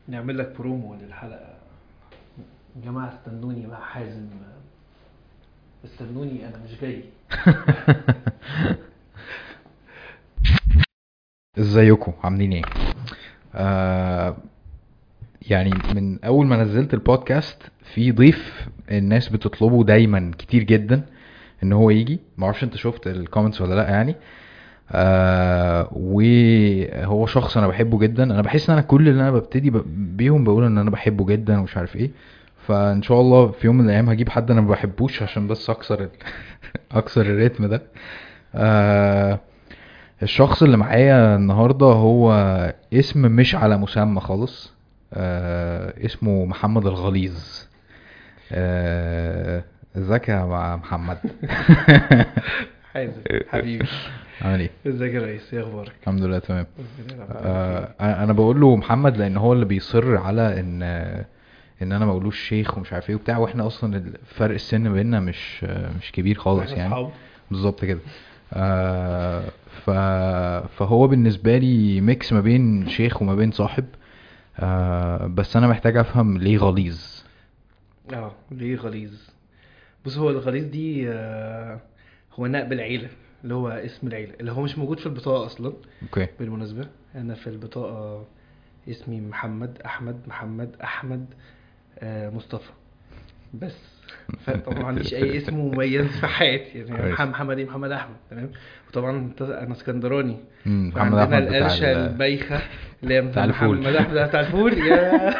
نعمل لك برومو للحلقة يا جماعة استنوني مع حازم استنوني أنا مش جاي ازيكم عاملين ايه آه يعني من اول ما نزلت البودكاست في ضيف الناس بتطلبه دايما كتير جدا ان هو يجي معرفش انت شفت الكومنتس ولا لا يعني آه وهو شخص انا بحبه جدا انا بحس ان انا كل اللي انا ببتدي ب- بيهم بقول ان انا بحبه جدا ومش عارف ايه فان شاء الله في يوم من الايام هجيب حد انا ما بحبوش عشان بس اكسر ال... اكسر الريتم ده آه الشخص اللي معايا النهارده هو اسم مش على مسمى خالص آه اسمه محمد الغليظ آه، ازيك يا مع- محمد حازم حبيبي عامل ايه ازيك يا ريس ايه اخبارك؟ الحمد لله تمام ربنا يلعب عليك. آه انا أنا بقول له محمد لان هو اللي بيصر على ان ان انا ما بقولوش شيخ ومش عارف ايه وبتاع واحنا اصلا فرق السن بيننا مش مش كبير خالص إحنا يعني أصحاب. بالظبط كده آه ف فهو بالنسبه لي ميكس ما بين شيخ وما بين صاحب آه بس انا محتاج افهم ليه غليظ اه ليه غليظ بص هو الغليظ دي آه، هو نقب العيلة اللي هو اسم العيلة اللي هو مش موجود في البطاقة أصلا اوكي بالمناسبة أنا في البطاقة اسمي محمد أحمد محمد أحمد آه، مصطفى بس فطبعا ما عنديش أي اسم مميز في حياتي يعني كويس. محمد محمد إيه محمد أحمد تمام وطبعا أنت- أنا اسكندراني مم، محمد وعندنا احمد بتاع القرشة ال- البايخة اللي هي بتاع الفول. محمد أحمد بتاع الفول يا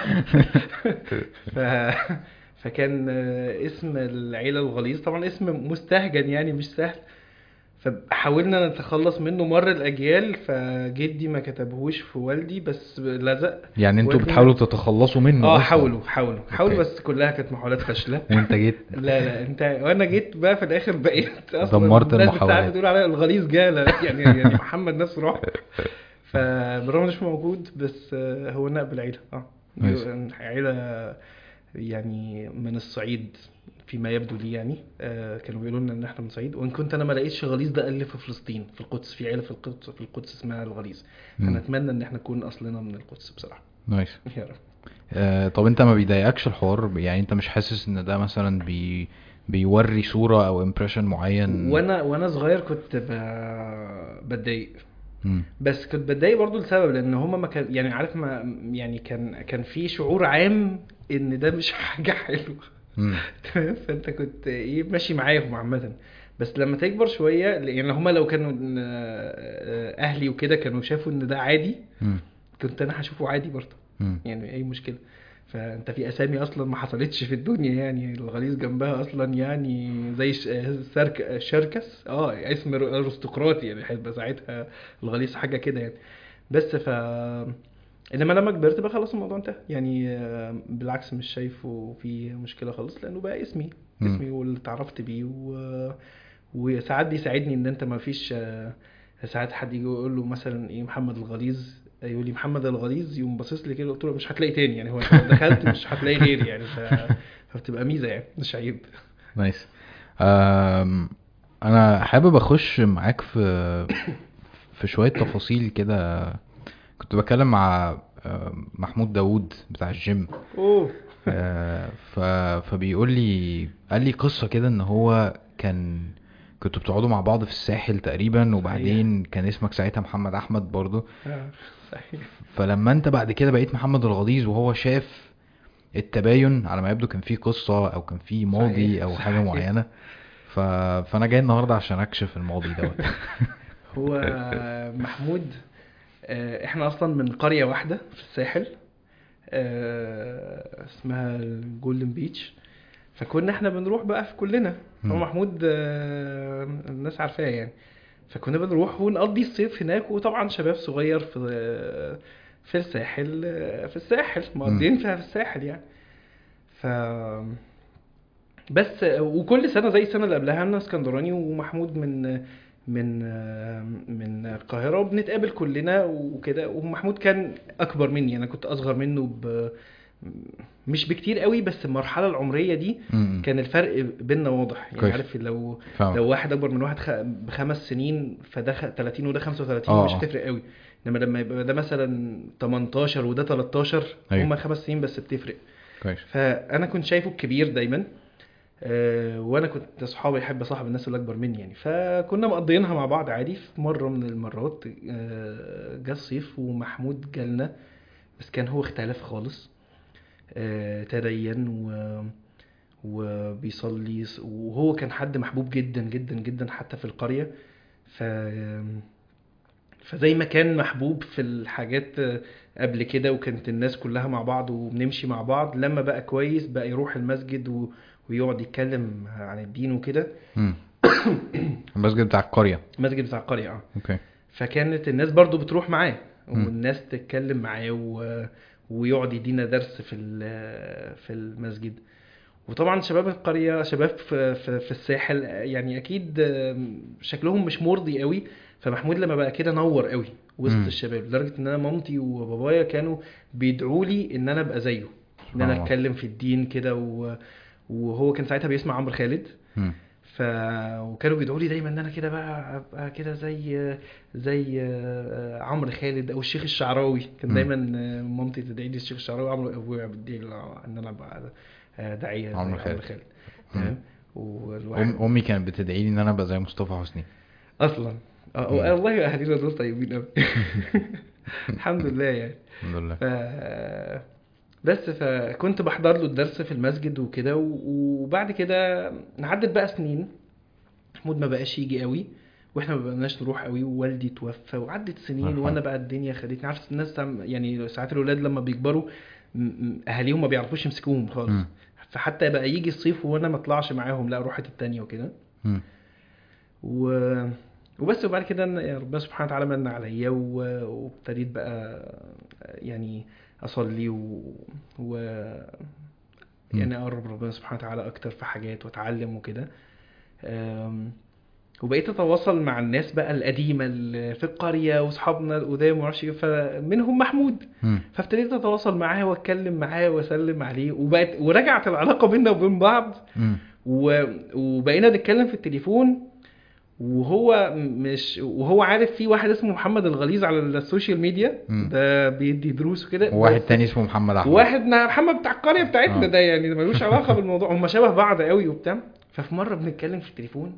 ف... فكان آه، اسم العيلة الغليظ طبعا اسم مستهجن يعني مش سهل فحاولنا نتخلص منه مر الأجيال فجدي ما كتبهوش في والدي بس لزق يعني انتوا والدي- بتحاولوا تتخلصوا منه اه أصلاً. حاولوا حاولوا حاولوا أوكي. بس كلها كانت محاولات فاشلة وانت جيت لا لا انت وانا جيت بقى في الاخر بقيت اصلا دمرت الناس المحاولات. ساعات بتقول عليا الغليظ جاله يعني يعني محمد نفسه راح فبرغم مش موجود بس آه، هو نقب العيله اه ماشي. عيله يعني من الصعيد فيما يبدو لي يعني آه كانوا بيقولوا لنا ان احنا من الصعيد وان كنت انا ما لقيتش غليظ ده الا في فلسطين في القدس في عيله في القدس في القدس اسمها الغليظ مم. انا اتمنى ان احنا نكون اصلنا من القدس بصراحه نايس يا رب آه طب انت ما بيضايقكش الحوار يعني انت مش حاسس ان ده مثلا بي بيوري صورة او امبريشن معين وانا وانا صغير كنت ب... بتضايق مم. بس كنت بتضايق برضو لسبب لان هما ما كان يعني عارف ما يعني كان كان في شعور عام ان ده مش حاجه حلوه مم. تمام فانت كنت ايه ماشي معاهم عامه بس لما تكبر شويه يعني هما لو كانوا آه، اهلي وكده كانوا شافوا ان ده عادي مم. كنت انا هشوفه عادي برضه مم. يعني اي مشكله فانت في اسامي اصلا ما حصلتش في الدنيا يعني الغليظ جنبها اصلا يعني زي ش- سرك شركس اه اسم ارستقراطي يعني هيبقى ساعتها الغليظ حاجه كده يعني بس ف انما لما كبرت بقى خلاص الموضوع انتهى يعني آه، بالعكس مش شايفه في مشكله خالص لانه بقى اسمي مم. اسمي واللي اتعرفت بيه و... وساعات بيساعدني ان انت ما فيش آه، ساعات حد يجي يقول له مثلا ايه محمد الغليظ يقول لي محمد الغليظ يقوم باصص لي كده قلت له مش هتلاقي تاني يعني هو انت لو دخلت مش هتلاقي غيري يعني ف... فبتبقى ميزه يعني مش عيب نايس آم، انا حابب اخش معاك في في شوية تفاصيل كده كنت بتكلم مع آم، محمود داوود بتاع الجيم اوه آه، ف... فبيقول لي قال لي قصة كده ان هو كان كنتوا بتقعدوا مع بعض في الساحل تقريبا وبعدين كان اسمك ساعتها محمد احمد برضو آه، صحيح فلما انت بعد كده بقيت محمد الغليظ وهو شاف التباين على ما يبدو كان في قصة او كان في ماضي صحيح، او حاجة صحيح. معينة ف... فانا جاي النهاردة عشان اكشف الماضي دوت هو محمود آه، احنا اصلا من قريه واحده في الساحل آه، اسمها الجولدن بيتش فكنا احنا بنروح بقى في كلنا هو مم. محمود آه، الناس عارفاه يعني فكنا بنروح ونقضي الصيف هناك وطبعا شباب صغير في في الساحل آه، في الساحل مقضيين فيها في الساحل يعني ف بس وكل سنه زي السنه اللي قبلها انا اسكندراني ومحمود من من من القاهره وبنتقابل كلنا وكده ومحمود كان اكبر مني انا كنت اصغر منه ب مش بكتير قوي بس المرحله العمريه دي م- م. كان الفرق بيننا واضح يعني كويس. عارف لو فاهمك. لو واحد اكبر من واحد خ... بخمس سنين فده خ... 30 وده 35 آه، مش آه. هتفرق قوي انما لما يبقى ده مثلا 18 وده 13 أيوة. هما خمس سنين بس بتفرق كويس فانا كنت شايفه الكبير دايما آه، وانا كنت اصحابي احب اصاحب الناس اللي اكبر مني يعني فكنا مقضيينها مع بعض عادي في مره من المرات آه، جه الصيف ومحمود جالنا بس كان هو اختلف خالص آه، تدين و وبيصلي وهو كان حد محبوب جدا جدا جدا حتى في القريه ف فزي ما كان محبوب في الحاجات قبل كده وكانت الناس كلها مع بعض وبنمشي مع بعض لما بقى كويس بقى يروح المسجد و... ويقعد يتكلم عن الدين وكده مم. المسجد بتاع القريه المسجد بتاع القرية اه اوكي فكانت الناس برضو بتروح معاه مم. والناس تتكلم معاه و... ويقعد يدينا درس في ال- في المسجد وطبعا شباب القرية شباب في, في, في الساحل يعني اكيد شكلهم مش مرضي قوي فمحمود لما بقى كده نور قوي وسط مم. الشباب لدرجة ان انا مامتي وبابايا كانوا بيدعوا لي ان انا ابقى زيه ان انا الله. اتكلم في الدين كده و... وهو كان ساعتها بيسمع عمرو خالد مم. ف وكانوا بيدعوا لي دايما ان انا كده بقى ابقى كده زي زي آه، عمرو خالد او الشيخ الشعراوي كان مم. دايما آه، مامتي تدعي لي الشيخ الشعراوي وعمرو ابويا بيدعي لي ان انا ابقى آه، داعيه زي عمرو عمرو خالد. خالد مم. تمام والواحد أم امي كانت بتدعي لي ان انا ابقى زي مصطفى حسني اصلا آه، مم. والله اهالينا دول طيبين قوي الحمد لله يعني الحمد لله ف... بس فكنت بحضر له الدرس في المسجد وكده و- وبعد كده عدت بقى سنين محمود ما بقاش يجي قوي واحنا ما بقناش نروح قوي ووالدي توفى وعدت سنين مرحبا. وانا بقى الدنيا خدتني عارف الناس تعم- يعني ساعات الاولاد لما بيكبروا م- م- اهاليهم ما بيعرفوش يمسكوهم خالص مم. فحتى بقى يجي الصيف وانا ما اطلعش معاهم لا اروح حته تانية وكده مم. و... وبس وبعد كده إن- يا ربنا سبحانه وتعالى من عليا و... وابتديت بقى يعني اصلي و, و... يعني اقرب ربنا سبحانه وتعالى اكتر في حاجات واتعلم وكده أم، وبقيت اتواصل مع الناس بقى القديمه اللي في القريه واصحابنا القدام ومعرفش ايه فمنهم محمود مم. فابتديت اتواصل معاه واتكلم معاه واسلم عليه وبقت ورجعت العلاقه بيننا وبين بعض مم. و... وبقينا نتكلم في التليفون وهو مش وهو عارف في واحد اسمه محمد الغليظ على السوشيال ميديا مم. ده بيدي دروس وكده وواحد بس- تاني اسمه محمد احمد واحد نا- محمد بتاع القريه بتاعتنا آه. ده يعني ملوش علاقه بالموضوع هم شبه بعض قوي وبتاع ففي مره بنتكلم في التليفون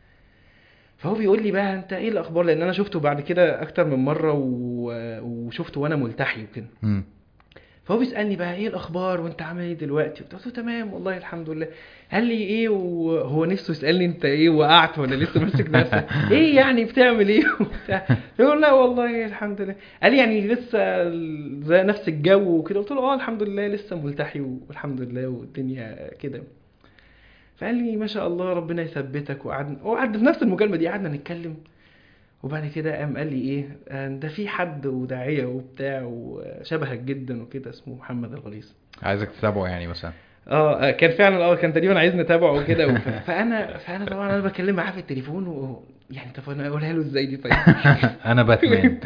فهو بيقول لي بقى انت ايه الاخبار لان انا شفته بعد كده اكتر من مره و... وشفته وانا ملتحي وكده مم. فهو بيسالني بقى ايه الاخبار وانت عامل ايه دلوقتي قلت له تمام والله الحمد لله قال لي ايه وهو نفسه يسالني انت ايه وقعت ولا لسه ماسك نفسك ايه يعني بتعمل ايه وبتاع يقول لا والله الحمد لله قال لي يعني لسه زي نفس الجو وكده قلت له اه الحمد لله لسه ملتحي والحمد لله والدنيا كده فقال لي ما شاء الله ربنا يثبتك وقعدنا وقعدنا في نفس المكالمه دي قعدنا نتكلم وبعد كده قام قال لي ايه آه، ده في حد وداعيه وبتاع وشبهك جدا وكده اسمه محمد الغليظ عايزك تتابعه يعني مثلا اه آه، كان فعلا اه كان تقريبا عايزني اتابعه وكده وف- فانا فانا طبعا انا بكلم معاه في التليفون و... يعني طب انا اقولها له ازاي دي طيب انا باتمان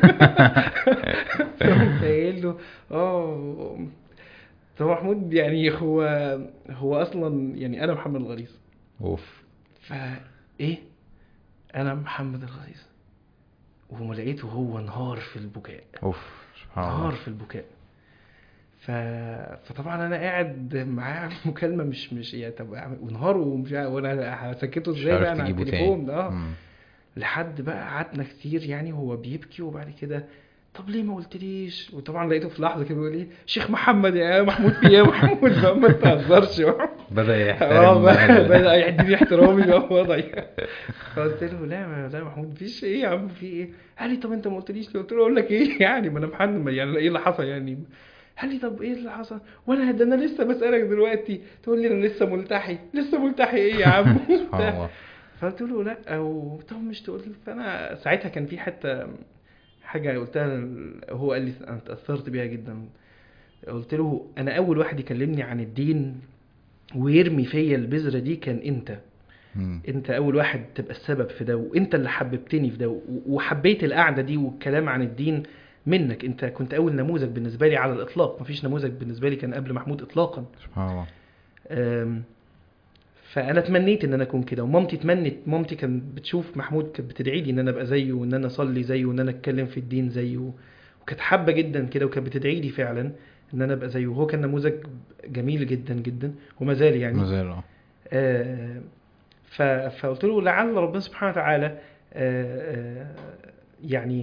فقمت قايل له اه طب محمود يعني هو هو اصلا يعني انا محمد الغليظ اوف فايه انا محمد الغليظ وما لقيته هو انهار في البكاء اوف سبحان نهار الله في البكاء ف... فطبعا انا قاعد معاه على المكالمه مش مش يعني طب أعمل- ونهار ومش عارف- وانا هسكته مش ازاي عارف بقى انا على تجيبه التليفون تاني اه مم. لحد بقى قعدنا كتير يعني هو بيبكي وبعد كده طب ليه ما قلتليش وطبعا لقيته في لحظه كده بيقول لي شيخ محمد يا محمود في ايه يا محمود بقى ما تهزرش بدا اه يحترم بقى بقى- بدا يديني احترامي بقى في وضعي فقلت له لا ما- لا يا محمود مفيش ايه يا عم في ايه قال لي طب انت ما قلتليش ليه؟ قلت له اقول لك ايه يعني ما انا محمد يعني ايه اللي حصل يعني قال لي طب ايه اللي حصل وانا ده انا لسه بسالك دلوقتي تقول لي انا لسه ملتحي لسه ملتحي ايه يا عم سبحان الله فقلت له لا و- طب مش تقول لي فانا ساعتها كان في حته حاجه قلتها هو قال لي انا اتاثرت بيها جدا قلت له انا اول واحد يكلمني عن الدين ويرمي فيا البذره دي كان انت مم. انت اول واحد تبقى السبب في ده وانت اللي حببتني في ده و- وحبيت القعده دي والكلام عن الدين منك انت كنت اول نموذج بالنسبه لي على الاطلاق مفيش نموذج بالنسبه لي كان قبل محمود اطلاقا سبحان الله أم، فانا تمنيت ان انا اكون كده ومامتي تمنت مامتي كانت بتشوف محمود كانت بتدعي لي ان انا ابقى زيه وان انا اصلي زيه وان انا اتكلم في الدين زيه وكانت حابه جدا كده وكانت بتدعي لي فعلا ان انا ابقى زيه وهو كان نموذج جميل جدا جدا وما زال يعني ما زال اه آه، ف- فقلت له لعل ربنا سبحانه وتعالى آه، آه، يعني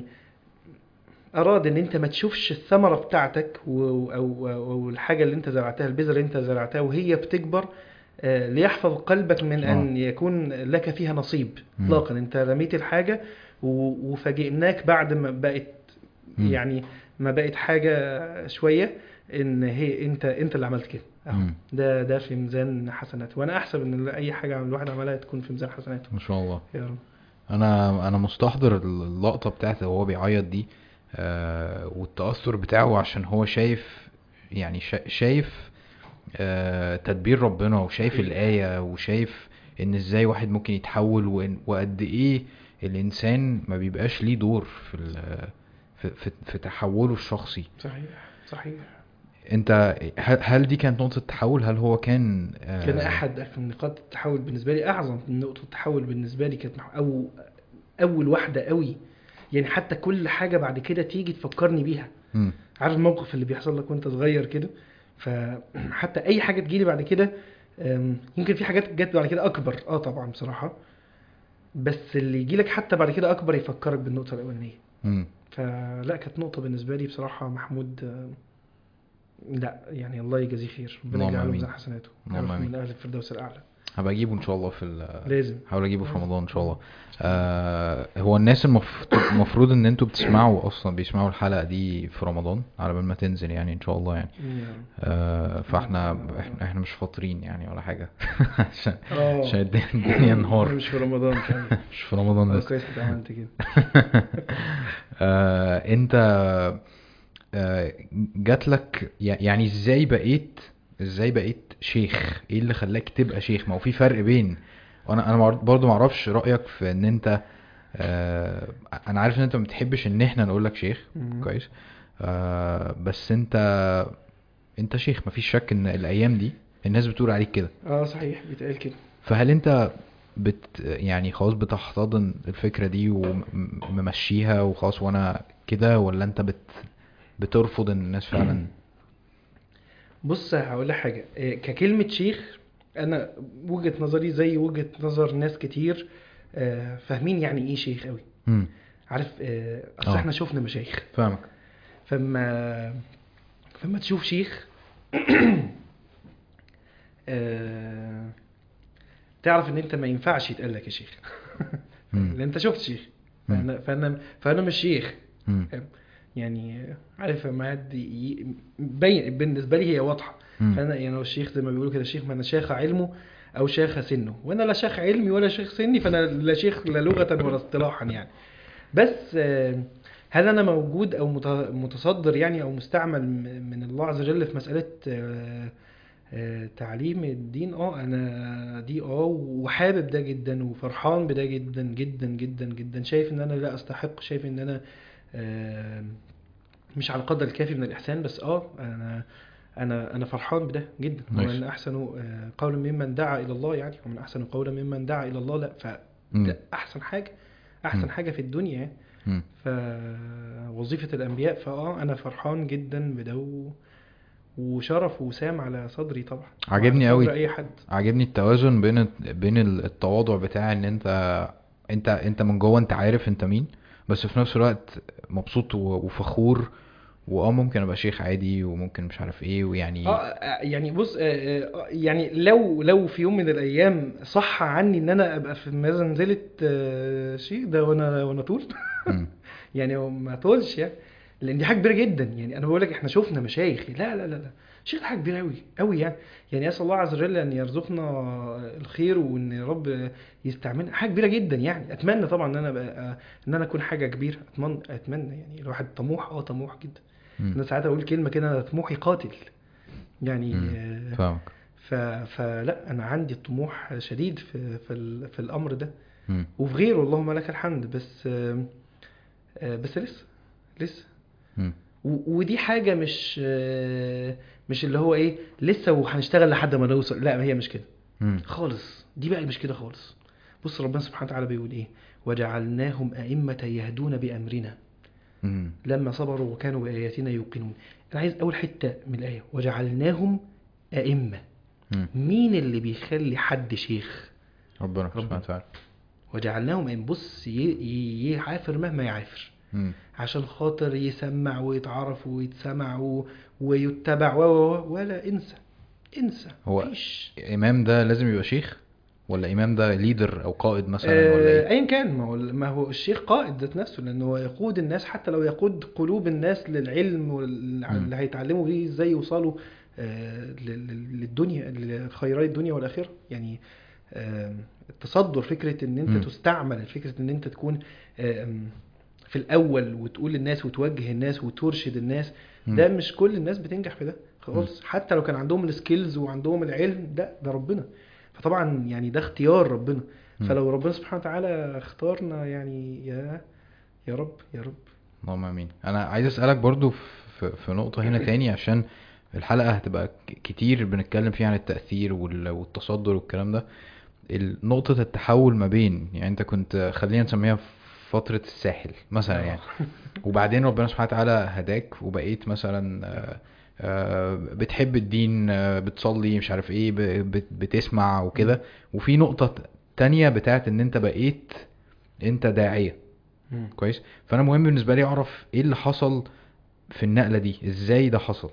اراد ان انت ما تشوفش الثمره بتاعتك و- او او الحاجه اللي انت زرعتها البذره اللي انت زرعتها وهي بتكبر آه، ليحفظ قلبك من ان يكون لك فيها نصيب مم. اطلاقا انت رميت الحاجه و- وفاجئناك بعد ما بقت مم. يعني ما بقت حاجه شويه ان هي انت انت اللي عملت كده أهو. مم. ده ده في ميزان حسنات وانا احسب ان اي حاجه الواحد عملها تكون في ميزان حسناته ما شاء الله يا رب انا انا مستحضر اللقطه بتاعت وهو بيعيط دي آه والتاثر بتاعه عشان هو شايف يعني شا- شايف آه تدبير ربنا وشايف صحيح. الايه وشايف ان ازاي واحد ممكن يتحول وإن وقد ايه الانسان ما بيبقاش ليه دور في ال- في, في, في تحوله الشخصي صحيح صحيح انت هل, هل دي كانت نقطه تحول هل هو كان آه كان احد نقاط التحول بالنسبه لي اعظم نقطه التحول بالنسبه لي كانت مح- او اول واحده قوي يعني حتى كل حاجه بعد كده تيجي تفكرني بيها مم. عارف الموقف اللي بيحصل لك وانت صغير كده فحتى اي حاجه تجيلي بعد كده أم، يمكن في حاجات جت بعد كده اكبر اه طبعا بصراحه بس اللي يجيلك حتى بعد كده اكبر يفكرك بالنقطه الاولانيه مم. فلا كانت نقطة بالنسبة لي بصراحة محمود آه، لا يعني الله يجازيه خير ربنا اللهم يجعله آمين. ميزان حسناته اللهم يعرف آمين. من أهل الفردوس الأعلى هبقى اجيبه ان شاء الله في ال- لازم هحاول اجيبه في رمضان ان شاء الله آه هو الناس المفروض المفروض ان انتوا بتسمعوا اصلا بيسمعوا الحلقه دي في رمضان على بال ما تنزل يعني ان شاء الله يعني آه فاحنا احنا, احنا مش فاطرين يعني ولا حاجه عشان اه عشان الدنيا- الدنيا نهار مش في رمضان كمان مش في رمضان آه، لسه كويس انت عملت كده آه انت آه جات لك يعني ازاي بقيت ازاي بقيت شيخ ايه اللي خلاك تبقى شيخ ما هو في فرق بين وانا انا برضو ما اعرفش رايك في ان انت آه انا عارف ان انت ما بتحبش ان احنا نقول لك شيخ مم. كويس آه بس انت انت شيخ مفيش شك ان الايام دي الناس بتقول عليك كده اه صحيح بيتقال كده فهل انت بت يعني خلاص بتحتضن الفكرة دي وممشيها وخلاص وانا كده ولا انت بت بترفض ان الناس فعلا بص هقول لك حاجة آه، ككلمة شيخ أنا وجهة نظري زي وجهة نظر ناس كتير آه، فاهمين يعني إيه شيخ قوي امم عارف آه، أصل آه. إحنا شفنا مشايخ فاهمك فما فما تشوف شيخ آه، تعرف ان انت ما ينفعش يتقال لك يا شيخ مم. لان انت شفت شيخ مم. فانا فانا فانا مش شيخ مم. يعني عارف ما حد ي- بين بالنسبه لي هي واضحه مم. فانا يعني لو الشيخ زي ما بيقولوا كده شيخ ما انا شيخ علمه او شيخ سنه وانا لا شيخ علمي ولا شيخ سني فانا لا شيخ لا لغه ولا اصطلاحا يعني بس آه، هل انا موجود او مت- متصدر يعني او مستعمل م- من الله عز وجل في مساله آه، آه، تعليم الدين اه انا دي اه وحابب ده جدا وفرحان بده جدا جدا جدا جدا شايف ان انا لا استحق شايف ان انا آه، مش على القدر الكافي من الاحسان بس اه انا انا انا فرحان بده جدا ماشي. ومن احسن آه، قولا ممن دعا الى الله يعني ومن احسن قولا ممن دعا الى الله لا مم. فده احسن حاجه احسن مم. حاجه في الدنيا يعني مم. فوظيفة الأنبياء فأه أنا فرحان جدا بده و- وشرف وسام على صدري طبعا عاجبني وعلى صدر أوي. أي حد عاجبني التوازن بين بين التواضع بتاع ان انت انت انت من جوه انت عارف انت مين بس في نفس الوقت مبسوط و- وفخور واه ممكن ابقى شيخ عادي وممكن مش عارف ايه ويعني اه آه، يعني بص آه، آه، يعني لو لو في يوم من الايام صح عني ان انا ابقى في منزله آه، شيء ده وانا وانا طول مم. يعني هو ما طولش يعني لان دي حاجه كبيره جدا يعني انا بقول لك احنا شفنا مشايخ لا لا لا لا شيخ ده حاجه كبيره قوي قوي يعني يعني اسال الله عز وجل ان يرزقنا الخير وان يا رب يستعملنا حاجه كبيره جدا يعني اتمنى طبعا ان انا ابقى ان انا اكون حاجه كبيره اتمنى اتمنى يعني الواحد طموح اه طموح جدا مم. انا ساعات اقول كلمه كده انا طموحي قاتل يعني مم. آه، فاهمك ف... فلا انا عندي طموح شديد في في, ال... في الامر ده مم. وفي غيره اللهم لك الحمد بس آه، آه، بس لسه لسه مم. و- ودي حاجه مش آه، مش اللي هو ايه لسه وهنشتغل لحد ما نوصل لا هي مش كده مم. خالص دي بقى مش كده خالص بص ربنا سبحانه وتعالى بيقول ايه وجعلناهم أئمة يهدون بأمرنا مم. لما صبروا وكانوا بآياتنا يوقنون أنا عايز أول حتة من الآية وجعلناهم أئمة مم. مين اللي بيخلي حد شيخ ربنا ربنا. سبحانه وتعالى وجعلناهم أئمة بص ي- ي- يعافر مهما يعافر مم. عشان خاطر يسمع ويتعرف ويتسمع و- ويتبع و و- و- ولا انسى انسى هو مفيش امام ده لازم يبقى شيخ ولا امام ده ليدر او قائد مثلا ولا آه، ايه ايا كان ما هو ما هو الشيخ قائد ذات نفسه لانه هو يقود الناس حتى لو يقود قلوب الناس للعلم واللي مم. هيتعلموا بيه ازاي يوصلوا آه، لل- لل- للدنيا لخيرات الدنيا والاخره يعني آه، التصدر فكره ان انت مم. تستعمل فكره ان انت تكون آه، في الاول وتقول للناس وتوجه الناس وترشد الناس مم. ده مش كل الناس بتنجح في ده خالص حتى لو كان عندهم السكيلز وعندهم العلم ده ده ربنا فطبعا يعني ده اختيار ربنا مم. فلو ربنا سبحانه وتعالى اختارنا يعني يا يا رب يا رب اللهم امين انا عايز اسالك برضو في, في نقطه هنا تاني عشان الحلقه هتبقى ك- كتير بنتكلم فيها عن التاثير وال- والتصدر والكلام ده ال- نقطه التحول ما بين يعني انت كنت خلينا نسميها فتره الساحل مثلا يعني وبعدين ربنا سبحانه وتعالى هداك وبقيت مثلا آه، آه، بتحب الدين آه، بتصلي مش عارف ايه ب- بت- بتسمع وكده وفي نقطة تانية بتاعت ان انت بقيت انت داعية مم. كويس فانا مهم بالنسبة لي اعرف ايه اللي حصل في النقلة دي ازاي ده حصل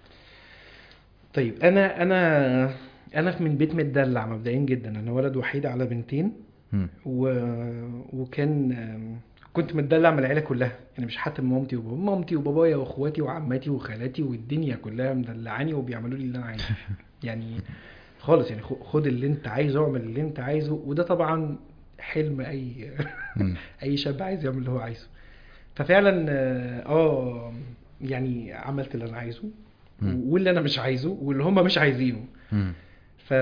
طيب انا انا انا من بيت متدلع مبدئيا جدا انا ولد وحيد على بنتين مم. و... وكان آم، كنت متدلع من العيله كلها يعني مش حتى من مامتي وبابا مامتي وبابايا واخواتي وعماتي وخالاتي والدنيا كلها مدلعاني وبيعملوا لي اللي انا عايزه يعني خالص يعني خ- خد اللي انت عايزه اعمل اللي انت عايزه وده طبعا حلم اي مم. اي شاب عايز يعمل اللي هو عايزه ففعلا اه آه، يعني عملت اللي انا عايزه مم. واللي انا مش عايزه واللي هم مش عايزينه مم. ف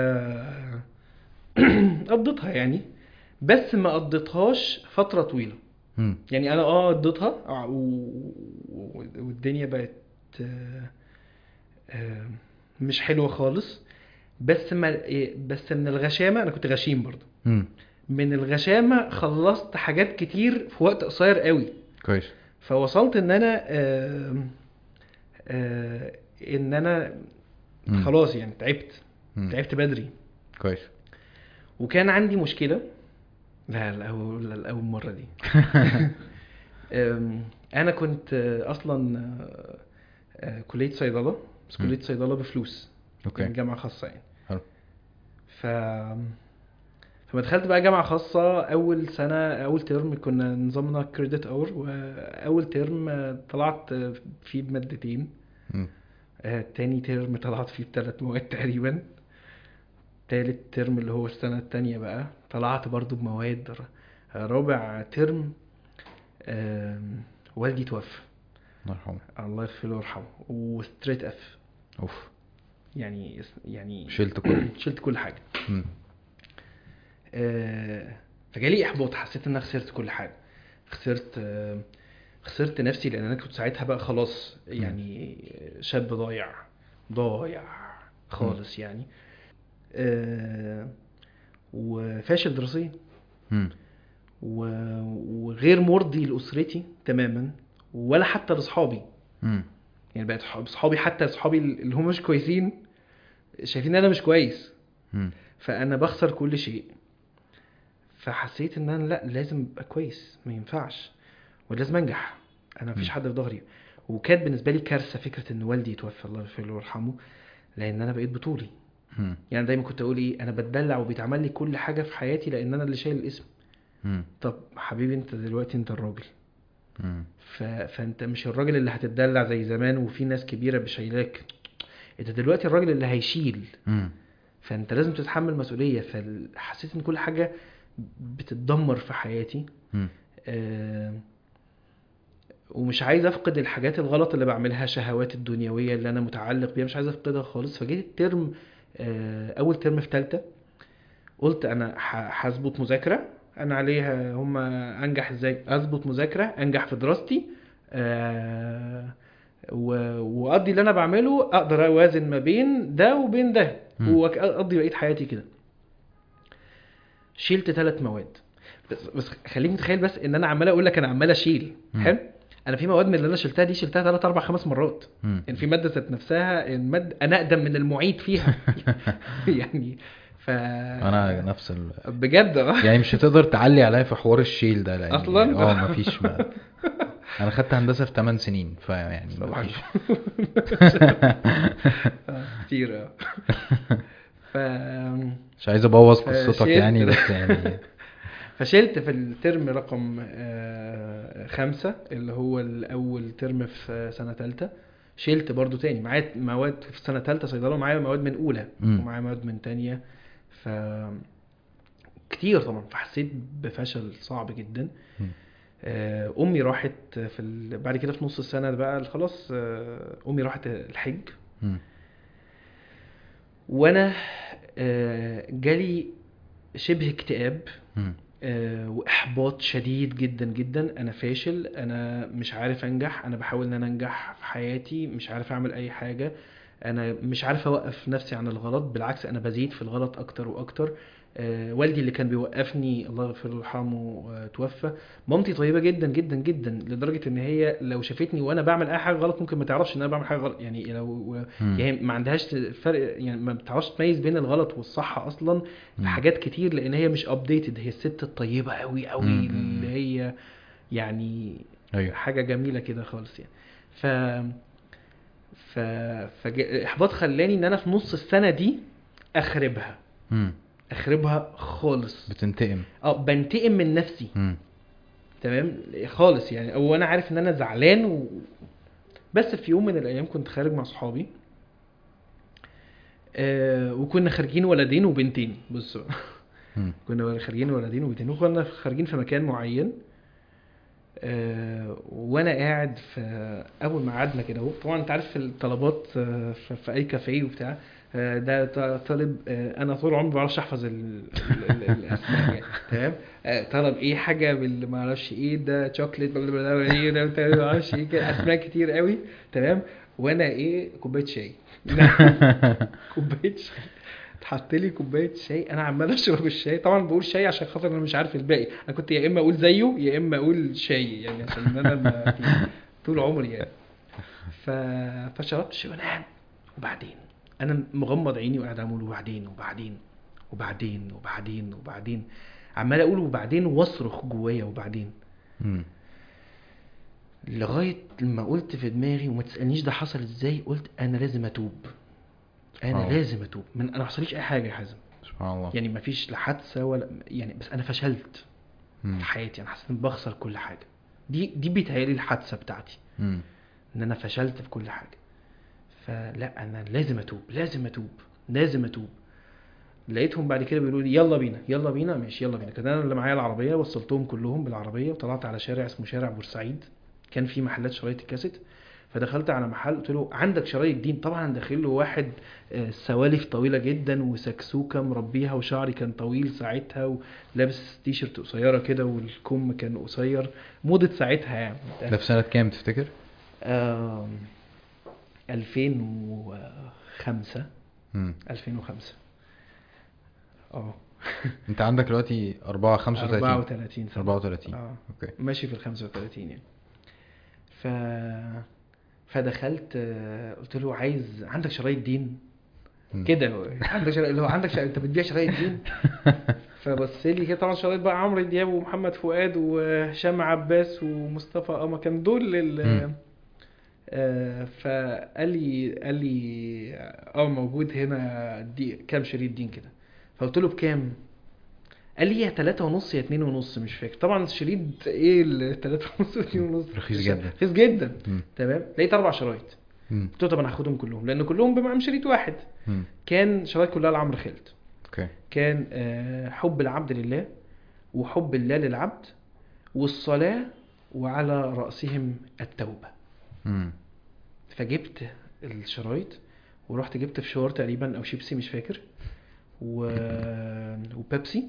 قضيتها يعني بس ما قضيتهاش فترة طويلة مم. يعني انا اه قضيتها آه، و- و- والدنيا بقت آه، آه، مش حلوة خالص بس ما إيه، بس من الغشامة انا كنت غشيم برضه مم. من الغشامة خلصت حاجات كتير في وقت قصير قوي كويس فوصلت ان انا آه، آه، ان انا مم. خلاص يعني تعبت مم. تعبت بدري كويس وكان عندي مشكلة لا لا أول لا أول مرة دي أم، أنا كنت آه، أصلا آه، آه، كلية صيدلة بس مم. كلية صيدلة بفلوس اوكي يعني جامعة خاصة يعني حلو ف فما دخلت بقى جامعة خاصة أول سنة أول ترم كنا نظامنا كريدت أور وأول ترم آه، طلعت آه، فيه بمادتين مم. آه، تاني ترم طلعت فيه بثلاث مواد تقريبا تالت ترم اللي هو السنة التانية بقى طلعت برضو بمواد ر- رابع ترم آم، والدي توفى الله يرحمه الله يغفر له ويرحمه وستريت اف اوف يعني يعني شلت كله شلت كل حاجة مم. آه، فجالي احباط حسيت ان انا خسرت كل حاجة خسرت آه، خسرت نفسي لان انا كنت ساعتها بقى خلاص يعني شاب ضايع ضايع خالص يعني آه، وفاشل دراسيا مم. و- وغير مرضي لاسرتي تماما ولا حتى لاصحابي مم. يعني بقت ح- اصحابي حتى اصحابي اللي هم مش كويسين شايفين ان انا مش كويس مم. فانا بخسر كل شيء فحسيت ان انا لا لازم ابقى كويس ما ينفعش ولازم انجح انا مفيش مم. حد في ظهري وكانت بالنسبه لي كارثه فكره ان والدي يتوفى الله يغفر له ويرحمه لان انا بقيت بطولي مم. يعني دايما كنت اقول ايه انا بتدلع وبيتعمل لي كل حاجه في حياتي لان انا اللي شايل الاسم مم. طب حبيبي انت دلوقتي انت الراجل مم. ف... فانت مش الراجل اللي هتتدلع زي زمان وفي ناس كبيره بشايلاك انت دلوقتي الراجل اللي هيشيل مم. فانت لازم تتحمل مسؤوليه فحسيت ان كل حاجه بتتدمر في حياتي مم. آه، ومش عايز افقد الحاجات الغلط اللي بعملها شهوات الدنيويه اللي انا متعلق بيها مش عايز افقدها خالص فجيت الترم آه، اول ترم في ثالثه قلت انا ه- هظبط مذاكره انا عليها هم انجح ازاي اظبط مذاكره انجح في دراستي آه، و- واقضي اللي انا بعمله اقدر اوازن ما بين ده وبين ده مم. واقضي بقيه حياتي كده شيلت ثلاث مواد بس بس خليك متخيل بس ان انا عمال اقول لك انا عمال اشيل مم. حلو انا في مواد من اللي انا شلتها دي شلتها ثلاث اربع خمس مرات مم. يعني في ماده ذات نفسها الماده انا اقدم من المعيد فيها يعني ف انا نفس ال... بجد اه يعني مش هتقدر تعلي عليا في حوار الشيل ده لان أصلاً؟ اه مفيش ما... انا خدت هندسه في 8 سنين فيعني صباح مفيش آه، كتير اه ف مش عايز ابوظ فشيل- قصتك يعني بس يعني فشلت في الترم رقم آه، خمسة اللي هو الأول ترم في سنة تالتة شلت برضو تاني معايا مواد في سنة تالتة صيدلة ومعايا مواد من أولى مم. ومعايا مواد من تانية ف كتير طبعا فحسيت بفشل صعب جدا مم. آه، أمي راحت في ال... بعد كده في نص السنة بقى خلاص آه، أمي راحت الحج مم. وأنا آه، جالي شبه اكتئاب مم. آه، واحباط شديد جدا جدا انا فاشل انا مش عارف انجح انا بحاول ان انا انجح في حياتي مش عارف اعمل اي حاجه انا مش عارف اوقف نفسي عن الغلط بالعكس انا بزيد في الغلط اكتر واكتر آه، والدي اللي كان بيوقفني الله يغفر له ويرحمه آه، توفى مامتي طيبه جدا جدا جدا لدرجه ان هي لو شافتني وانا بعمل اي حاجه غلط ممكن ما تعرفش ان انا بعمل حاجه غلط يعني لو مم. يعني ما عندهاش فرق يعني ما بتعرفش تميز بين الغلط والصح اصلا مم. في حاجات كتير لان هي مش ابديتد هي الست الطيبه قوي قوي مم. اللي هي يعني ايوه حاجه جميله كده خالص يعني ف ف فاحباط خلاني ان انا في نص السنه دي اخربها مم. اخربها خالص بتنتقم اه بنتقم من نفسي مم. تمام خالص يعني او انا عارف ان انا زعلان و... بس في يوم من الايام كنت خارج مع صحابي آه وكنا خارجين ولدين وبنتين بص بقى. مم. كنا خارجين ولدين وبنتين وكنا خارجين في مكان معين آه وانا قاعد في اول ما قعدنا كده اهو طبعا انت عارف الطلبات آه، في في اي كافيه وبتاع آه، ده ط- طالب آه، انا طول عمري ما بعرفش احفظ ال- ال- ال- الاسماء يعني تمام آه، طلب ايه حاجه باللي ما اعرفش ايه ده شوكليت بلا بلا بلا ايه ده بتاع ما اعرفش ايه كده اسماء كتير قوي تمام وانا ايه كوبايه شاي كوبايه شاي اتحط لي كوبايه شاي انا عمال اشرب الشاي طبعا بقول شاي عشان خاطر انا مش عارف الباقي انا كنت يا اما اقول زيه يا اما اقول شاي يعني عشان انا ما في طول عمري يعني ف... فشربت الشاي وانا قاعد وبعدين انا مغمض عيني وقاعد اقول وبعدين وبعدين وبعدين وبعدين وبعدين عمال اقول وبعدين واصرخ جوايا وبعدين مم. لغايه لما قلت في دماغي وما تسالنيش ده حصل ازاي قلت انا لازم اتوب انا آه. لازم اتوب من انا ما حصليش اي حاجه يا حازم سبحان الله يعني ما فيش لا حادثه ولا يعني بس انا فشلت مم. في حياتي انا حسيت اني بخسر كل حاجه دي دي بيتهيألي الحادثه بتاعتي مم. ان انا فشلت في كل حاجه فلا انا لازم اتوب لازم اتوب لازم اتوب لقيتهم بعد كده بيقولوا لي يلا بينا يلا بينا ماشي يلا بينا كان انا اللي معايا العربيه وصلتهم كلهم بالعربيه وطلعت على شارع اسمه شارع بورسعيد كان في محلات شرايط الكاسيت فدخلت على محل قلت له عندك شرايط دين طبعا أنا داخل له واحد آه، سوالف طويله جدا وسكسوكه مربيها وشعري كان طويل ساعتها ولابس تيشرت قصيره كده والكم كان قصير موضه ساعتها يعني ده في سنة كام تفتكر؟ آم، 2005 مم. 2005 اه انت عندك دلوقتي 4 35 34 سنة 34 اه اوكي ماشي في ال 35 يعني ف فدخلت آه، قلت له عايز عندك شرايط دين مم. كده عندك شرايط اللي هو عندك شرايط انت بتبيع شرايط دين فبص لي كده طبعا شرايط بقى عمرو دياب ومحمد فؤاد وهشام عباس ومصطفى قمر كان دول ال مم. آه، فقال لي قال لي اه موجود هنا دي كام شريط دين كده فقلت له بكام قال لي يا تلاتة ونص يا اتنين ونص مش فاكر طبعا الشريط ايه ال تلاتة ونص واتنين ونص رخيص جدا. رخيص جدا مم. تمام لقيت اربع شرايط مم. قلت له طب انا هاخدهم كلهم لان كلهم بمقام شريط واحد مم. كان شرايط كلها لعمرو خالد اوكي كان آه، حب العبد لله وحب الله للعبد والصلاة وعلى رأسهم التوبة مم. فجبت الشرايط ورحت جبت فشار تقريبا او شيبسي مش فاكر و... وبيبسي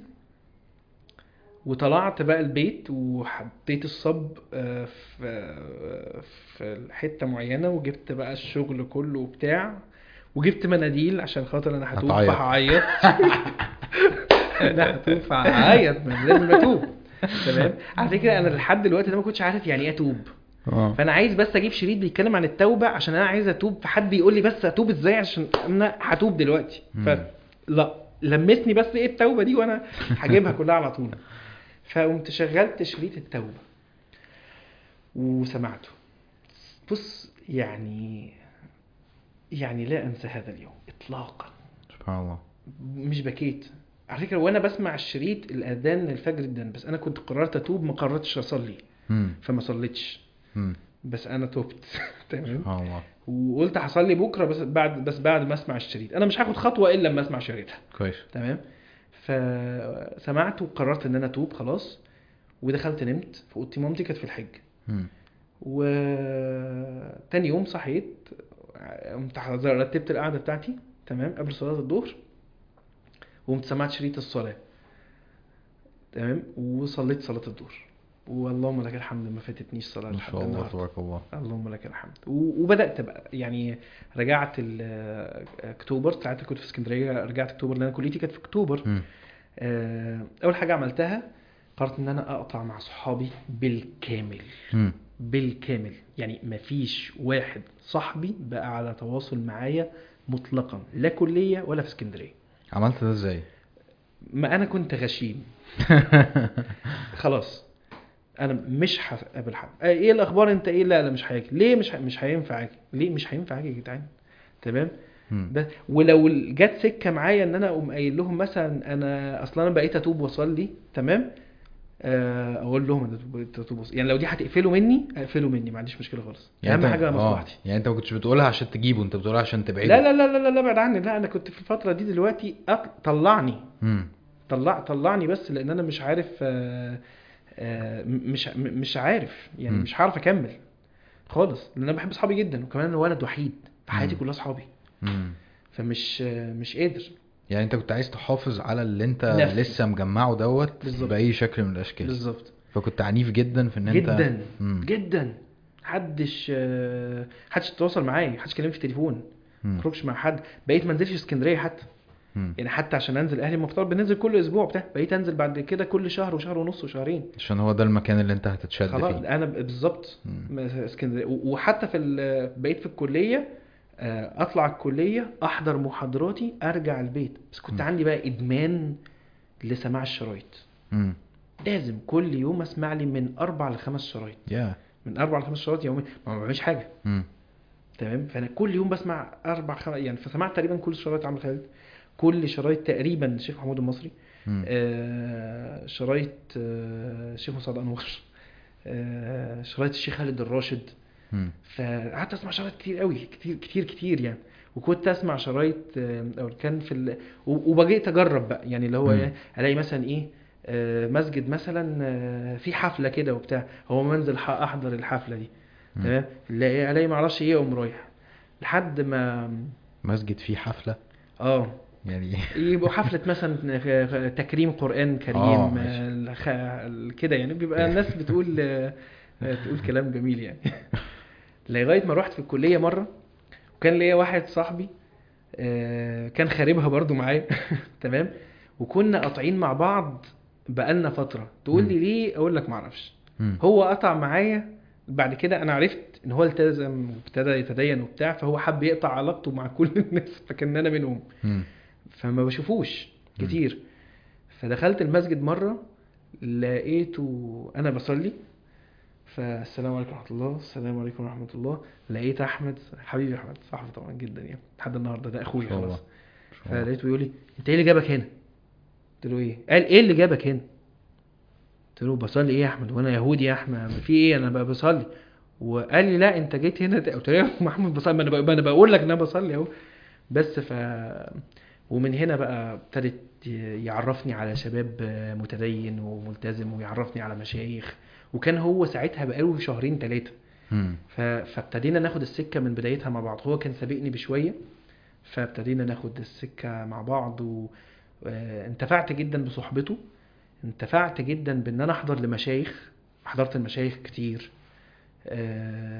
وطلعت بقى البيت وحطيت الصب آه، في في حته معينه وجبت بقى الشغل كله وبتاع وجبت مناديل عشان خاطر انا هتوب هتعيط. فهعيط انا هتوب فهعيط ما لازم اتوب تمام على فكره انا لحد دلوقتي انا ما كنتش عارف يعني ايه اتوب اه فانا عايز بس اجيب شريط بيتكلم عن التوبه عشان انا عايز اتوب فحد يقول لي بس اتوب ازاي عشان انا هتوب دلوقتي مم. فلا لمسني بس ايه التوبه دي وانا هجيبها كلها على طول فقمت شغلت شريط التوبه وسمعته بص يعني يعني لا انسى هذا اليوم اطلاقا سبحان الله مش بكيت على فكره وانا بسمع الشريط الاذان الفجر جدا بس انا كنت قررت اتوب ما قررتش اصلي مم. فما صليتش مم. بس انا تبت تمام سبحان الله وقلت هصلي بكره بس بعد بس بعد ما اسمع الشريط انا مش هاخد خطوه الا لما اسمع شريطها كويس تمام فسمعت وقررت ان انا اتوب خلاص ودخلت نمت في اوضتي مامتي كانت في الحج مم. وتاني يوم صحيت قمت حضر- رتبت القعده بتاعتي تمام قبل صلاه الظهر وقمت سمعت شريط الصلاه تمام وصليت صلاه الظهر واللهم لك الحمد ما فاتتنيش صلاه ما لحد شاء الله النهارده تبارك الله اللهم لك الحمد و- وبدات بقى يعني رجعت ال- اكتوبر ساعتها كنت في اسكندريه رجعت اكتوبر لان كليتي كانت في اكتوبر مم. آه، اول حاجه عملتها قررت ان انا اقطع مع صحابي بالكامل مم. بالكامل يعني مفيش واحد صاحبي بقى على تواصل معايا مطلقا لا كليه ولا في اسكندريه عملت ده ازاي؟ ما انا كنت غشيم خلاص انا مش هقابل حد آه، ايه الاخبار انت ايه لا لا مش هاجي ليه مش ه... مش هينفع اجي ليه مش هينفع اجي يا جدعان تمام مم. ده ولو جت سكه معايا ان انا اقوم قايل لهم مثلا انا اصلا انا بقيت اتوب واصلي تمام آه، اقول لهم انا بقيت اتوب واصلي يعني لو دي هتقفلوا مني اقفلوا مني ما عنديش مشكله خالص اهم انت- حاجه آه. مصلحتي يعني انت ما كنتش بتقولها عشان تجيبه انت بتقولها عشان تبعده لا لا لا لا لا ابعد عني لا انا كنت في الفتره دي دلوقتي أط... طلعني مم. طلع طلعني بس لان انا مش عارف آه، آه، م- مش م- مش عارف يعني مم. مش هعرف اكمل خالص لان انا بحب اصحابي جدا وكمان انا ولد وحيد في حياتي مم. كلها اصحابي مم. فمش آه، مش قادر يعني انت كنت عايز تحافظ على اللي انت نفسي. لسه مجمعه دوت بالظبط. باي شكل من الاشكال بالظبط فكنت عنيف جدا في ان انت جدا مم. جدا محدش آه، محدش يتواصل معايا محدش يكلمني في التليفون ما مم. اخرجش مع حد بقيت ما انزلش اسكندريه حتى مم. يعني حتى عشان انزل اهلي المفترض بننزل كل اسبوع بتاع بقيت انزل بعد كده كل شهر وشهر ونص وشهرين عشان هو ده المكان اللي انت هتتشد خلاص فيه انا ب- بالظبط مم. م- اسكندريه و- وحتى في ال- بقيت في الكليه آه، اطلع الكليه احضر محاضراتي ارجع البيت بس كنت مم. عندي بقى ادمان لسماع الشرايط مم. لازم كل يوم اسمع لي من اربع لخمس شرايط يا من اربع لخمس شرايط يوميا ما بعملش حاجه مم. تمام فانا كل يوم بسمع اربع خمس يعني فسمعت تقريبا كل شرايط عمرو خالد كل شرايط تقريبا الشيخ محمود المصري مم. آه، شرايط آه، الشيخ مسعد انور آه، شرايط الشيخ خالد الراشد مم. فقعدت اسمع شرايط كتير قوي كتير كتير كتير يعني وكنت اسمع شرايط آه، او كان في ال... و- وبجيت اجرب بقى يعني اللي هو مم. إيه، الاقي مثلا ايه آه، مسجد مثلا آه، في حفله كده وبتاع هو منزل ح- احضر الحفله دي مم. تمام الاقي الاقي معرفش ايه اقوم رايح لحد ما مسجد فيه حفلة اه يعني يبقوا حفلة مثلا تكريم قرآن آه، كريم ماشي. آه، الخ- كده يعني بيبقى الناس بتقول آه، آه، تقول كلام جميل يعني لغاية ما رحت في الكلية مرة وكان ليا واحد صاحبي آه، كان خاربها برضو معايا تمام وكنا قاطعين مع بعض بقالنا فترة تقول لي مم. ليه اقول لك معرفش مم. هو قطع معايا بعد كده انا عرفت ان هو التزم وابتدى يتدين وبتاع فهو حب يقطع علاقته مع كل الناس فكان انا منهم مم. فما بشوفوش مم. كتير فدخلت المسجد مرة لقيته أنا بصلي فالسلام عليكم ورحمة الله السلام عليكم ورحمة الله لقيت أحمد حبيبي أحمد صاحبي طبعا جدا يعني لحد النهاردة ده أخويا ما شاء الله. خلاص ما شاء الله. فلقيته بيقول لي أنت إيه اللي جابك هنا؟ قلت له إيه؟ قال إيه اللي جابك هنا؟ قلت له بصلي إيه يا أحمد؟ وأنا يهودي يا أحمد في إيه أنا بقى بصلي وقال لي لا أنت جيت هنا ت- قلت له يا محمود بصلي ما أنا بق- ما أنا بقول لك إن أنا بصلي أهو بس ف ومن هنا بقى ابتدت يعرفني على شباب متدين وملتزم ويعرفني على مشايخ وكان هو ساعتها بقاله شهرين ثلاثة مم. فابتدينا ناخد السكة من بدايتها مع بعض هو كان سابقني بشوية فابتدينا ناخد السكة مع بعض وانتفعت جدا بصحبته انتفعت جدا بان انا احضر لمشايخ حضرت المشايخ كتير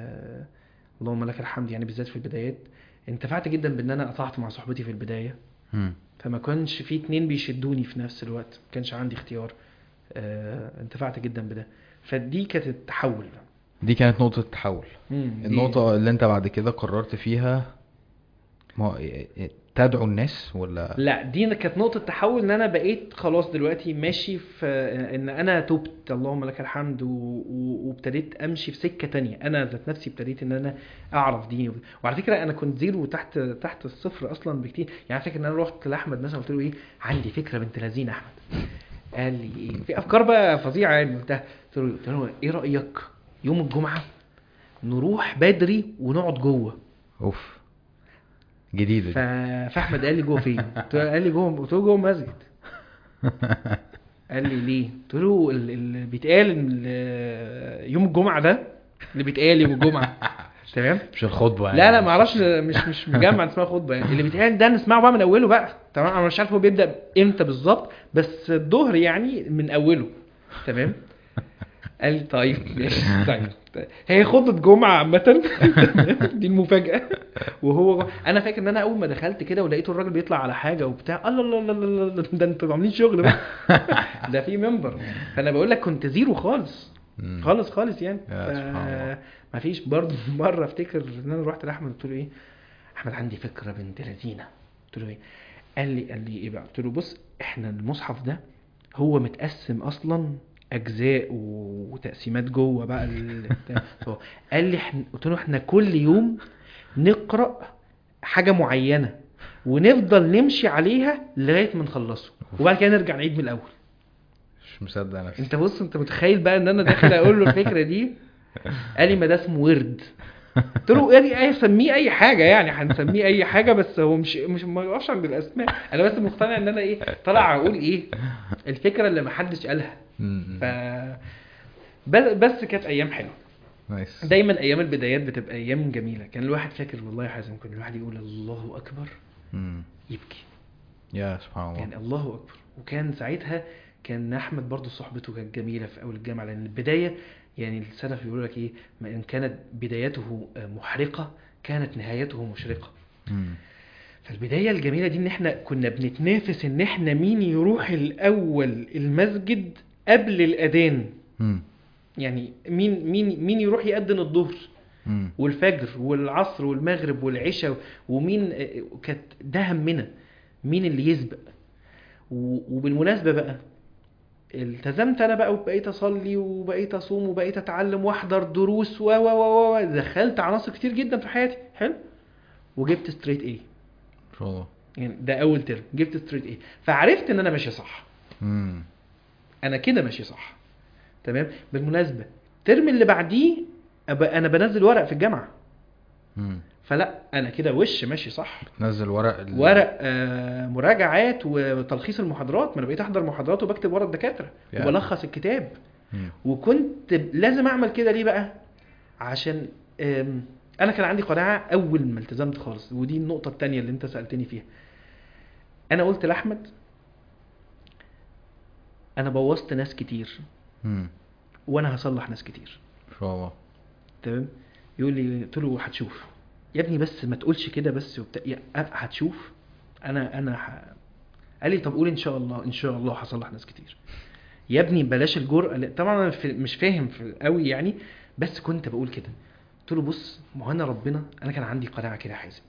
آه، اللهم لك الحمد يعني بالذات في البدايات انتفعت جدا بان انا قطعت مع صحبتي في البداية مم. فما كانش في اتنين بيشدوني في نفس الوقت ما كانش عندي اختيار آه انتفعت جدا بده فدي كانت التحول دي كانت نقطة التحول مم، دي- النقطة اللي انت بعد كده قررت فيها ما تدعو الناس ولا لا دي كانت نقطة تحول ان انا بقيت خلاص دلوقتي ماشي في ان انا تبت اللهم لك الحمد و- و- وابتديت امشي في سكة تانية انا ذات نفسي ابتديت ان انا اعرف دي وعلى فكرة انا كنت زيرو تحت تحت الصفر اصلا بكتير يعني فاكر ان انا رحت لاحمد مثلا قلت له ايه عندي فكرة بنت لذين احمد قال لي ايه في افكار بقى فظيعة يعني قلتها قلت له قلت له ايه رأيك يوم الجمعة نروح بدري ونقعد جوه اوف جديدة ف... دي فاحمد قال لي جوه فين؟ قلت له قال لي جوه قلت له جوه المسجد قال لي ليه؟ قلت له ال- اللي بيتقال إن ال- يوم الجمعه ده اللي بيتقال يوم الجمعه تمام؟ مش الخطبة يعني لا لا ما اعرفش مش مش مجمع اسمها خطبه يعني اللي بيتقال ده نسمعه بقى من اوله بقى تمام انا مش عارف هو بيبدا امتى بالظبط بس الظهر يعني من اوله تمام؟ قال لي طيب ماشي طيب هي خطبه جمعه عامه دي المفاجاه وهو انا فاكر ان انا اول ما دخلت كده ولقيته الراجل بيطلع على حاجه وبتاع الله الله الله الله الله، ده انتوا عاملين شغل بقى ده في منبر فانا بقول لك كنت زيرو خالص مم. خالص خالص يعني يا سبحان الله. ما فيش برضه مره افتكر ان انا رحت لاحمد قلت له ايه احمد عندي فكره بنت لذينه قلت له ايه قال لي قال لي ايه بقى قلت له بص احنا المصحف ده هو متقسم اصلا اجزاء و- وتقسيمات جوه بقى ال- بتاع. هو قال لي احنا قلت له احنا كل يوم نقرا حاجه معينه ونفضل نمشي عليها لغايه ما نخلصه وبعد كده نرجع نعيد من الاول مش مصدق نفسي انت بص انت متخيل بقى ان انا داخل اقول له الفكره دي قال لي ما ده اسمه ورد قلت له يعني ايه سميه اي حاجه يعني هنسميه اي حاجه بس هو مش مش ما يقفش عند الاسماء انا بس مقتنع ان انا ايه طالع اقول ايه الفكره اللي ما حدش قالها مم. ف بس بس كانت ايام حلوه نايس دايما ايام البدايات بتبقى ايام جميله كان الواحد فاكر والله يا حازم كان الواحد يقول الله اكبر مم. يبكي يا سبحان الله يعني الله اكبر وكان ساعتها كان احمد برضو صحبته كانت جميله في اول الجامعه لان البدايه يعني السلف بيقول لك ايه ما ان كانت بدايته محرقه كانت نهايته مشرقه مم. فالبدايه الجميله دي ان احنا كنا بنتنافس ان احنا مين يروح الاول المسجد قبل الاذان مم. يعني مين مين مين يروح يأذن الظهر مم. والفجر والعصر والمغرب والعشاء ومين كانت ده همنا مين اللي يسبق و- وبالمناسبة بقى التزمت انا بقى وبقيت اصلي وبقيت اصوم وبقيت اتعلم واحضر دروس و و و و دخلت عناصر كتير جدا في حياتي حلو وجبت ستريت اي ان شاء الله يعني ده اول ترم جبت ستريت اي فعرفت ان انا ماشي صح مم. انا كده ماشي صح تمام بالمناسبة الترم اللي بعديه أبقى انا بنزل ورق في الجامعة مم. فلا انا كده وش ماشي صح تنزل ورق ال... ورق آه، مراجعات وتلخيص المحاضرات ما انا بقيت احضر محاضرات وبكتب ورا الدكاتره يا. وبلخص الكتاب مم. وكنت لازم اعمل كده ليه بقى عشان آم، انا كان عندي قناعه اول ما التزمت خالص ودي النقطه التانية اللي انت سالتني فيها انا قلت لاحمد انا بوظت ناس كتير مم. وانا هصلح ناس كتير ان شاء الله تمام يقول لي قلت له هتشوف يا ابني بس ما تقولش كده بس وبتاع يا أ- هتشوف انا انا ح... قال لي طب قول ان شاء الله ان شاء الله هصلح ناس كتير يا ابني بلاش الجرأة لا- طبعا انا في- مش فاهم في قوي يعني بس كنت بقول كده قلت له بص ما هو انا ربنا انا كان عندي قناعه كده يا حازم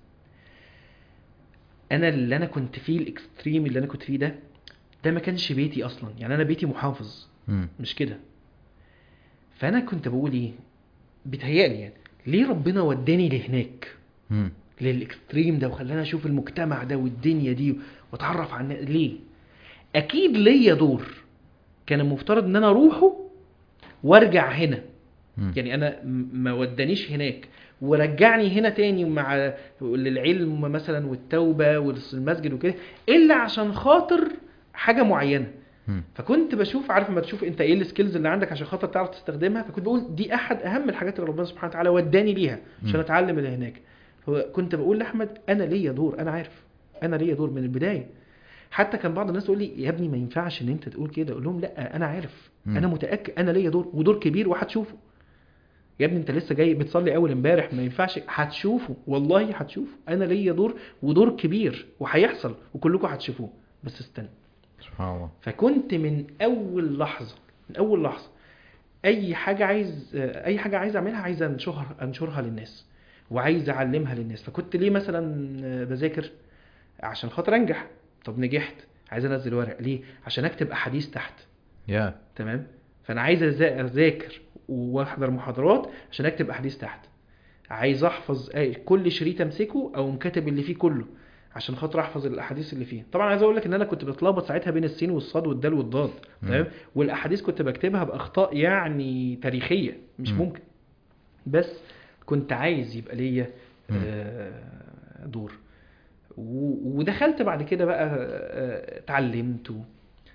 انا اللي انا كنت فيه الاكستريم اللي انا كنت فيه ده ده ما كانش بيتي اصلا يعني انا بيتي محافظ مم. مش كده فانا كنت بقول ايه بيتهيألي يعني ليه ربنا وداني لهناك مم. للاكستريم ده وخلاني اشوف المجتمع ده والدنيا دي واتعرف على الناس ليه اكيد ليا دور كان المفترض ان انا اروحه وارجع هنا مم. يعني انا م- ما ودانيش هناك ورجعني هنا تاني مع للعلم مثلا والتوبه والمسجد وكده الا عشان خاطر حاجه معينه مم. فكنت بشوف عارف لما تشوف انت ايه السكيلز اللي عندك عشان خاطر تعرف تستخدمها فكنت بقول دي احد اهم الحاجات اللي ربنا سبحانه وتعالى وداني ليها عشان مم. اتعلم اللي هناك هو كنت بقول لاحمد انا ليا دور انا عارف انا ليا دور من البدايه حتى كان بعض الناس تقول لي يا ابني ما ينفعش ان انت تقول كده اقول لهم لا انا عارف مم. انا متاكد انا ليا دور ودور كبير وهتشوفه يا ابني انت لسه جاي بتصلي اول امبارح ما ينفعش هتشوفه والله هتشوفه انا ليا دور ودور كبير وهيحصل وكلكم هتشوفوه بس استنى سبحان الله فكنت من اول لحظه من اول لحظه اي حاجه عايز اي حاجه عايز اعملها عايز انشرها انشرها للناس وعايز اعلمها للناس فكنت ليه مثلا بذاكر عشان خاطر انجح طب نجحت عايز انزل ورق ليه عشان اكتب احاديث تحت يا تمام فانا عايز أذا- اذاكر واحضر محاضرات عشان اكتب احاديث تحت عايز احفظ آية كل شريط امسكه او مكاتب اللي فيه كله عشان خاطر احفظ الاحاديث اللي فيه طبعا عايز اقول لك ان انا كنت بتلخبط ساعتها بين السين والصاد والدال والضاد مم. تمام والاحاديث كنت بكتبها باخطاء يعني تاريخيه مش مم. ممكن بس كنت عايز يبقى ليا مم. آه، دور و- ودخلت بعد كده بقى آه، اتعلمت و-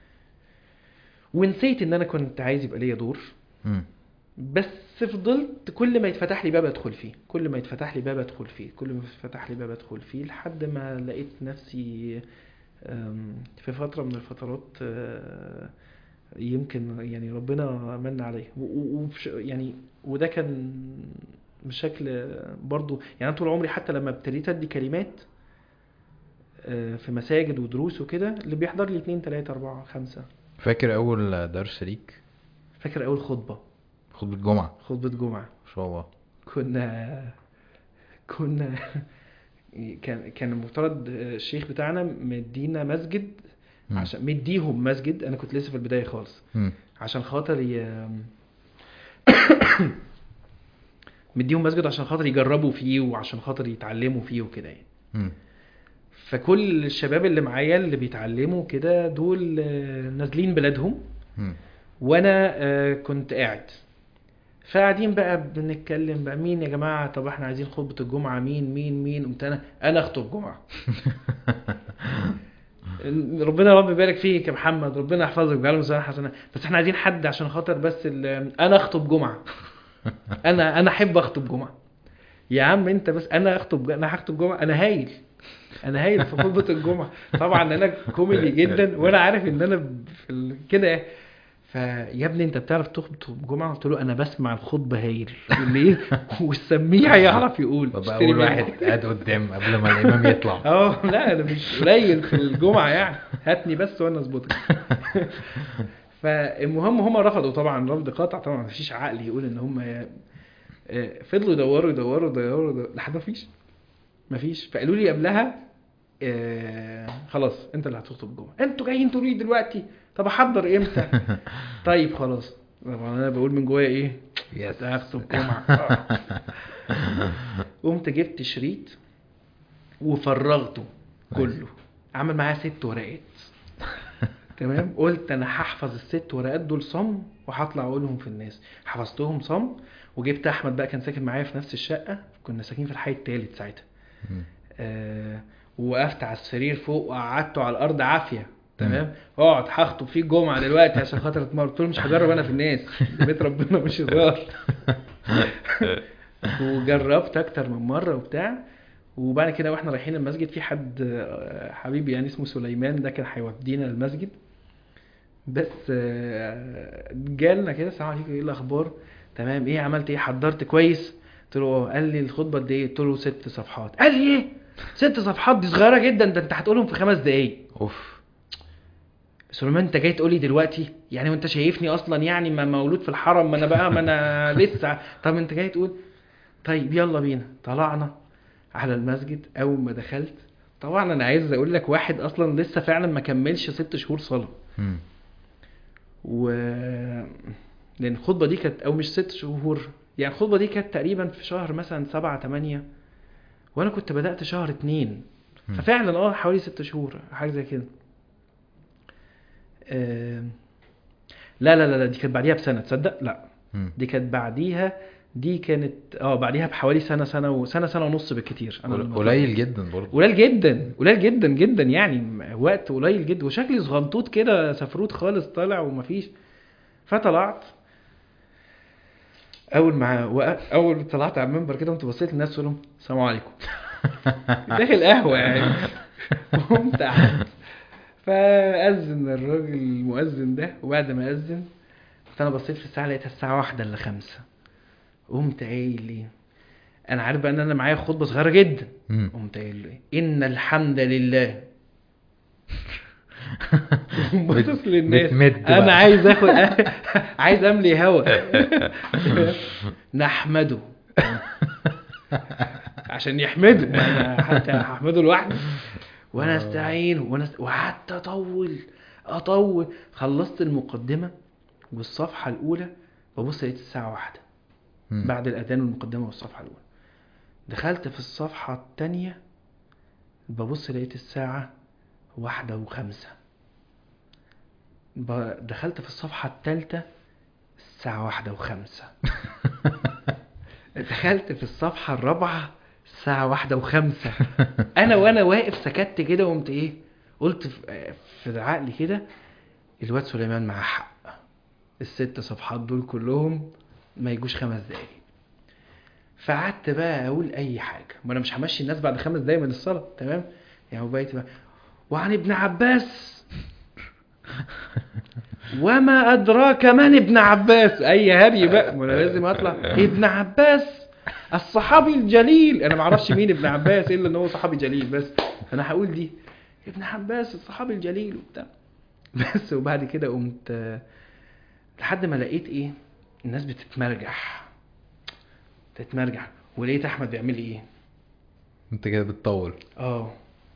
ونسيت ان انا كنت عايز يبقى ليا دور مم. بس فضلت كل ما يتفتح لي باب ادخل فيه كل ما يتفتح لي باب ادخل فيه كل ما يتفتح لي باب ادخل فيه لحد ما لقيت نفسي أم، في فترة من الفترات أه، يمكن يعني ربنا من عليا و- و- وبش- يعني وده كان بشكل برضو يعني أنا طول عمري حتى لما ابتديت ادي كلمات أه، في مساجد ودروس وكده اللي بيحضر لي اتنين تلاتة اربعة خمسة فاكر اول درس ليك فاكر اول خطبة خطبة جمعة خطبة جمعة ما شاء الله كنا كنا كان كان المفترض الشيخ بتاعنا مدينا مسجد مم. عشان مديهم مسجد انا كنت لسه في البدايه خالص مم. عشان خاطر ي... مديهم مسجد عشان خاطر يجربوا فيه وعشان خاطر يتعلموا فيه وكده يعني مم. فكل الشباب اللي معايا اللي بيتعلموا كده دول آه، نازلين بلادهم مم. وانا آه، كنت قاعد فقاعدين بقى بنتكلم بقى مين يا جماعه طب احنا عايزين خطبه الجمعه مين مين مين قمت انا انا اخطب جمعه ربنا يا رب يبارك فيك يا محمد ربنا يحفظك ويجعله ميزان حسنه بس احنا عايزين حد عشان خاطر بس ال- انا اخطب جمعه انا انا احب اخطب جمعه يا عم انت بس انا اخطب انا هخطب جمعه انا هايل انا هايل في خطبه الجمعه طبعا انا كوميدي جدا وانا عارف ان انا في ال- كده فيا ابني انت بتعرف تخطب جمعه قلت له انا بسمع الخطبه هايل واللي ايه والسميع يعرف يقول ببقى اشتري اول منه. واحد قاعد قدام قبل ما الامام يطلع اه لا انا مش قليل في الجمعه يعني هاتني بس وانا اظبطك فالمهم هم رفضوا طبعا رفض قاطع طبعا مفيش عقل يقول ان هم آه، فضلوا يدوروا يدوروا يدوروا يدوروا لحد ما فيش مفيش فقالوا لي قبلها آه خلاص انت اللي هتخطب جمعه انتوا جايين تقولوا لي دلوقتي طب احضر امتى طيب خلاص طبعا انا بقول من جوايا ايه يس هخطب جمعه آه. قمت جبت شريط وفرغته كله عمل معايا ست ورقات تمام قلت انا هحفظ الست ورقات دول صم وهطلع اقولهم في الناس حفظتهم صم وجبت احمد بقى كان ساكن معايا في نفس الشقه كنا ساكنين في الحي التالت ساعتها مم. آه ووقفت على السرير فوق وقعدته على الارض عافيه تمام اقعد هخطب فيك جمعه دلوقتي عشان خاطر اتمرن قلت له مش هجرب انا في الناس ده بيت ربنا مش هزار وجربت اكتر من مره وبتاع وبعد كده واحنا رايحين المسجد في حد آه، حبيبي يعني اسمه سليمان ده كان هيودينا المسجد بس آه، جالنا كده السلام عليكم ايه الاخبار تمام ايه عملت ايه حضرت كويس قلت له اه قال لي الخطبه قد ايه قلت له ست صفحات قال لي ايه ست صفحات دي صغيره جدا ده انت هتقولهم في خمس دقايق اوف سليمان انت جاي تقولي دلوقتي يعني وانت شايفني اصلا يعني ما مولود في الحرم ما انا بقى ما انا لسه طب انت جاي تقول طيب يلا بينا طلعنا على المسجد اول ما دخلت طبعا انا عايز اقول لك واحد اصلا لسه فعلا ما كملش ست شهور صلاه مم. و لان الخطبه دي كانت او مش ست شهور يعني الخطبه دي كانت تقريبا في شهر مثلا سبعة تمانية وانا كنت بدات شهر اتنين مم. ففعلا اه حوالي ست شهور حاجه زي كده آم، لا لا لا لا دي كانت بعديها بسنه تصدق لا مم. دي كانت بعديها دي كانت اه بعديها بحوالي سنه سنه وسنه سنه ونص بالكتير انا لما قليل جدا برضه قليل جدا قليل جدا جدا يعني م- وقت قليل جدا وشكلي صغنطوط كده سفروت خالص طالع ومفيش فطلعت اول ما وقف اول ما طلعت على المنبر كده قمت بصيت للناس قلت لهم السلام عليكم داخل قهوه يعني قمت قعدت فاذن الراجل المؤذن ده وبعد ما اذن كنت انا بصيت في الساعه لقيتها الساعه واحدة الا خمسة قمت قايل لي انا عارف بقى ان انا معايا خطبه صغيره جدا مم. قمت قايل له إيه؟ ان الحمد لله باصص للناس بتمد انا بقى. عايز اخد عايز املي هوا نحمده عشان يحمده ما انا حتى هحمده لوحدي وانا استعين وانا است... وقعدت اطول اطول خلصت المقدمه والصفحه الاولى ببص لقيت الساعه واحدة مم. بعد الاذان والمقدمه والصفحه الاولى دخلت في الصفحه الثانيه ببص لقيت الساعه واحدة وخمسة ب- دخلت في الصفحة الثالثة الساعة واحدة وخمسة دخلت في الصفحة الرابعة الساعة واحدة وخمسة أنا وأنا واقف سكت كده وقمت إيه قلت في في عقلي كده الواد سليمان معاه حق الست صفحات دول كلهم ما يجوش خمس دقايق فقعدت بقى اقول اي حاجه ما انا مش همشي الناس بعد خمس دقايق من الصلاه تمام يعني وبقيت بقى وعن ابن عباس وما ادراك من ابن عباس اي هري بقى ما انا لازم اطلع ابن عباس الصحابي الجليل انا ما اعرفش مين ابن عباس الا ان هو صحابي جليل بس انا هقول دي ابن عباس الصحابي الجليل وبتاع بس وبعد كده قمت آه، لحد ما لقيت ايه الناس بتتمرجح تتمرجح ولقيت احمد بيعمل لي ايه انت كده بتطول اه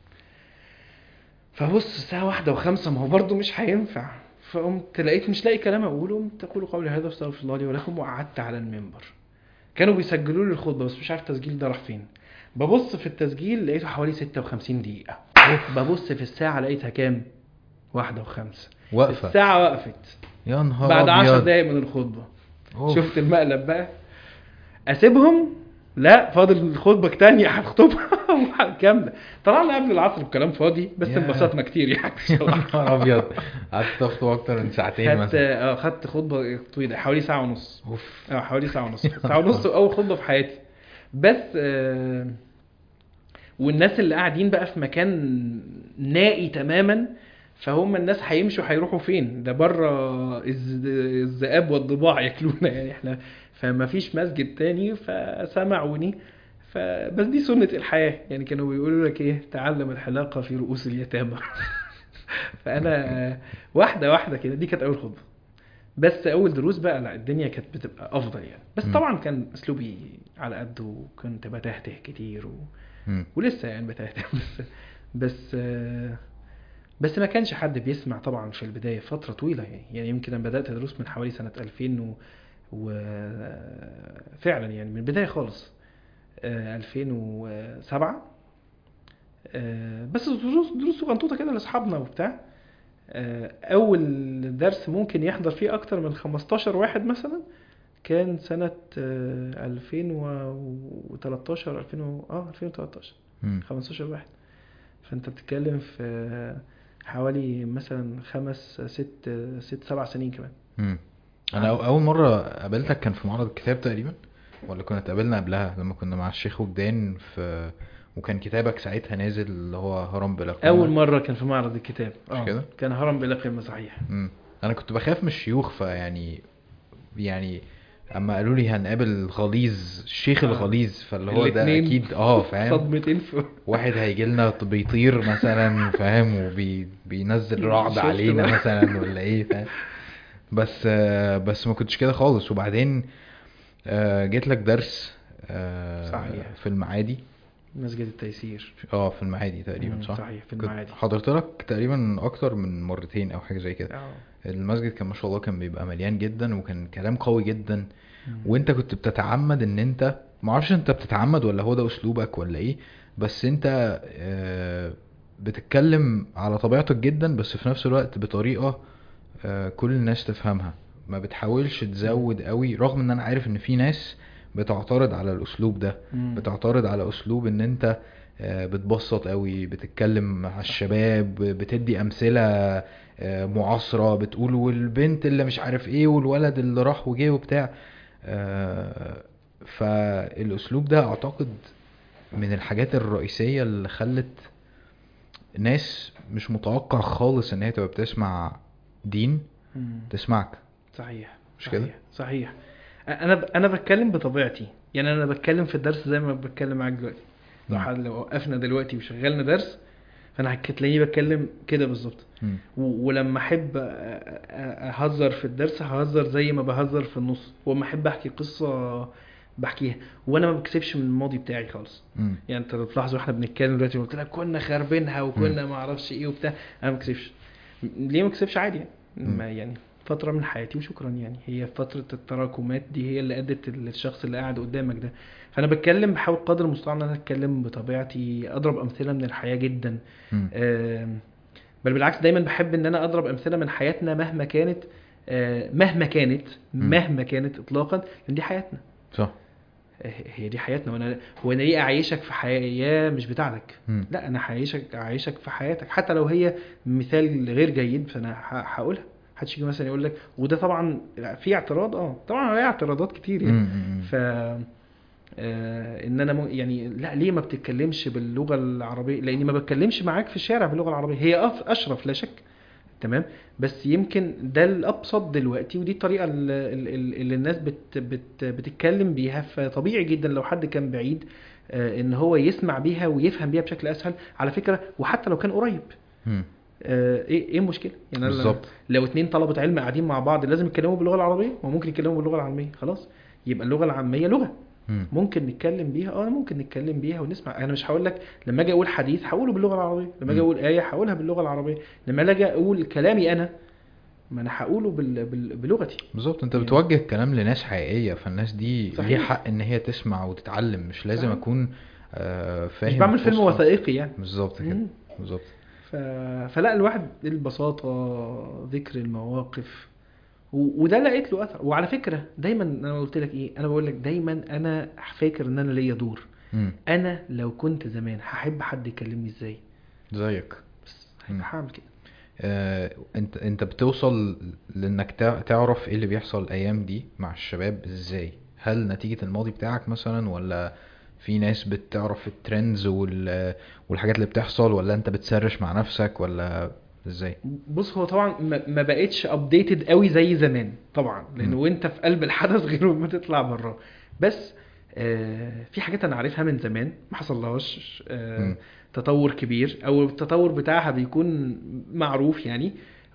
فبص الساعة واحدة وخمسة ما هو برضه مش هينفع فقمت لقيت مش لاقي كلام اقوله قمت اقول قولي هذا واستغفر الله لي ولكم وقعدت على المنبر كانوا بيسجلوا لي الخطبة بس مش عارف التسجيل ده راح فين ببص في التسجيل لقيته حوالي 56 دقيقة ببص في الساعة لقيتها كام؟ واحدة وخمسة واقفة الساعة وقفت يا نهار بعد 10 أبيض. دقايق من الخطبة أوف. شفت المقلب بقى اسيبهم لا فاضل الخطبه الثانيه هخطبها كامله طلعنا قبل العصر بكلام فاضي بس ياه. انبسطنا كتير يعني يا بصراحه نهار ابيض قعدت تخطب اكتر من ساعتين خدت مثلا اه خدت خطبه طويله حوالي ساعه ونص اوف اه حوالي ساعه ونص ساعه ونص اول خطبه في حياتي بس آه والناس اللي قاعدين بقى في مكان نائي تماما فهم الناس هيمشوا هيروحوا فين ده بره الز- الذئاب والضباع ياكلونا يعني احنا فما فيش مسجد تاني فسمعوني فبس دي سنة الحياة يعني كانوا بيقولوا لك ايه تعلم الحلاقة في رؤوس اليتامى فانا واحدة واحدة كده دي كانت اول خطبة بس اول دروس بقى لا الدنيا كانت بتبقى افضل يعني بس مم. طبعا كان اسلوبي على قده وكنت بتهته كتير و... مم. ولسه يعني بتهته بس بس آه، بس ما كانش حد بيسمع طبعا في البداية فترة طويلة يعني يعني يمكن انا بدأت ادرس من حوالي سنة 2000 و... وفعلا يعني من البداية خالص آه، 2007 آه، بس دروس دروس صغنطوطة كده لاصحابنا وبتاع آه، اول درس ممكن يحضر فيه اكتر من 15 واحد مثلا كان سنة آه، 2013 2000 و- اه 2013 مم. 15 واحد فانت بتتكلم في حوالي مثلا خمس ست ست سبع سنين كمان مم. انا أو- اول مره قابلتك كان في معرض الكتاب تقريبا ولا كنا اتقابلنا قبلها لما كنا مع الشيخ وجدان في وكان كتابك ساعتها نازل اللي هو هرم بلا قيمة. اول مره كان في معرض الكتاب مش آه، كده؟ كان هرم بلا قيمه صحيح مم. انا كنت بخاف من الشيوخ فيعني يعني اما قالوا لي هنقابل غليظ الشيخ آه. الغليظ فاللي هو ده الاتنين اكيد اه فاهم صدمتين في واحد هيجي لنا بيطير مثلا فاهم وبينزل رعد شفت علينا بقى. مثلا ولا ايه فاهم بس آه، بس ما كنتش كده خالص وبعدين آه، جيت لك درس آه، صحيح. في المعادي مسجد التيسير اه في المعادي تقريبا مم، صح صحيح، في كنت المعادي. حضرت لك تقريبا اكتر من مرتين او حاجه زي كده آه. المسجد كان ما شاء الله كان بيبقى مليان جدا وكان كلام قوي جدا مم. وانت كنت بتتعمد ان انت معرفش انت بتتعمد ولا هو ده اسلوبك ولا ايه بس انت آه، بتتكلم على طبيعتك جدا بس في نفس الوقت بطريقة آه، كل الناس تفهمها ما بتحاولش تزود قوي رغم ان انا عارف ان في ناس بتعترض على الاسلوب ده مم. بتعترض على اسلوب ان انت آه، بتبسط قوي بتتكلم مع الشباب بتدي امثله آه، معاصره بتقول والبنت اللي مش عارف ايه والولد اللي راح وجه وبتاع آه، فالاسلوب ده اعتقد من الحاجات الرئيسيه اللي خلت ناس مش متوقع خالص ان هي تبقى بتسمع دين مم. تسمعك صحيح مش صحيح. كده؟ صحيح انا ب... انا بتكلم بطبيعتي يعني انا بتكلم في الدرس زي ما بتكلم معاك دلوقتي لو مم. حد لو وقفنا دلوقتي وشغلنا درس فانا هتلاقيني بتكلم كده بالظبط مم. و- ولما احب أ- أ- اهزر في الدرس ههزر زي ما بهزر في النص ولما احب احكي قصه بحكيها وانا ما بكسبش من الماضي بتاعي خالص مم. يعني انت لو تلاحظ واحنا بنتكلم دلوقتي قلت لك كنا خاربينها وكنا ما اعرفش ايه وبتاع انا ما بكسبش م- ليه ما بكسبش عادي يعني مم. ما يعني فترة من حياتي وشكرا يعني هي فترة التراكمات دي هي اللي ادت للشخص اللي قاعد قدامك ده فانا بتكلم بحاول قدر المستطاع ان انا اتكلم بطبيعتي اضرب امثلة من الحياة جدا مم. آم، بل بالعكس دايما بحب ان انا اضرب امثله من حياتنا مهما كانت آه، مهما كانت مم. مهما كانت اطلاقا لان دي حياتنا صح آه، هي دي حياتنا وانا هو انا ليه اعيشك في حياه مش بتاعتك مم. لا انا هعيشك اعيشك في حياتك حتى لو هي مثال غير جيد فانا ه- هقولها محدش يجي مثلا يقول لك وده طبعا في اعتراض اه طبعا عليه اعتراضات كتير يعني مم. مم. ف آه، ان انا م... يعني لا ليه ما بتتكلمش باللغه العربيه لاني ما بتكلمش معاك في الشارع باللغه العربيه هي أف... اشرف لا شك تمام بس يمكن ده الابسط دلوقتي ودي الطريقه اللي, اللي الناس بت... بت... بتتكلم بيها فطبيعي جدا لو حد كان بعيد آه، ان هو يسمع بيها ويفهم بيها بشكل اسهل على فكره وحتى لو كان قريب مم. آه، ايه ايه المشكله يعني أنا بالظبط. لو اتنين طلبه علم قاعدين مع بعض لازم يتكلموا باللغه العربيه وممكن يتكلموا باللغه العاميه خلاص يبقى اللغه العاميه لغه مم. ممكن نتكلم بيها اه ممكن نتكلم بيها ونسمع انا مش هقول لك لما اجي اقول حديث هقوله باللغه العربيه لما اجي مم. اقول ايه هقولها باللغه العربيه لما اجي اقول كلامي انا ما انا هقوله بال... بال... بلغتي بالظبط انت يعني- بتوجه كلام لناس حقيقيه فالناس دي صحيح. ليها حق ان هي تسمع وتتعلم مش لازم صحيح. اكون آه، فاهم مش بعمل فيلم الفصحى. وثائقي يعني بالظبط كده مم. بالظبط ف... فلا الواحد البساطه ذكر المواقف و... وده لقيت له اثر وعلى فكره دايما انا قلت لك ايه انا بقول لك دايما انا فاكر ان انا ليا دور مم. انا لو كنت زمان هحب حد يكلمني ازاي زيك بس مم. هعمل كده آه، انت انت بتوصل لانك تع- تعرف ايه اللي بيحصل الايام دي مع الشباب ازاي هل نتيجة الماضي بتاعك مثلا ولا في ناس بتعرف الترندز وال... والحاجات اللي بتحصل ولا انت بتسرش مع نفسك ولا ازاي بص هو طبعا ما- ما بقتش ابديتد قوي زي زمان طبعا لان مم. وانت في قلب الحدث غير ما تطلع بره بس آه في حاجات انا عارفها من زمان ما حصلهاش آه مم. تطور كبير او التطور بتاعها بيكون معروف يعني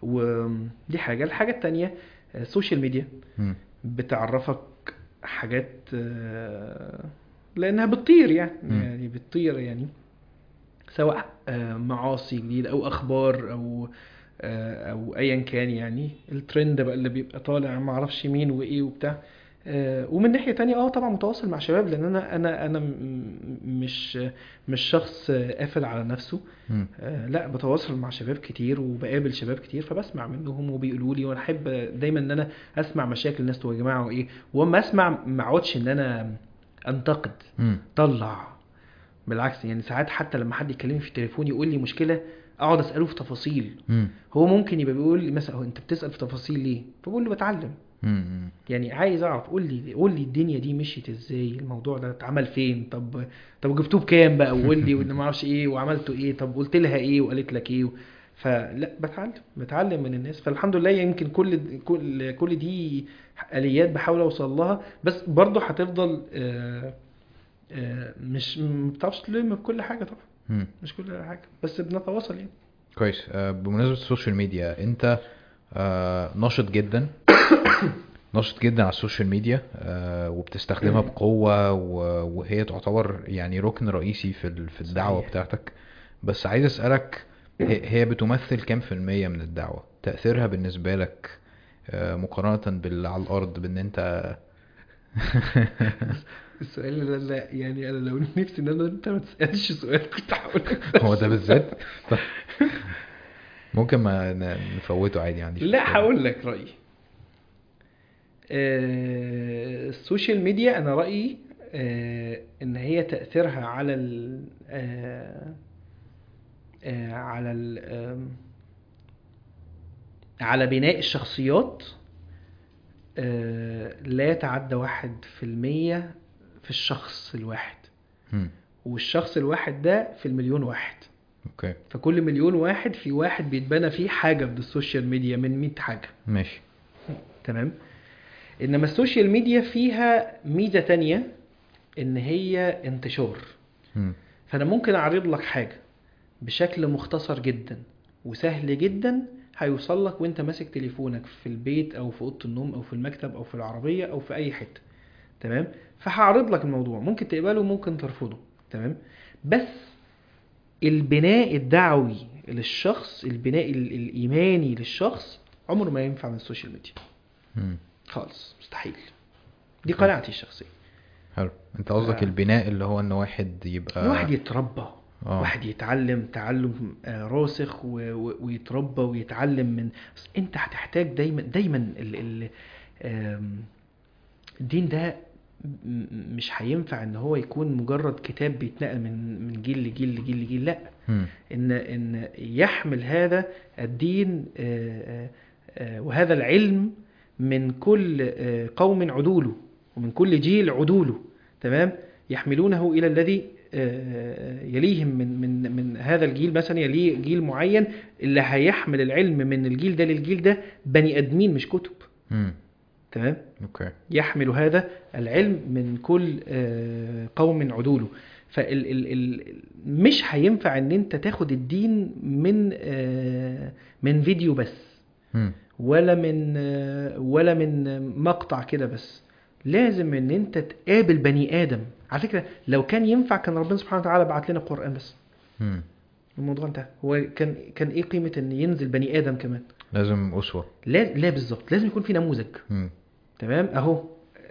ودي حاجه الحاجه التانية آه، السوشيال ميديا مم. بتعرفك حاجات آه، لانها بتطير يعني مم. يعني بتطير يعني سواء آه، معاصي جديدة او اخبار او آه، او ايا كان يعني الترند بقى اللي بيبقى طالع ما اعرفش مين وايه وبتاع آه، ومن ناحية تانية اه طبعا متواصل مع شباب لان انا انا انا م- مش مش شخص آه، قافل على نفسه مم. آه، لا بتواصل مع شباب كتير وبقابل شباب كتير فبسمع منهم وبيقولوا لي وانا احب دايما ان انا اسمع مشاكل الناس يا جماعه وايه واما اسمع ما اقعدش ان انا انتقد مم. طلع بالعكس يعني ساعات حتى لما حد يكلمني في التليفون يقول لي مشكله اقعد اساله في تفاصيل مم. هو ممكن يبقى بيقول لي مثلا هو انت بتسال في تفاصيل ليه فبقول له بتعلم مم. يعني عايز اعرف قول لي قول لي الدنيا دي مشيت ازاي الموضوع ده اتعمل فين طب طب جبتوه بكام بقى وقول لي وإن ما اعرفش ايه وعملته ايه طب قلت لها ايه وقالت لك ايه فلا بتعلم بتعلم من الناس فالحمد لله يمكن كل كل كل دي اليات بحاول اوصل لها بس برضه هتفضل آه، آه، مش ما بتعرفش تلم بكل حاجه طبعا مم. مش كل حاجه بس بنتواصل يعني كويس آه، بمناسبة السوشيال ميديا انت آه، ناشط جدا ناشط جدا على السوشيال ميديا آه، وبتستخدمها مم. بقوة و- وهي تعتبر يعني ركن رئيسي في ال- في الدعوة صحيح. بتاعتك بس عايز اسألك هي هي بتمثل كام في المية من الدعوة تأثيرها بالنسبة لك آه، مقارنة باللي على الأرض بإن أنت السؤال اللي لا يعني انا لو نفسي ان انا انت ما تسالش سؤال كنت هقول لك هو ده بالذات ممكن ما ن- نفوته عادي عندي لا هقول لك رايي آه، السوشيال ميديا انا رايي آه، ان هي تاثيرها على ال آه، آه، على ال آم، على بناء الشخصيات آه، لا يتعدى واحد في المية في الشخص الواحد مم. والشخص الواحد ده في المليون واحد اوكي فكل مليون واحد في واحد بيتبنى فيه حاجة من السوشيال ميديا من 100 حاجة ماشي تمام انما السوشيال ميديا فيها ميزه تانية ان هي انتشار مم. فانا ممكن اعرض لك حاجه بشكل مختصر جدا وسهل جدا هيوصل لك وانت ماسك تليفونك في البيت او في اوضه النوم او في المكتب او في العربيه او في اي حته تمام فهعرض لك الموضوع ممكن تقبله وممكن ترفضه تمام بس البناء الدعوي للشخص البناء ال- الايماني للشخص عمره ما ينفع من السوشيال ميديا مم. خالص مستحيل دي قناعتي الشخصيه حلو انت قصدك آه. البناء اللي هو ان واحد يبقى الواحد يتربى آه. واحد يتعلم تعلم آه، راسخ و- و- ويتربى ويتعلم من بس انت هتحتاج دايما دايما ال ال آم، الدين ده م- م- مش هينفع ان هو يكون مجرد كتاب بيتنقل من من جيل لجيل لجيل لجيل لا مم. ان ان يحمل هذا الدين آه، آه، آه، وهذا العلم من كل آه، قوم عدوله ومن كل جيل عدوله تمام يحملونه الى الذي آه، يليهم من من من هذا الجيل مثلا يليه جيل معين اللي هيحمل العلم من الجيل ده للجيل ده بني ادمين مش كتب مم. تمام اوكي يحمل هذا العلم من كل آه، قوم عدوله فال ال ال مش هينفع ان انت تاخد الدين من آه، من فيديو بس مم. ولا من آه، ولا من مقطع كده بس لازم ان انت تقابل بني ادم على فكره لو كان ينفع كان ربنا سبحانه وتعالى بعت لنا قران بس مم. الموضوع انتهى هو كان كان ايه قيمه ان ينزل بني ادم كمان لازم اسوه لا لا بالظبط لازم يكون في نموذج مم. تمام اهو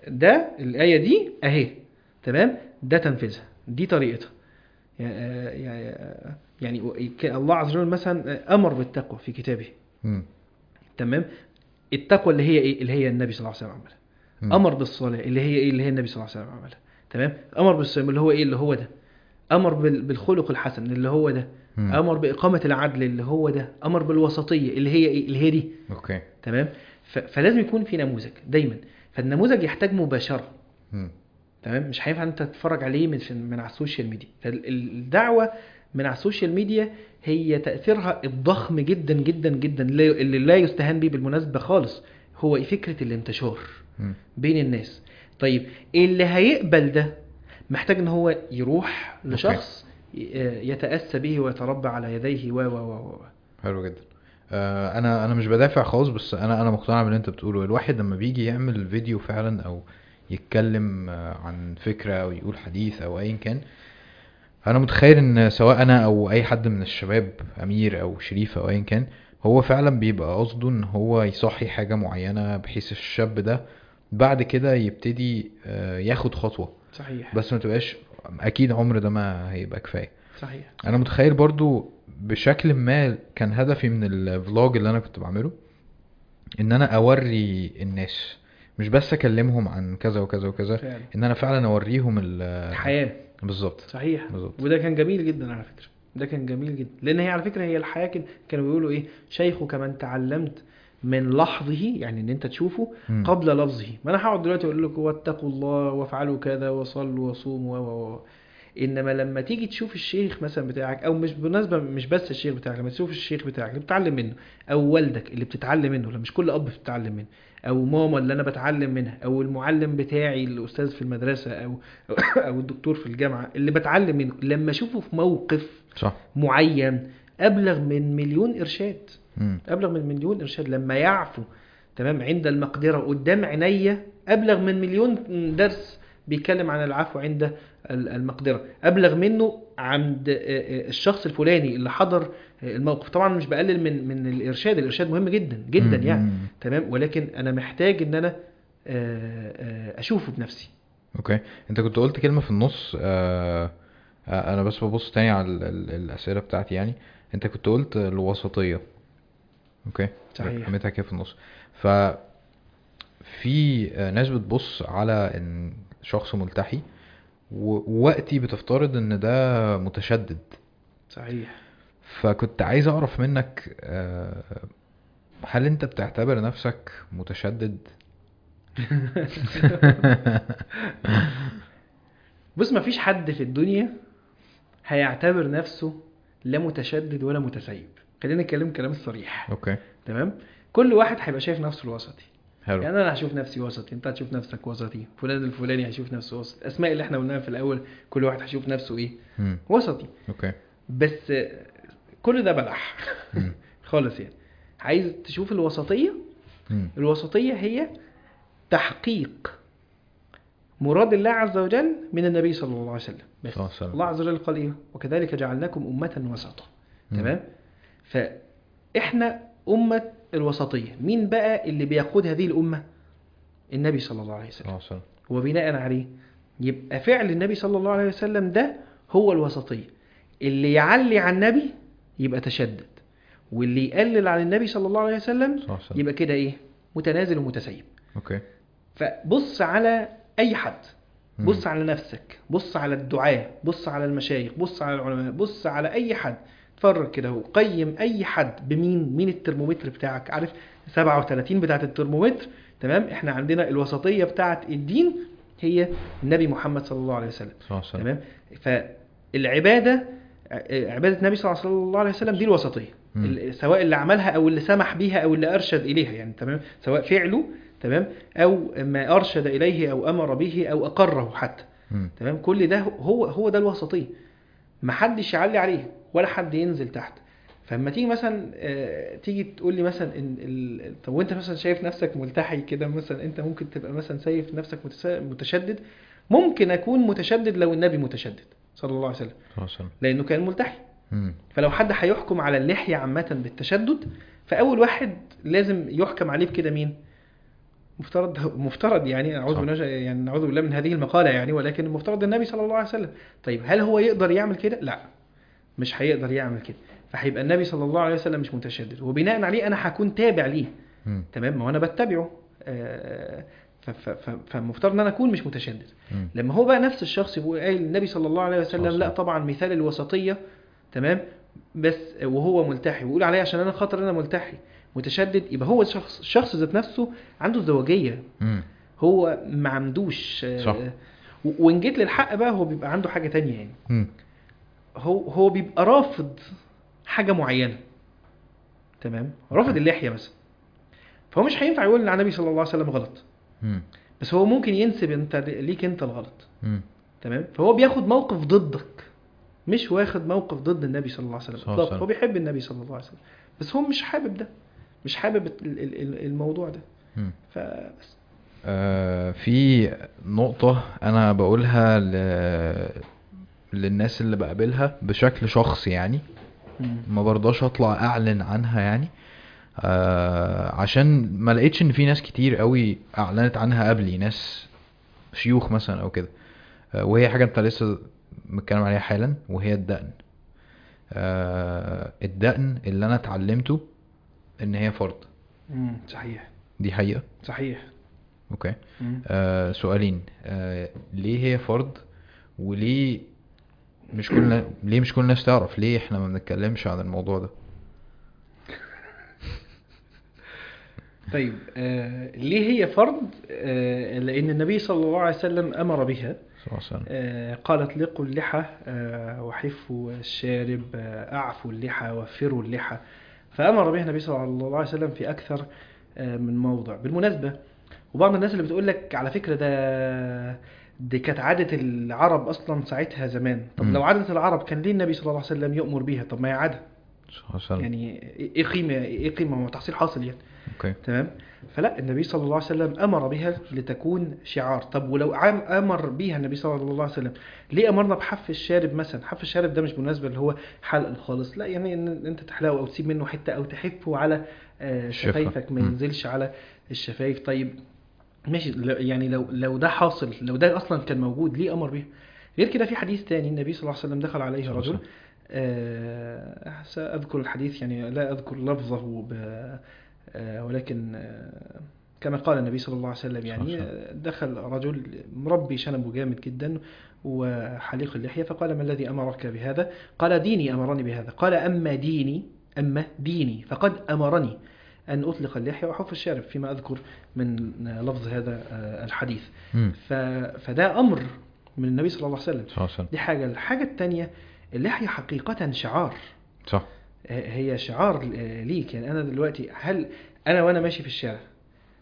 ده الايه دي اهي تمام ده تنفيذها دي طريقتها يا- يا- يعني ك- الله عز وجل مثلا امر بالتقوى في كتابه مم. تمام التقوى اللي هي ايه اللي هي النبي صلى الله عليه وسلم عملها مم. امر بالصلاه اللي هي ايه اللي هي النبي صلى الله عليه وسلم عملها تمام امر بالصيام اللي هو ايه اللي هو ده امر بال- بالخلق الحسن اللي هو ده مم. امر باقامه العدل اللي هو ده امر بالوسطيه اللي هي ايه اللي هي دي اوكي تمام ف- فلازم يكون في نموذج دايما فالنموذج يحتاج مباشره مم. تمام مش هينفع انت تتفرج عليه من من على السوشيال ميديا فالدعوه من على السوشيال ميديا هي تاثيرها الضخم جدا جدا جدا اللي اللي لا يستهان به بالمناسبه خالص هو فكره الانتشار مم. بين الناس طيب اللي هيقبل ده محتاج ان هو يروح لشخص ي- يتاسى به ويتربى على يديه و و و و حلو جدا آه انا انا مش بدافع خالص بس انا انا مقتنع باللي انت بتقوله الواحد لما بيجي يعمل فيديو فعلا او يتكلم آه، عن فكرة او يقول حديث او ايا كان انا متخيل ان سواء انا او اي حد من الشباب امير او شريف او ايا كان هو فعلا بيبقى قصده ان هو يصحي حاجة معينة بحيث الشاب ده بعد كده يبتدي آه، ياخد خطوة صحيح بس ما تبقاش اكيد عمر ده ما هيبقى كفاية صحيح انا متخيل برضو بشكل ما كان هدفي من الفلوج اللي انا كنت بعمله ان انا اوري الناس مش بس اكلمهم عن كذا وكذا وكذا فعلا ان انا فعلا اوريهم ال الحياه بالظبط صحيح بالظبط وده كان جميل جدا على فكره ده كان جميل جدا لان هي على فكره هي الحياه كان- كانوا بيقولوا ايه شيخك من تعلمت من لحظه يعني ان انت تشوفه مم. قبل لفظه ما انا هقعد دلوقتي اقول لكم واتقوا الله وافعلوا كذا وصلوا وصوموا و و و انما لما تيجي تشوف الشيخ مثلا بتاعك او مش بالمناسبه مش بس الشيخ بتاعك لما تشوف الشيخ بتاعك اللي بتتعلم منه او والدك اللي بتتعلم منه لا مش كل اب بتتعلم منه او ماما اللي انا بتعلم منها او المعلم بتاعي الاستاذ في المدرسه او او الدكتور في الجامعه اللي بتعلم منه لما اشوفه في موقف صح معين ابلغ من مليون ارشاد مم. ابلغ من مليون ارشاد لما يعفو تمام عند المقدره قدام عينيا ابلغ من مليون درس بيتكلم عن العفو عند ال- المقدره ابلغ منه عند آه، آه، الشخص الفلاني اللي حضر آه، الموقف طبعا مش بقلل من من الارشاد الارشاد مهم جدا جدا مم. يعني مم. تمام ولكن انا محتاج ان انا آه، آه، اشوفه بنفسي اوكي انت كنت قلت كلمة في النص آه آه انا بس ببص تاني على ال- ال- الاسئلة بتاعتي يعني انت كنت قلت الوسطية اوكي صحيح. رميتها كده في النص ف في آه، ناس بتبص على ان شخص ملتحي و- ووقتي بتفترض ان ده متشدد صحيح فكنت عايز اعرف منك آه، هل انت بتعتبر نفسك متشدد بص ما فيش حد في الدنيا هيعتبر نفسه لا متشدد ولا متسيب خلينا نتكلم كلام الصريح اوكي تمام كل واحد هيبقى شايف نفسه الوسطي حلو يعني انا هشوف نفسي وسطي انت هتشوف نفسك وسطي فلان الفلاني هيشوف نفسه وسط الاسماء اللي احنا قلناها في الاول كل واحد هيشوف نفسه ايه مم. وسطي اوكي بس آه، كل ده بلح مم. خالص يعني عايز تشوف الوسطيه مم. الوسطيه هي تحقيق مراد الله عز وجل من النبي صلى الله عليه وسلم بس صلى الله عليه وسلم. الله عز وجل قال ايه وكذلك جعلناكم امه وسطا مم. تمام فاحنا امه الوسطيه مين بقى اللي بيقود هذه الامه النبي صلى الله عليه صلى وسلم الله عليه وسلم وبناء عليه يبقى فعل النبي صلى الله عليه وسلم ده هو الوسطيه اللي يعلي عن النبي يبقى تشدد واللي يقلل عن النبي صلى الله عليه وسلم صلى الله عليه وسلم يبقى كده ايه متنازل ومتسيب اوكي فبص على اي حد مم. بص على نفسك بص على الدعاة بص على المشايخ بص على العلماء بص على اي حد اتفرج كده هو قيم اي حد بمين مين الترمومتر بتاعك عارف 37 بتاعت الترمومتر تمام احنا عندنا الوسطية بتاعت الدين هي النبي محمد صلى الله عليه وسلم صلى الله عليه وسلم تمام فالعبادة ع- عبادة النبي صلى الله عليه وسلم دي الوسطية مم. ال- سواء اللي عملها او اللي سمح بيها او اللي ارشد اليها يعني تمام سواء فعله تمام او ما ارشد اليه او امر به او اقره حتى مم. تمام كل ده هو هو ده الوسطيه ما حدش يعلي عليه ولا حد ينزل تحت فلما تيجي مثلا آه، تيجي تقول لي مثلا ان ال... طب وانت مثلا شايف نفسك ملتحي كده مثلا انت ممكن تبقى مثلا شايف نفسك متس- متشدد ممكن اكون متشدد لو النبي متشدد صلى الله عليه وسلم صلى الله عليه وسلم لانه كان ملتحي مم. فلو حد هيحكم على اللحية عامة بالتشدد فأول واحد لازم يحكم عليه بكده مين؟ مفترض مفترض يعني اعوذ صح. بالله يعني نعوذ بالله من هذه المقاله يعني ولكن المفترض النبي صلى الله عليه وسلم طيب هل هو يقدر يعمل كده لا مش هيقدر يعمل كده فهيبقى النبي صلى الله عليه وسلم مش متشدد وبناء عليه انا هكون تابع ليه مم. تمام ما هو انا بتبعه آه، ف- ف- ف- فالمفترض ان انا اكون مش متشدد مم. لما هو بقى نفس الشخص يقول قايل النبي صلى الله عليه صلى الله وسلم عليه لا وسلم. طبعا مثال الوسطيه تمام بس وهو ملتحي ويقول عليه عشان انا خاطر انا ملتحي متشدد يبقى هو الشخص الشخص ذات نفسه عنده ازدواجيه مم. هو ما عندوش آه، صح. و- وان جيت للحق بقى هو بيبقى عنده حاجه تانية يعني مم. هو هو بيبقى رافض حاجه معينه تمام رافض أوكي. اللحيه مثلا فهو مش هينفع يقول ان على النبي صلى الله عليه وسلم غلط مم. بس هو ممكن ينسب انت ليك انت الغلط مم. تمام فهو بياخد موقف ضدك مش واخد موقف ضد النبي صلى الله عليه وسلم صلى الله عليه بالظبط هو بيحب النبي صلى الله عليه وسلم بس هو مش حابب ده مش حابب ال- ال- ال- الموضوع ده مم. فبس آه، في نقطة أنا بقولها ل... للناس اللي بقابلها بشكل شخصي يعني ما برضاش اطلع اعلن عنها يعني آه عشان ما لقيتش ان في ناس كتير قوي اعلنت عنها قبلي ناس شيوخ مثلا او كده آه وهي حاجه انت لسه متكلم عليها حالا وهي الدقن آه الدقن اللي انا اتعلمته ان هي فرض مم. صحيح دي حقيقه صحيح اوكي مم. آه سؤالين آه ليه هي فرض وليه مش كل ليه مش كل الناس تعرف ليه احنا ما بنتكلمش عن الموضوع ده طيب آه ليه هي فرض آه لان النبي صلى الله عليه وسلم امر بها صلى الله عليه وسلم آه قال اطلقوا اللحى آه وحفوا الشارب آه اعفوا اللحى وفروا اللحى فامر بها النبي صلى الله عليه وسلم في اكثر آه من موضع بالمناسبه وبعض الناس اللي بتقول لك على فكره ده دي كانت عادة العرب أصلا ساعتها زمان طب مم. لو عادة العرب كان ليه النبي صلى الله عليه وسلم يأمر بيها طب ما هي عادة صلى الله عليه وسلم يعني إيه قيمة إيه قيمة ما هو تحصيل حاصل يعني اوكي تمام فلا النبي صلى الله عليه وسلم امر بها لتكون شعار طب ولو عام امر بيها النبي صلى الله عليه وسلم ليه امرنا بحف الشارب مثلا حف الشارب ده مش بالنسبه اللي هو حلق خالص لا يعني ان انت تحلقه او تسيب منه حته او تحفه على آه، الشفة. شفايفك ما مم. ينزلش على الشفايف طيب ماشي ل- يعني لو لو ده حاصل لو ده اصلا كان موجود ليه امر بيها غير كده في حديث تاني النبي صلى الله عليه وسلم دخل عليه صلى الله عليه رجل وسلم. آه، سأذكر الحديث يعني لا أذكر لفظه ب آه، ولكن آه، كما قال النبي صلى الله عليه وسلم يعني صلى الله عليه آه، دخل رجل مربي شنبه جامد جدا وحليق اللحية فقال ما الذي أمرك بهذا قال ديني أمرني بهذا قال أما ديني أما ديني فقد أمرني أن أطلق اللحية وأحف الشارب فيما أذكر من آه، لفظ هذا آه، الحديث مم. ف... فده أمر من النبي صلى الله عليه وسلم صلى الله عليه وسلم دي حاجة الحاجة التانية اللحية حقيقة شعار صح هي شعار ليك يعني أنا دلوقتي هل أنا وأنا ماشي في الشارع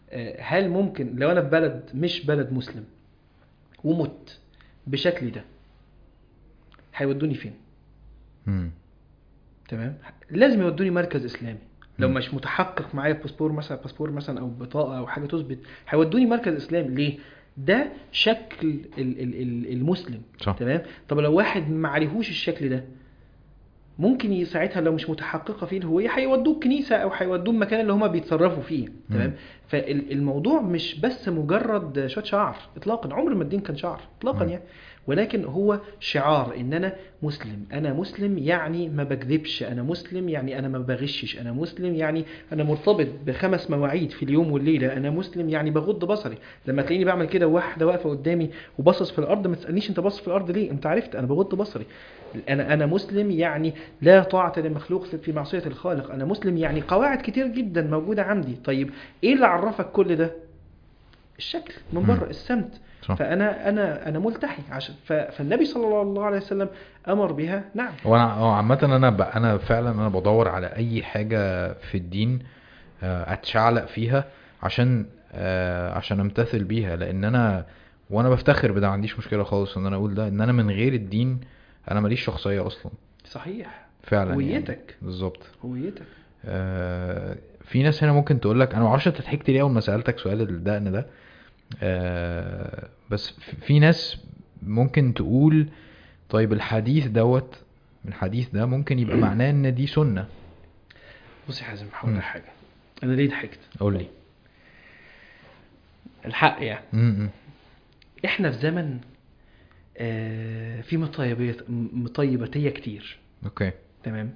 آه، هل ممكن لو انا في بلد مش بلد مسلم ومت بشكلي ده هيودوني فين مم. تمام لازم يودوني مركز اسلامي لو مم. مش متحقق معايا باسبور مثلا باسبور مثلا او بطاقه او حاجه تثبت هيودوني مركز اسلامي ليه ده شكل ال- ال- ال- المسلم صح. تمام طب لو واحد ما عليهوش الشكل ده ممكن ي- ساعتها لو مش متحققه فيه الهويه هيودوه الكنيسه او هيودوه المكان اللي هما بيتصرفوا فيه تمام مم. فالموضوع مش بس مجرد شويه شعر اطلاقا عمر ما الدين كان شعر اطلاقا مم. يعني ولكن هو شعار ان انا مسلم انا مسلم يعني ما بكذبش انا مسلم يعني انا ما بغشش انا مسلم يعني انا مرتبط بخمس مواعيد في اليوم والليله انا مسلم يعني بغض بصري لما تلاقيني بعمل كده وواحده واقفه قدامي وباصص في الارض ما تسالنيش انت باصص في الارض ليه انت عرفت انا بغض بصري انا انا مسلم يعني لا طاعه لمخلوق في معصيه الخالق انا مسلم يعني قواعد كتير جدا موجوده عندي طيب ايه اللي عرفك كل ده الشكل من مم. بره السمت صح. فانا انا انا ملتحي عشان ف- فالنبي صلى الله عليه وسلم امر بها نعم وانا اه عامة انا ب... انا فعلا انا بدور على اي حاجة في الدين آه، اتشعلق فيها عشان آه، عشان امتثل بيها لان انا وانا بفتخر بده ما عنديش مشكلة خالص ان انا اقول ده ان انا من غير الدين انا ماليش شخصية اصلا صحيح فعلا يعني. هويتك. بالظبط هويتك آه، في ناس هنا ممكن تقول لك انا ما اعرفش انت ضحكت ليه اول ما سالتك سؤال الدقن ده آه، بس في- في ناس ممكن تقول طيب الحديث دوت الحديث ده ممكن يبقى معناه ان دي سنه بص يا حازم هقول مم. لك حاجه انا ليه ضحكت قول لي الحق يعني م- احنا في زمن آه، في مطيبية مطيبتية كتير اوكي تمام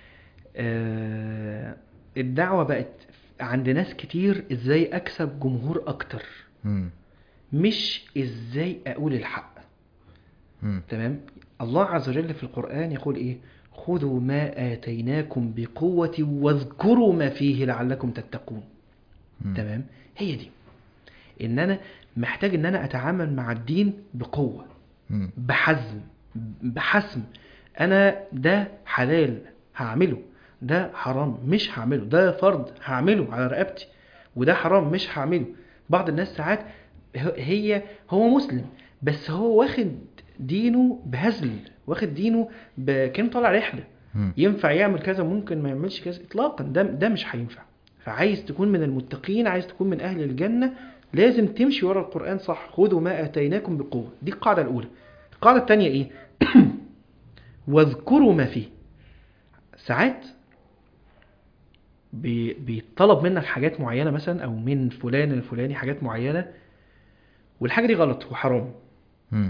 آه، الدعوة بقت عند ناس كتير ازاي اكسب جمهور اكتر م- مش ازاي اقول الحق م- تمام الله عز وجل في القرآن يقول ايه خذوا ما آتيناكم بقوة واذكروا ما فيه لعلكم تتقون م- تمام هي دي ان انا محتاج ان انا اتعامل مع الدين بقوة م- بحزم بحسم انا ده حلال هعمله ده حرام مش هعمله ده فرض هعمله على رقبتي وده حرام مش هعمله بعض الناس ساعات ه- هي هو مسلم بس هو واخد دينه بهزل واخد دينه ب... كان طالع رحله م- ينفع يعمل كذا ممكن ما يعملش كذا اطلاقا ده ده مش هينفع فعايز تكون من المتقين عايز تكون من اهل الجنه لازم تمشي ورا القران صح خذوا ما اتيناكم بقوه دي القاعده الاولى القاعده الثانيه ايه واذكروا ما فيه ساعات بي- بيطلب منك حاجات معينه مثلا او من فلان الفلاني حاجات معينه والحاجه دي غلط وحرام م-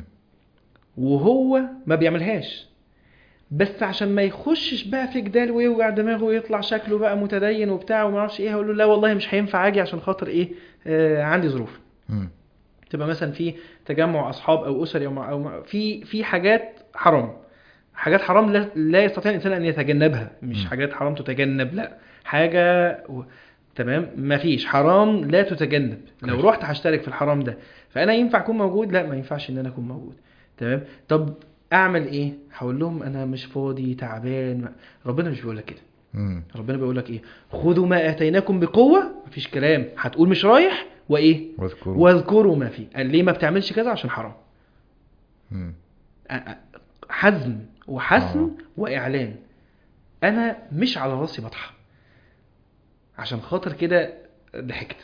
وهو ما بيعملهاش بس عشان ما يخشش بقى في جدال ويوجع دماغه ويطلع شكله بقى متدين وبتاع وما اعرفش ايه هقول له لا والله مش هينفع اجي عشان خاطر ايه آه عندي ظروف م- تبقى مثلا في تجمع اصحاب او اسري او, مع- أو مع- في في حاجات حرام حاجات حرام لا, لا يستطيع الانسان ان يتجنبها مش م. حاجات حرام تتجنب لا حاجه و... تمام مفيش حرام لا تتجنب لو كويس. رحت هشترك في الحرام ده فانا ينفع اكون موجود لا ما ينفعش ان انا اكون موجود تمام طب اعمل ايه هقول لهم انا مش فاضي تعبان ما- ربنا مش بيقول لك كده م- ربنا بيقول لك ايه خذوا ما اتيناكم بقوه مفيش كلام هتقول مش رايح وايه واذكروا واذكروا ما فيه قال ليه ما بتعملش كذا عشان حرام م- أ- أ- حزم وحسم آه. واعلان انا مش على راسي بطحه عشان خاطر كده ضحكت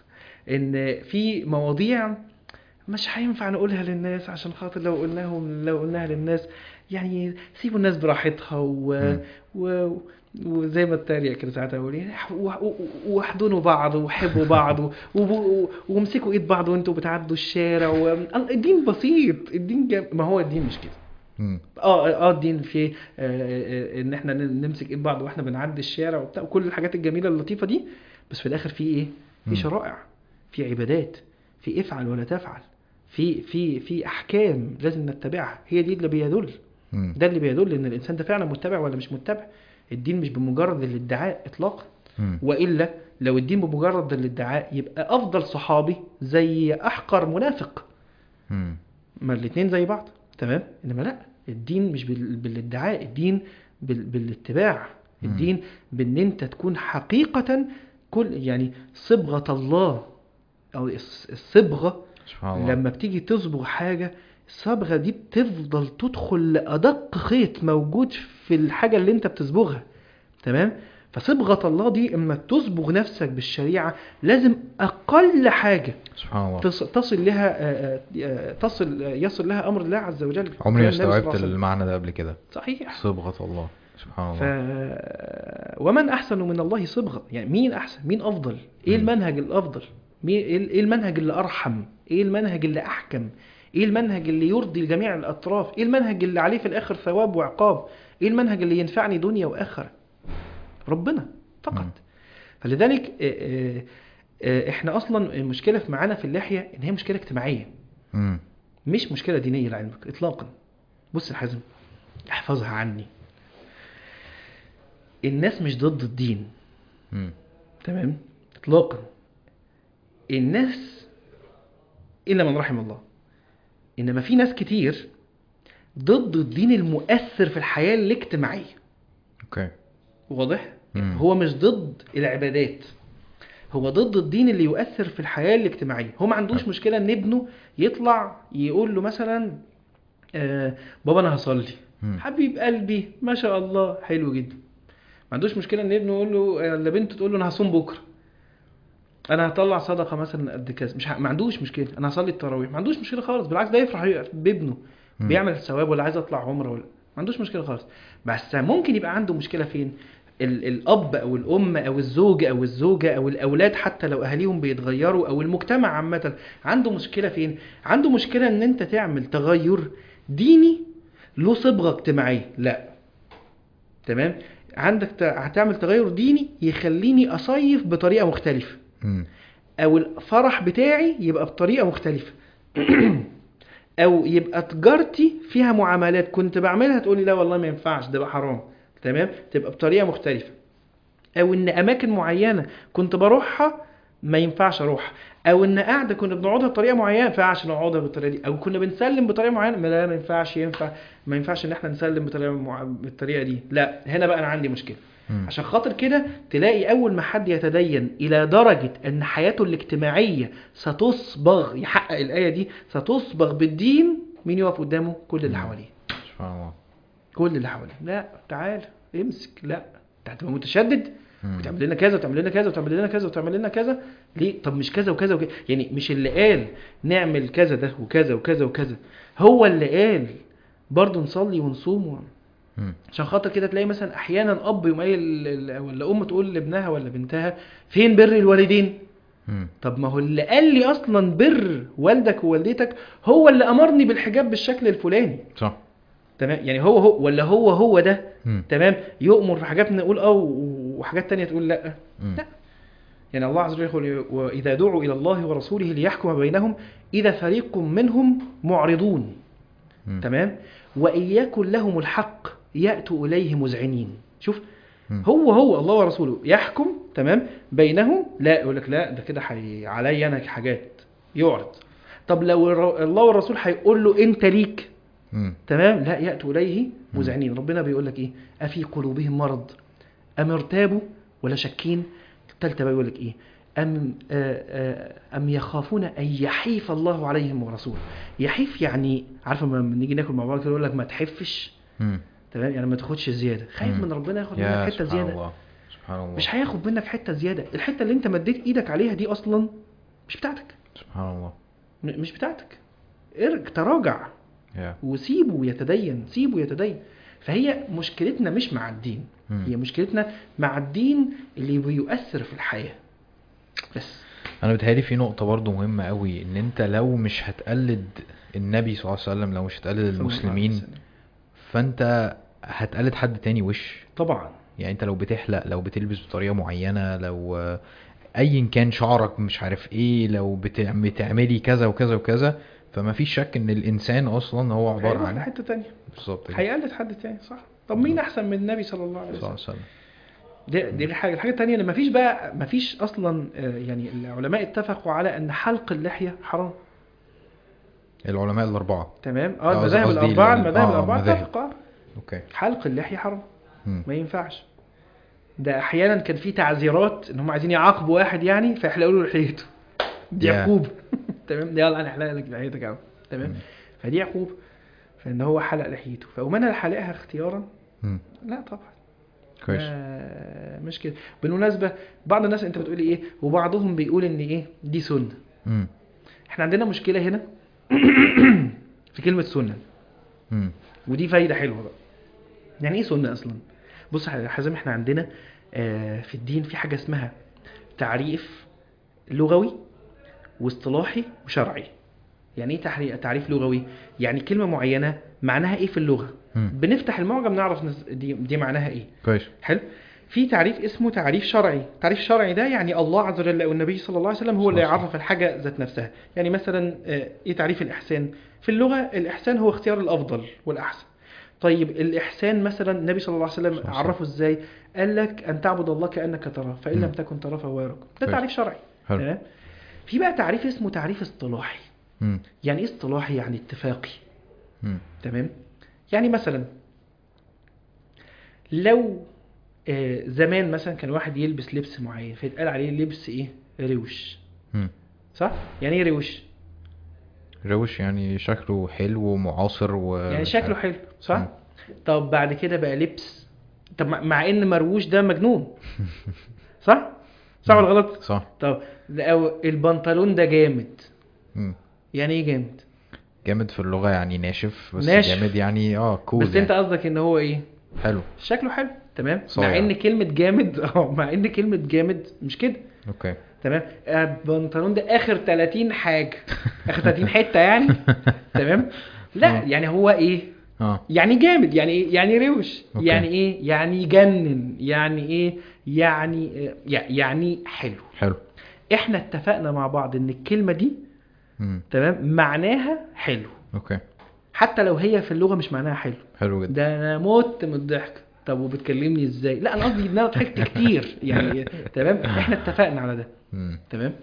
ان في مواضيع مش هينفع نقولها للناس عشان خاطر لو قلناهم لو قلناها للناس يعني سيبوا الناس براحتها و... مم. و... وزي ما التريق كده ساعتها اقول ايه و- و- واحضنوا بعض وحبوا بعض و- و- وامسكوا ايد بعض وانتوا بتعدوا الشارع و... الدين بسيط الدين جم... ما هو الدين مش كده م- اه اه الدين فيه آه، آه، ان احنا ن- نمسك ايد بعض واحنا بنعدي الشارع وبتاع وكل الحاجات الجميله اللطيفه دي بس في الاخر في ايه؟ مم. في شرائع في عبادات في افعل ولا تفعل في في في احكام لازم نتبعها هي دي اللي بيدل م- ده اللي بيدل ان الانسان ده فعلا متبع ولا مش متبع الدين مش بمجرد الادعاء اطلاقا م- والا لو الدين بمجرد الادعاء يبقى افضل صحابي زي احقر منافق م- ما الاثنين زي بعض تمام انما لا الدين مش بال- بالادعاء الدين بال- بالاتباع مم. الدين بان انت تكون حقيقة كل يعني صبغة الله او الص- الصبغه سبحان الله لما بتيجي تصبغ حاجه الصبغه دي بتفضل تدخل لادق خيط موجود في الحاجه اللي انت بتصبغها تمام فصبغه الله دي اما تصبغ نفسك بالشريعه لازم اقل حاجه سبحان الله تص- تصل لها آه، آه، تصل يصل لها امر الله عز وجل عمري ما كلام النبي صلى الله استوعبت عليه وسلم. المعنى ده قبل كده صحيح صبغة الله سبحان ف... الله ومن احسن من الله صبغه يعني مين احسن مين افضل ايه مم. المنهج الافضل مين ايه إيه المنهج اللي ارحم ايه المنهج اللي احكم ايه المنهج اللي يرضي جميع الاطراف ايه المنهج اللي عليه في الاخر ثواب وعقاب ايه المنهج اللي ينفعني دنيا واخره ربنا فقط مم. فلذلك آه، آه، آه، احنا اصلا المشكله في معانا في اللحيه ان هي مشكله اجتماعيه مم. مش مشكله دينيه لعلمك اطلاقا بص يا حازم احفظها عني الناس مش ضد الدين مم. تمام اطلاقا الناس الا من رحم الله انما في ناس كتير ضد الدين المؤثر في الحياه الاجتماعيه اوكي واضح مم. هو مش ضد العبادات هو ضد الدين اللي يؤثر في الحياه الاجتماعيه هو ما عندوش مشكله ان ابنه يطلع يقول له مثلا آه بابا انا هصلي مم. حبيب قلبي ما شاء الله حلو جدا ما عندوش مشكله ان ابنه يقول له ولا بنته تقول له انا هصوم بكره انا هطلع صدقه مثلا قد كذا مش ه... ما عندوش مشكله انا هصلي التراويح ما عندوش مشكله خالص بالعكس ده يفرح بابنه مم. بيعمل ثواب ولا عايز اطلع عمره ولا ما عندوش مشكله خالص بس ممكن يبقى عنده مشكله فين ال... الاب او الام او الزوج او الزوجه او الاولاد حتى لو اهاليهم بيتغيروا او المجتمع عامه عنده مشكله فين عنده مشكله ان انت تعمل تغير ديني له صبغه اجتماعيه لا تمام عندك ت- هتعمل تغير ديني يخليني اصيف بطريقه مختلفه مم. او الفرح بتاعي يبقى بطريقه مختلفه او يبقى تجارتي فيها معاملات كنت بعملها تقول لي لا والله ما ينفعش ده بقى حرام تمام تبقى بطريقه مختلفه او ان اماكن معينه كنت بروحها ما ينفعش اروح او ان قاعده كنا بنقعدها بطريقه معينه ما ينفعش نقعدها بالطريقه دي او كنا بنسلم بطريقه معينه ما لا ما ينفعش ينفع ما ينفعش ان احنا نسلم بطريقه مع... بالطريقه دي لا هنا بقى انا عندي مشكله مم. عشان خاطر كده تلاقي اول ما حد يتدين الى درجه ان حياته الاجتماعيه ستصبغ يحقق الايه دي ستصبغ بالدين مين يقف قدامه كل اللي مم. حواليه سبحان الله كل اللي حواليه لا تعال امسك لا انت هتبقى متشدد مم. وتعمل لنا كذا وتعمل لنا كذا وتعمل لنا كذا وتعمل لنا كذا ليه طب مش كذا وكذا وكذا يعني مش اللي قال نعمل كذا ده وكذا وكذا وكذا هو اللي قال برضه نصلي ونصوم و... مم. عشان خاطر كده تلاقي مثلا احيانا اب يقوم قايل ل- ولا ام تقول لابنها ولا بنتها فين بر الوالدين مم. طب ما هو اللي قال لي اصلا بر والدك ووالدتك هو اللي امرني بالحجاب بالشكل الفلاني صح تمام يعني هو هو ولا هو هو ده مم. تمام يؤمر في حاجات نقول اه وحاجات تانية تقول لا مم. لا. يعني الله عز وجل يقول واذا دعوا الى الله ورسوله ليحكم بينهم اذا فريق منهم معرضون مم. تمام وان يكن لهم الحق ياتوا اليه مذعنين شوف مم. هو هو الله ورسوله يحكم تمام بينهم لا يقول لك لا ده كده حي... عليا انا حاجات يعرض طب لو الر- الله والرسول هيقول له انت ليك مم. تمام لا ياتوا اليه مذعنين ربنا بيقول لك ايه افي قلوبهم مرض ام ارتابوا ولا شاكين الثالثه بقى يقول لك ايه ام آه، آه، ام يخافون ان يحيف الله عليهم ورسوله يحيف يعني عارفه لما نيجي ناكل مع بعض كده يقول لك ما تحفش مم. تمام يعني ما تاخدش زياده خايف مم. من ربنا ياخد منك يا حته سبحان زياده الله سبحان الله مش هياخد منك حته زياده الحته اللي انت مديت ايدك عليها دي اصلا مش بتاعتك سبحان الله م- مش بتاعتك ارج تراجع يا وسيبه يتدين سيبه يتدين فهي مشكلتنا مش مع الدين مم. هي مشكلتنا مع الدين اللي بيؤثر في الحياة بس انا بتهيألي في نقطة برضو مهمة قوي ان انت لو مش هتقلد النبي صلى الله عليه وسلم لو مش هتقلد صلى الله عليه المسلمين وسلم. فانت هتقلد حد تاني وش طبعا يعني انت لو بتحلق لو بتلبس بطريقة معينة لو آه، ايا كان شعرك مش عارف ايه لو بتع- بتعملي كذا وكذا وكذا فما فيش شك ان الانسان اصلا هو عبارة هيروح عن لحتة تانية بالظبط كده. هيقلد حد تاني صح طب مين احسن من النبي صلى الله عليه صلى الله وسلم عليه وسلم دي, دي الحاجة الحاجة التانية اللي مفيش بقى مفيش اصلا آه، يعني العلماء اتفقوا على ان حلق اللحية حرام العلماء الاربعة تمام آه، اه المذاهب قصدي الاربعة ال- المذاهب آه، الاربعة مذاهب. اتفقوا آه. اوكي حلق اللحية حرام مم. ما ينفعش ده احيانا كان في تعذيرات ان هم عايزين يعاقبوا واحد يعني فيحلقوا له لحيته دي يا. عقوبه تمام يلا انا احلق لك لحيتك يا عم تمام مم. فدي عقوبه فان هو حلق لحيته فاقوم انا حلقها اختيارا مم. لا طبعا كويس ما- مش كده بالمناسبه بعض الناس انت بتقولي ايه وبعضهم بيقول ان ايه دي سنه مم. احنا عندنا مشكله هنا في كلمه سنه مم. ودي فايده حلوه بقى يعني ايه سنه اصلا بص يا حازم احنا عندنا آه، في الدين في حاجه اسمها تعريف لغوي واصطلاحي وشرعي يعني ايه تحري- تعريف لغوي يعني كلمه معينه معناها ايه في اللغه مم. بنفتح المعجم نعرف نز- دي, دي معناها ايه كويس حلو في تعريف اسمه تعريف شرعي تعريف شرعي ده يعني الله عز وجل او النبي صلى الله عليه وسلم هو اللي صلى الله عليه يعرف الحاجه ذات نفسها يعني مثلا آه، ايه تعريف الاحسان في اللغه الاحسان هو اختيار الافضل والاحسن طيب الاحسان مثلا النبي صلى الله عليه وسلم صلى الله عليه عرفه ازاي قال لك ان تعبد الله كانك تراه فان مم. لم تكن تراه فهو يراك ده كويس. تعريف شرعي حلو تمام في بقى تعريف اسمه تعريف اصطلاحي مم. يعني ايه اصطلاحي يعني اتفاقي مم. تمام يعني مثلا لو آه، زمان مثلا كان واحد يلبس لبس معين فيتقال عليه لبس ايه روش مم. صح يعني ايه روش روش يعني شكله حلو ومعاصر و يعني مش شكله عارف. حلو صح مم. طب بعد كده بقى لبس طب مع- مع ان مرووش ده مجنون صح صح ولا غلط صح طب ده أو البنطلون ده جامد مم. يعني ايه جامد جامد في اللغة يعني ناشف بس ناشف. جامد يعني اه كول بس انت قصدك ان هو ايه حلو شكله حلو تمام صايع. مع ان كلمه جامد اه مع ان كلمه جامد مش كده اوكي تمام آه، البنطلون ده اخر 30 حاجه اخر 30 حته يعني تمام لا آه. يعني هو ايه اه يعني جامد يعني ايه يعني روش أوكي. يعني ايه يعني يجنن يعني ايه يعني آه، يع- يعني حلو حلو احنا اتفقنا مع بعض ان الكلمه دي مم. تمام معناها حلو اوكي حتى لو هي في اللغه مش معناها حلو حلو جدا ده انا مت من الضحك طب وبتكلمني ازاي لا انا قصدي ان انا ضحكت كتير يعني تمام احنا اتفقنا على ده مم. تمام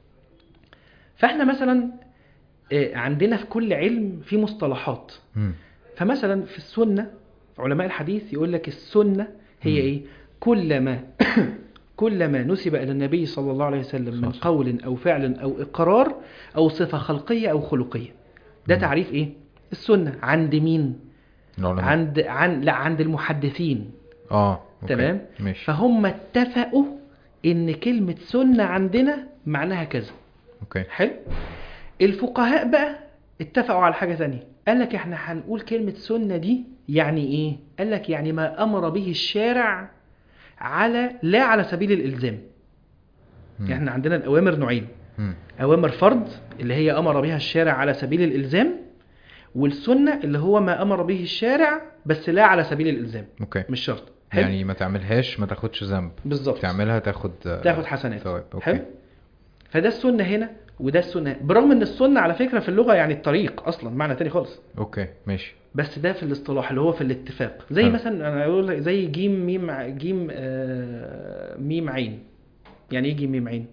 فاحنا مثلا آه، عندنا في كل علم في مصطلحات مم. فمثلا في السنه علماء الحديث يقول لك السنه هي مم. ايه كلما كلما نسب الى النبي صلى الله عليه وسلم من صح. قول او فعل او اقرار او صفه خلقيه او خلقيه ده مم. تعريف ايه السنه عند مين العلماء. عند عن لا عند المحدثين اه أوكي. تمام ماشي فهم اتفقوا ان كلمه سنه عندنا معناها كذا اوكي حلو الفقهاء بقى اتفقوا على حاجة تانية قال لك احنا هنقول كلمة سنة دي يعني ايه قال لك يعني ما امر به الشارع على لا على سبيل الالزام مم. يعني احنا عندنا الاوامر نوعين مم. اوامر فرض اللي هي امر بها الشارع على سبيل الالزام والسنة اللي هو ما امر به الشارع بس لا على سبيل الالزام اوكي مش شرط حلو؟ يعني ما تعملهاش ما تاخدش ذنب بالظبط تعملها تاخد تاخد حسنات ثواب اوكي حلو فده السنة هنا وده السنة برغم ان السنة على فكرة في اللغة يعني الطريق اصلا معنى تاني خالص اوكي ماشي بس ده في الاصطلاح اللي هو في الاتفاق زي حلو. مثلا انا اقول لك زي جيم ميم ع- جيم آه ميم عين يعني ايه جيم ميم عين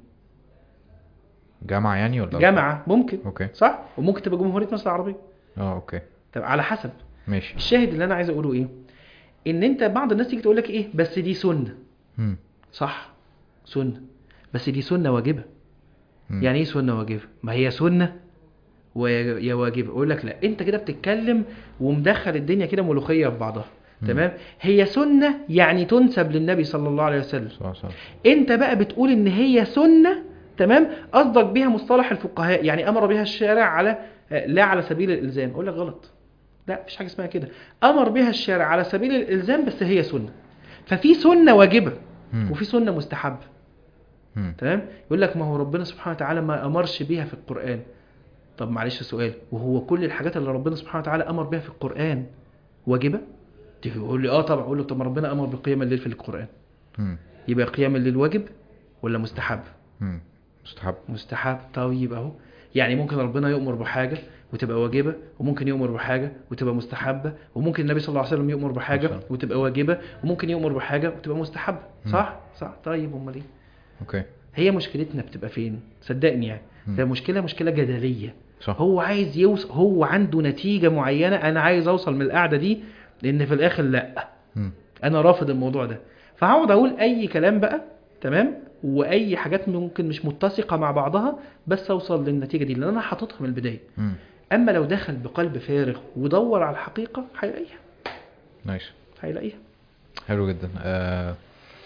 جامعة يعني ولا جامعة ممكن اوكي صح وممكن تبقى جمهورية مصر العربية اه اوكي طب على حسب ماشي الشاهد اللي انا عايز اقوله ايه ان انت بعض الناس تيجي تقول لك ايه بس دي سنة مم. صح سنة بس دي سنة واجبة مم. يعني ايه سنة واجبة ما هي سنة ويا يا واجبة اقول لك لا انت كده بتتكلم ومدخل الدنيا كده ملوخية في بعضها مم. تمام هي سنة يعني تنسب للنبي صلى الله عليه وسلم صح صح انت بقى بتقول ان هي سنة تمام قصدك بيها مصطلح الفقهاء يعني امر بها الشارع على آه، لا على سبيل الالزام اقول لك غلط لا مفيش حاجه اسمها كده امر بها الشارع على سبيل الالزام بس هي سنه ففي سنه واجبه مم. وفي سنه مستحبه مم. تمام يقول لك ما هو ربنا سبحانه وتعالى ما امرش بيها في القران طب معلش سؤال وهو كل الحاجات اللي ربنا سبحانه وتعالى امر بها في القران واجبه تيجي يقول لي اه طبعا اقول له طب ما ربنا امر بقيام الليل في القران مم. يبقى قيام الليل واجب ولا مستحب مم. مستحب مستحب طيب اهو يعني ممكن ربنا يؤمر بحاجة وتبقى واجبة وممكن يؤمر بحاجة وتبقى مستحبة وممكن النبي صلى الله عليه وسلم يؤمر بحاجة مثلا. وتبقى واجبة وممكن يؤمر بحاجة وتبقى مستحبة مم. صح صح طيب امال ايه اوكي هي مشكلتنا بتبقى فين صدقني يعني مم. ده مشكلة مشكلة جدلية صح هو عايز يوصل هو عنده نتيجة معينة انا عايز اوصل من القعدة دي لان في الاخر لا مم. انا رافض الموضوع ده فهقعد اقول اي كلام بقى تمام واي حاجات ممكن مش متسقه مع بعضها بس اوصل للنتيجه دي لان انا حاططها من البدايه مم. اما لو دخل بقلب فارغ ودور على الحقيقه هيلاقيها نايس هيلاقيها حلو جدا آه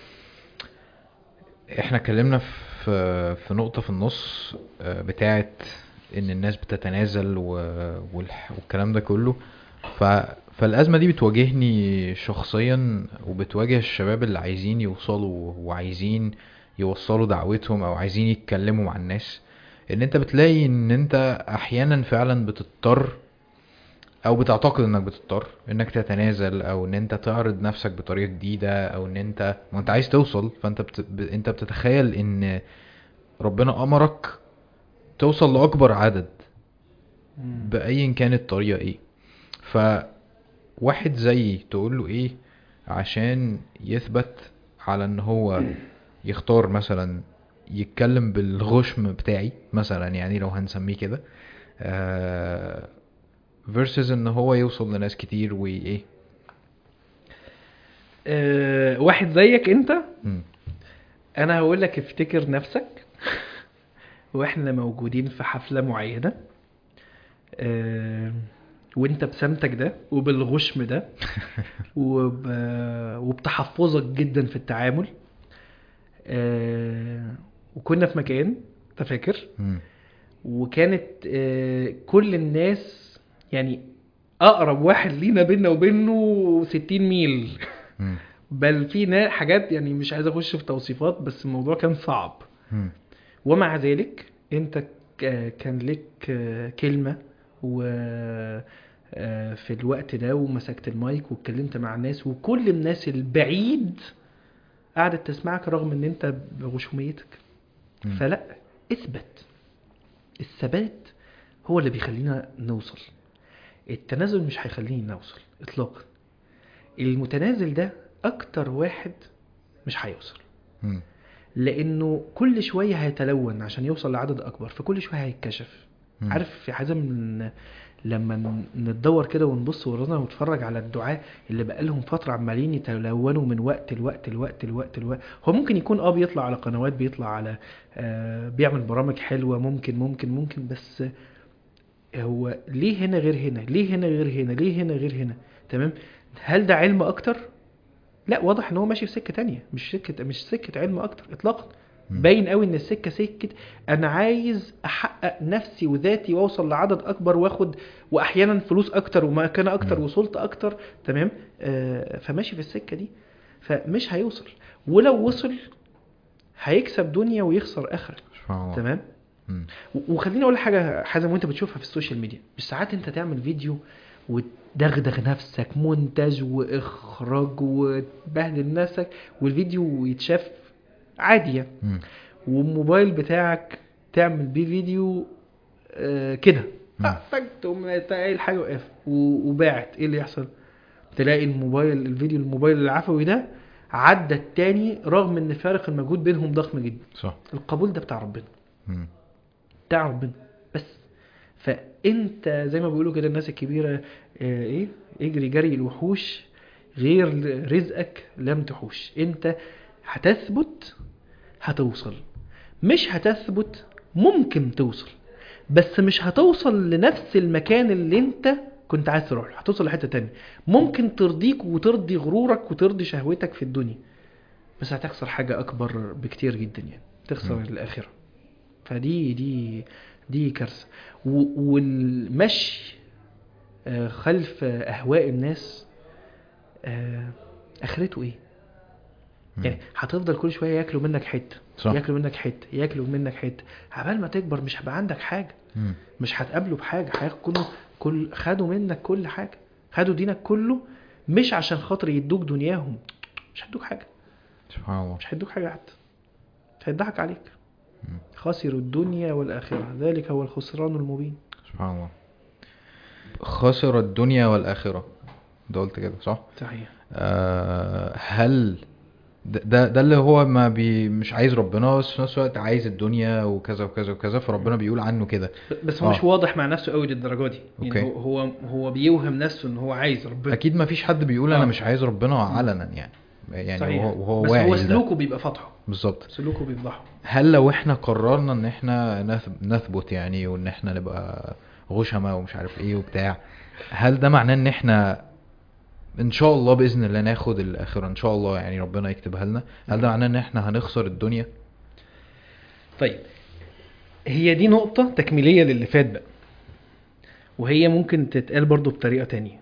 احنا اتكلمنا في في نقطة في النص آه بتاعت ان الناس بتتنازل و... والح... والكلام ده كله ف... فالأزمة دي بتواجهني شخصيا وبتواجه الشباب اللي عايزين يوصلوا وعايزين يوصلوا دعوتهم او عايزين يتكلموا مع الناس ان انت بتلاقي ان انت احيانا فعلا بتضطر او بتعتقد انك بتضطر انك تتنازل او ان انت تعرض نفسك بطريقه جديده او ان انت ما انت عايز توصل فانت بت... ب... انت بتتخيل ان ربنا امرك توصل لاكبر عدد بايا كانت الطريقه ايه فواحد زيي تقول له ايه عشان يثبت على ان هو يختار مثلا يتكلم بالغشم بتاعي مثلا يعني لو هنسميه كده آه versus ان هو يوصل لناس كتير وايه أه واحد زيك انت مم. انا هقول لك افتكر نفسك واحنا موجودين في حفله معينه أه وانت بسمتك ده وبالغشم ده وب... وبتحفظك جدا في التعامل أه وكنا في مكان انت فاكر مم. وكانت آه، كل الناس يعني اقرب واحد لينا بينا وبينه 60 ميل مم. بل في نا- حاجات يعني مش عايز اخش في توصيفات بس الموضوع كان صعب مم. ومع ذلك انت ك- كان لك آه، كلمة و آه، في الوقت ده ومسكت المايك واتكلمت مع الناس وكل الناس البعيد قعدت تسمعك رغم ان انت بغشوميتك مم. فلا اثبت الثبات هو اللي بيخلينا نوصل التنازل مش هيخليني نوصل اطلاقا المتنازل ده اكتر واحد مش هيوصل مم. لانه كل شويه هيتلون عشان يوصل لعدد اكبر فكل شويه هيتكشف مم. عارف في حازم من- لما ن- نتدور كده ونبص ورانا ونتفرج على الدعاة اللي بقالهم فترة عمالين يتلونوا من وقت لوقت لوقت لوقت لوقت هو ممكن يكون اه بيطلع على قنوات بيطلع على آه بيعمل برامج حلوة ممكن ممكن ممكن بس هو ليه هنا غير هنا ليه هنا غير هنا ليه هنا غير هنا تمام هل ده علم اكتر لا واضح ان هو ماشي في سكة تانية مش سكة مش سكة علم اكتر اطلاقا مم. باين قوي ان السكه سكه انا عايز احقق نفسي وذاتي واوصل لعدد اكبر واخد واحيانا فلوس اكتر ومكانه اكتر مم. وصلت اكتر تمام آه فماشي في السكه دي فمش هيوصل ولو وصل هيكسب دنيا ويخسر اخره سبحان الله تمام مم. و- وخليني اقول لك حاجه حازم وانت بتشوفها في السوشيال ميديا مش ساعات انت تعمل فيديو وتدغدغ نفسك مونتاج واخراج وتبهدل نفسك والفيديو يتشاف عادي يعني مم. والموبايل بتاعك تعمل بيه فيديو آه كده مم. فك تقوم تلاقي الحاجه وقف و- وباعت ايه اللي يحصل تلاقي الموبايل الفيديو الموبايل العفوي ده عدى التاني رغم ان فارق المجهود بينهم ضخم جدا صح القبول ده بتاع ربنا مم. بتاع ربنا بس فانت زي ما بيقولوا كده الناس الكبيره آه، ايه اجري جري الوحوش غير رزقك لم تحوش انت هتثبت هتوصل مش هتثبت ممكن توصل بس مش هتوصل لنفس المكان اللي انت كنت عايز تروح له هتوصل لحته تانية ممكن ترضيك وترضي غرورك وترضي شهوتك في الدنيا بس هتخسر حاجه اكبر بكتير جدا يعني تخسر مم. الاخره فدي دي دي كارثه و- والمشي آه، خلف اهواء الناس آه، اخرته ايه مم. يعني هتفضل كل شويه ياكلوا منك حته صح. ياكلوا منك حته ياكلوا منك حته عبال ما تكبر مش هيبقى عندك حاجه مم. مش هتقابله بحاجه هياكلوا كل خدوا منك كل حاجه خدوا دينك كله مش عشان خاطر يدوك دنياهم مش هيدوك حاجه سبحان الله مش هيدوك حاجه حتى هيضحك عليك مم. خسروا الدنيا والاخره ذلك هو الخسران المبين سبحان الله خسر الدنيا والآخرة ده قلت كده صح؟ صحيح آه هل ده, ده ده اللي هو ما بي مش عايز ربنا بس في نفس الوقت عايز الدنيا وكذا وكذا وكذا فربنا بيقول عنه كده بس هو آه. مش واضح مع نفسه قوي للدرجه دي أوكي. يعني هو هو هو بيوهم نفسه ان هو عايز ربنا اكيد ما فيش حد بيقول انا آه. مش عايز ربنا علنا يعني يعني صحيح. وهو, وهو بس واعي هو لده. سلوكه بيبقى فاتحه بالظبط سلوكه بيفضحه هل لو احنا قررنا ان احنا نث- نثبت يعني وان احنا نبقى غشمة ومش عارف ايه وبتاع هل ده معناه ان احنا ان شاء الله باذن الله ناخد الاخره ان شاء الله يعني ربنا يكتبها لنا هل ده معناه ان احنا هنخسر الدنيا طيب هي دي نقطة تكميلية للي فات بقى وهي ممكن تتقال برضو بطريقة تانية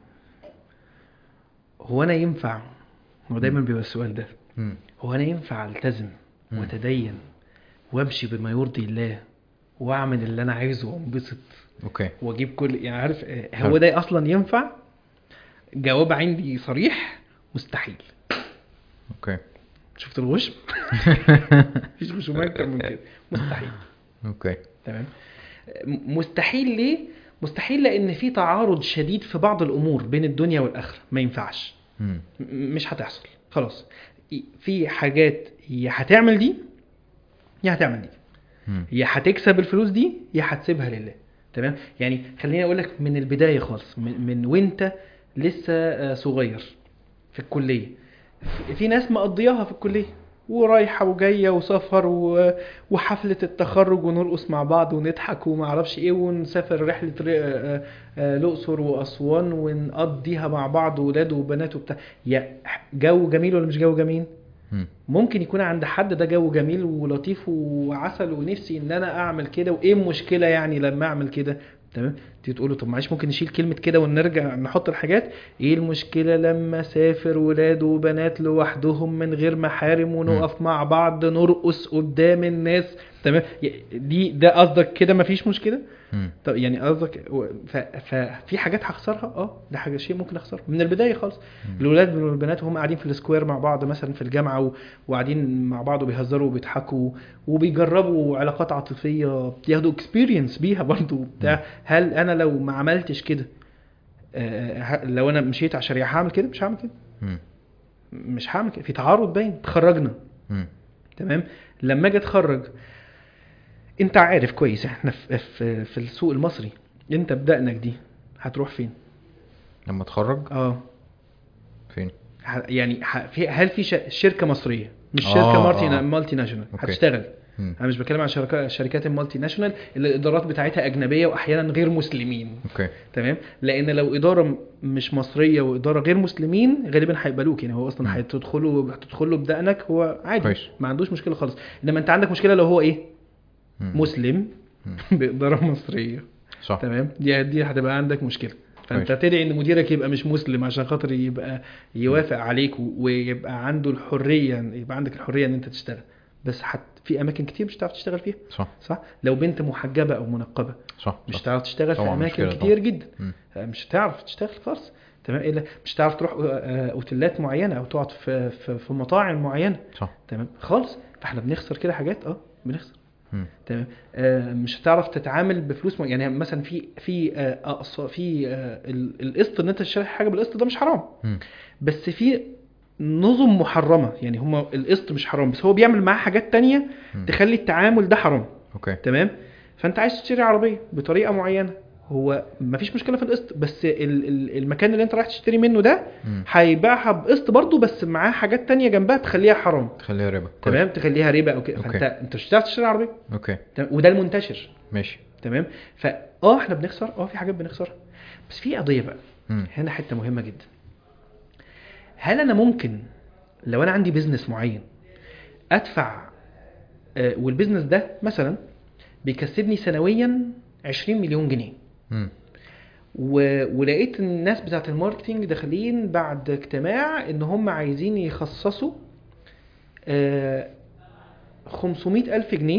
هو أنا ينفع هو دايما بيبقى السؤال ده مم. هو أنا ينفع ألتزم مم. وأتدين وأمشي بما يرضي الله وأعمل اللي أنا عايزه وأنبسط اوكي وأجيب كل يعني عارف آه، حلو. هو ده أصلا ينفع جواب عندي صريح مستحيل اوكي شفت الغشم مفيش غشوم أكتر من كده مستحيل اوكي تمام م- مستحيل ليه مستحيل لان في تعارض شديد في بعض الامور بين الدنيا والاخره ما ينفعش مم. م- مش هتحصل خلاص ي- في حاجات يا هتعمل دي يا هتعمل دي مم. يا هتكسب الفلوس دي يا هتسيبها لله تمام يعني خليني اقول لك من البدايه خالص من, من وانت لسه آه، صغير في الكليه في- في ناس مقضياها في الكليه ورايحه وجايه وسفر و... وحفله التخرج ونرقص مع بعض ونضحك وما اعرفش ايه ونسافر رحله ر... آه، آه، الاقصر واسوان ونقضيها مع بعض ولاد وبنات وبتاع يا جو جميل ولا مش جو جميل مم. ممكن يكون عند حد ده جو جميل ولطيف وعسل ونفسي ان انا اعمل كده وايه المشكله يعني لما اعمل كده تمام تيجي تقول له طب معلش ممكن نشيل كلمه كده ونرجع نحط الحاجات ايه المشكله لما سافر ولاد وبنات لوحدهم من غير محارم ونقف مع بعض نرقص قدام الناس تمام ي- دي ده قصدك كده مفيش مشكله مم. طب يعني قصدك و- ف- ففي حاجات هخسرها اه ده حاجه شيء ممكن اخسرها من البدايه خالص الاولاد والبنات وهم قاعدين في السكوير مع بعض مثلا في الجامعه و- وقاعدين مع بعض وبيهزروا وبيضحكوا وبيجربوا علاقات عاطفيه بياخدوا اكسبيرينس بيها برضو بتاع هل انا لو ما عملتش كده آه، ه- لو انا مشيت على الشريعه هعمل كده مش هعمل كده مم. مش هعمل كده في تعارض باين تخرجنا مم. تمام لما اجي اتخرج انت عارف كويس احنا في, في, في السوق المصري انت بدقنك دي هتروح فين لما اتخرج اه فين ه- يعني ه- في هل في ش- شركه مصريه مش آه، شركه مالتي آه. مالتي ناشونال أوكي. هتشتغل مم. انا مش بتكلم عن شركات شركات المالتي ناشونال اللي الادارات بتاعتها اجنبيه واحيانا غير مسلمين اوكي تمام لان لو اداره م- مش مصريه واداره غير مسلمين غالبا هيقبلوك يعني هو مم. اصلا هتدخله هتدخله بدقنك هو عادي كويس. ما عندوش مشكله خالص انما انت عندك مشكله لو هو ايه مم. مسلم مم. باداره مصريه صح تمام دي دي هتبقى عندك مشكله فانت كويس. تدعي ان مديرك يبقى مش مسلم عشان خاطر يبقى يوافق عليك و- ويبقى عنده الحريه يبقى عندك الحريه ان انت تشتغل بس حت في اماكن كتير مش هتعرف تشتغل فيها صح صح لو بنت محجبه او منقبه صح مش صح. هتعرف تشتغل في طبعاً اماكن مشكلة كتير طبعاً. جدا مم. مش هتعرف تشتغل خالص تمام الا مش هتعرف تروح آه، اوتيلات معينه او تقعد في في, في مطاعم معينه صح تمام خالص فاحنا بنخسر كده حاجات اه بنخسر مم. تمام آه مش هتعرف تتعامل بفلوس م... يعني مثلا في في آه أقصى في آه ال- القسط ان انت تشتري حاجه بالقسط ده مش حرام مم. بس في نظم محرمه يعني هما القسط مش حرام بس هو بيعمل معاه حاجات تانية مم. تخلي التعامل ده حرام اوكي تمام فانت عايز تشتري عربيه بطريقه معينه هو مفيش مشكله في القسط بس ال- ال- المكان اللي انت رايح تشتري منه ده مم. هيبيعها بقسط برضه بس معاه حاجات تانية جنبها تخليها حرام تخليها ربا كويس. تمام تخليها ربا او كده أوكي. فانت انت مش هتعرف تشتري عربيه اوكي تمام؟ وده المنتشر ماشي تمام فاه احنا بنخسر اه في حاجات بنخسرها بس في قضيه بقى مم. هنا حته مهمه جدا هل انا ممكن لو انا عندي بيزنس معين ادفع آه، والبيزنس ده مثلا بيكسبني سنويا 20 مليون جنيه مم. و... ولقيت الناس بتاعت الماركتينج داخلين بعد اجتماع ان هم عايزين يخصصوا آه 500 ألف جنيه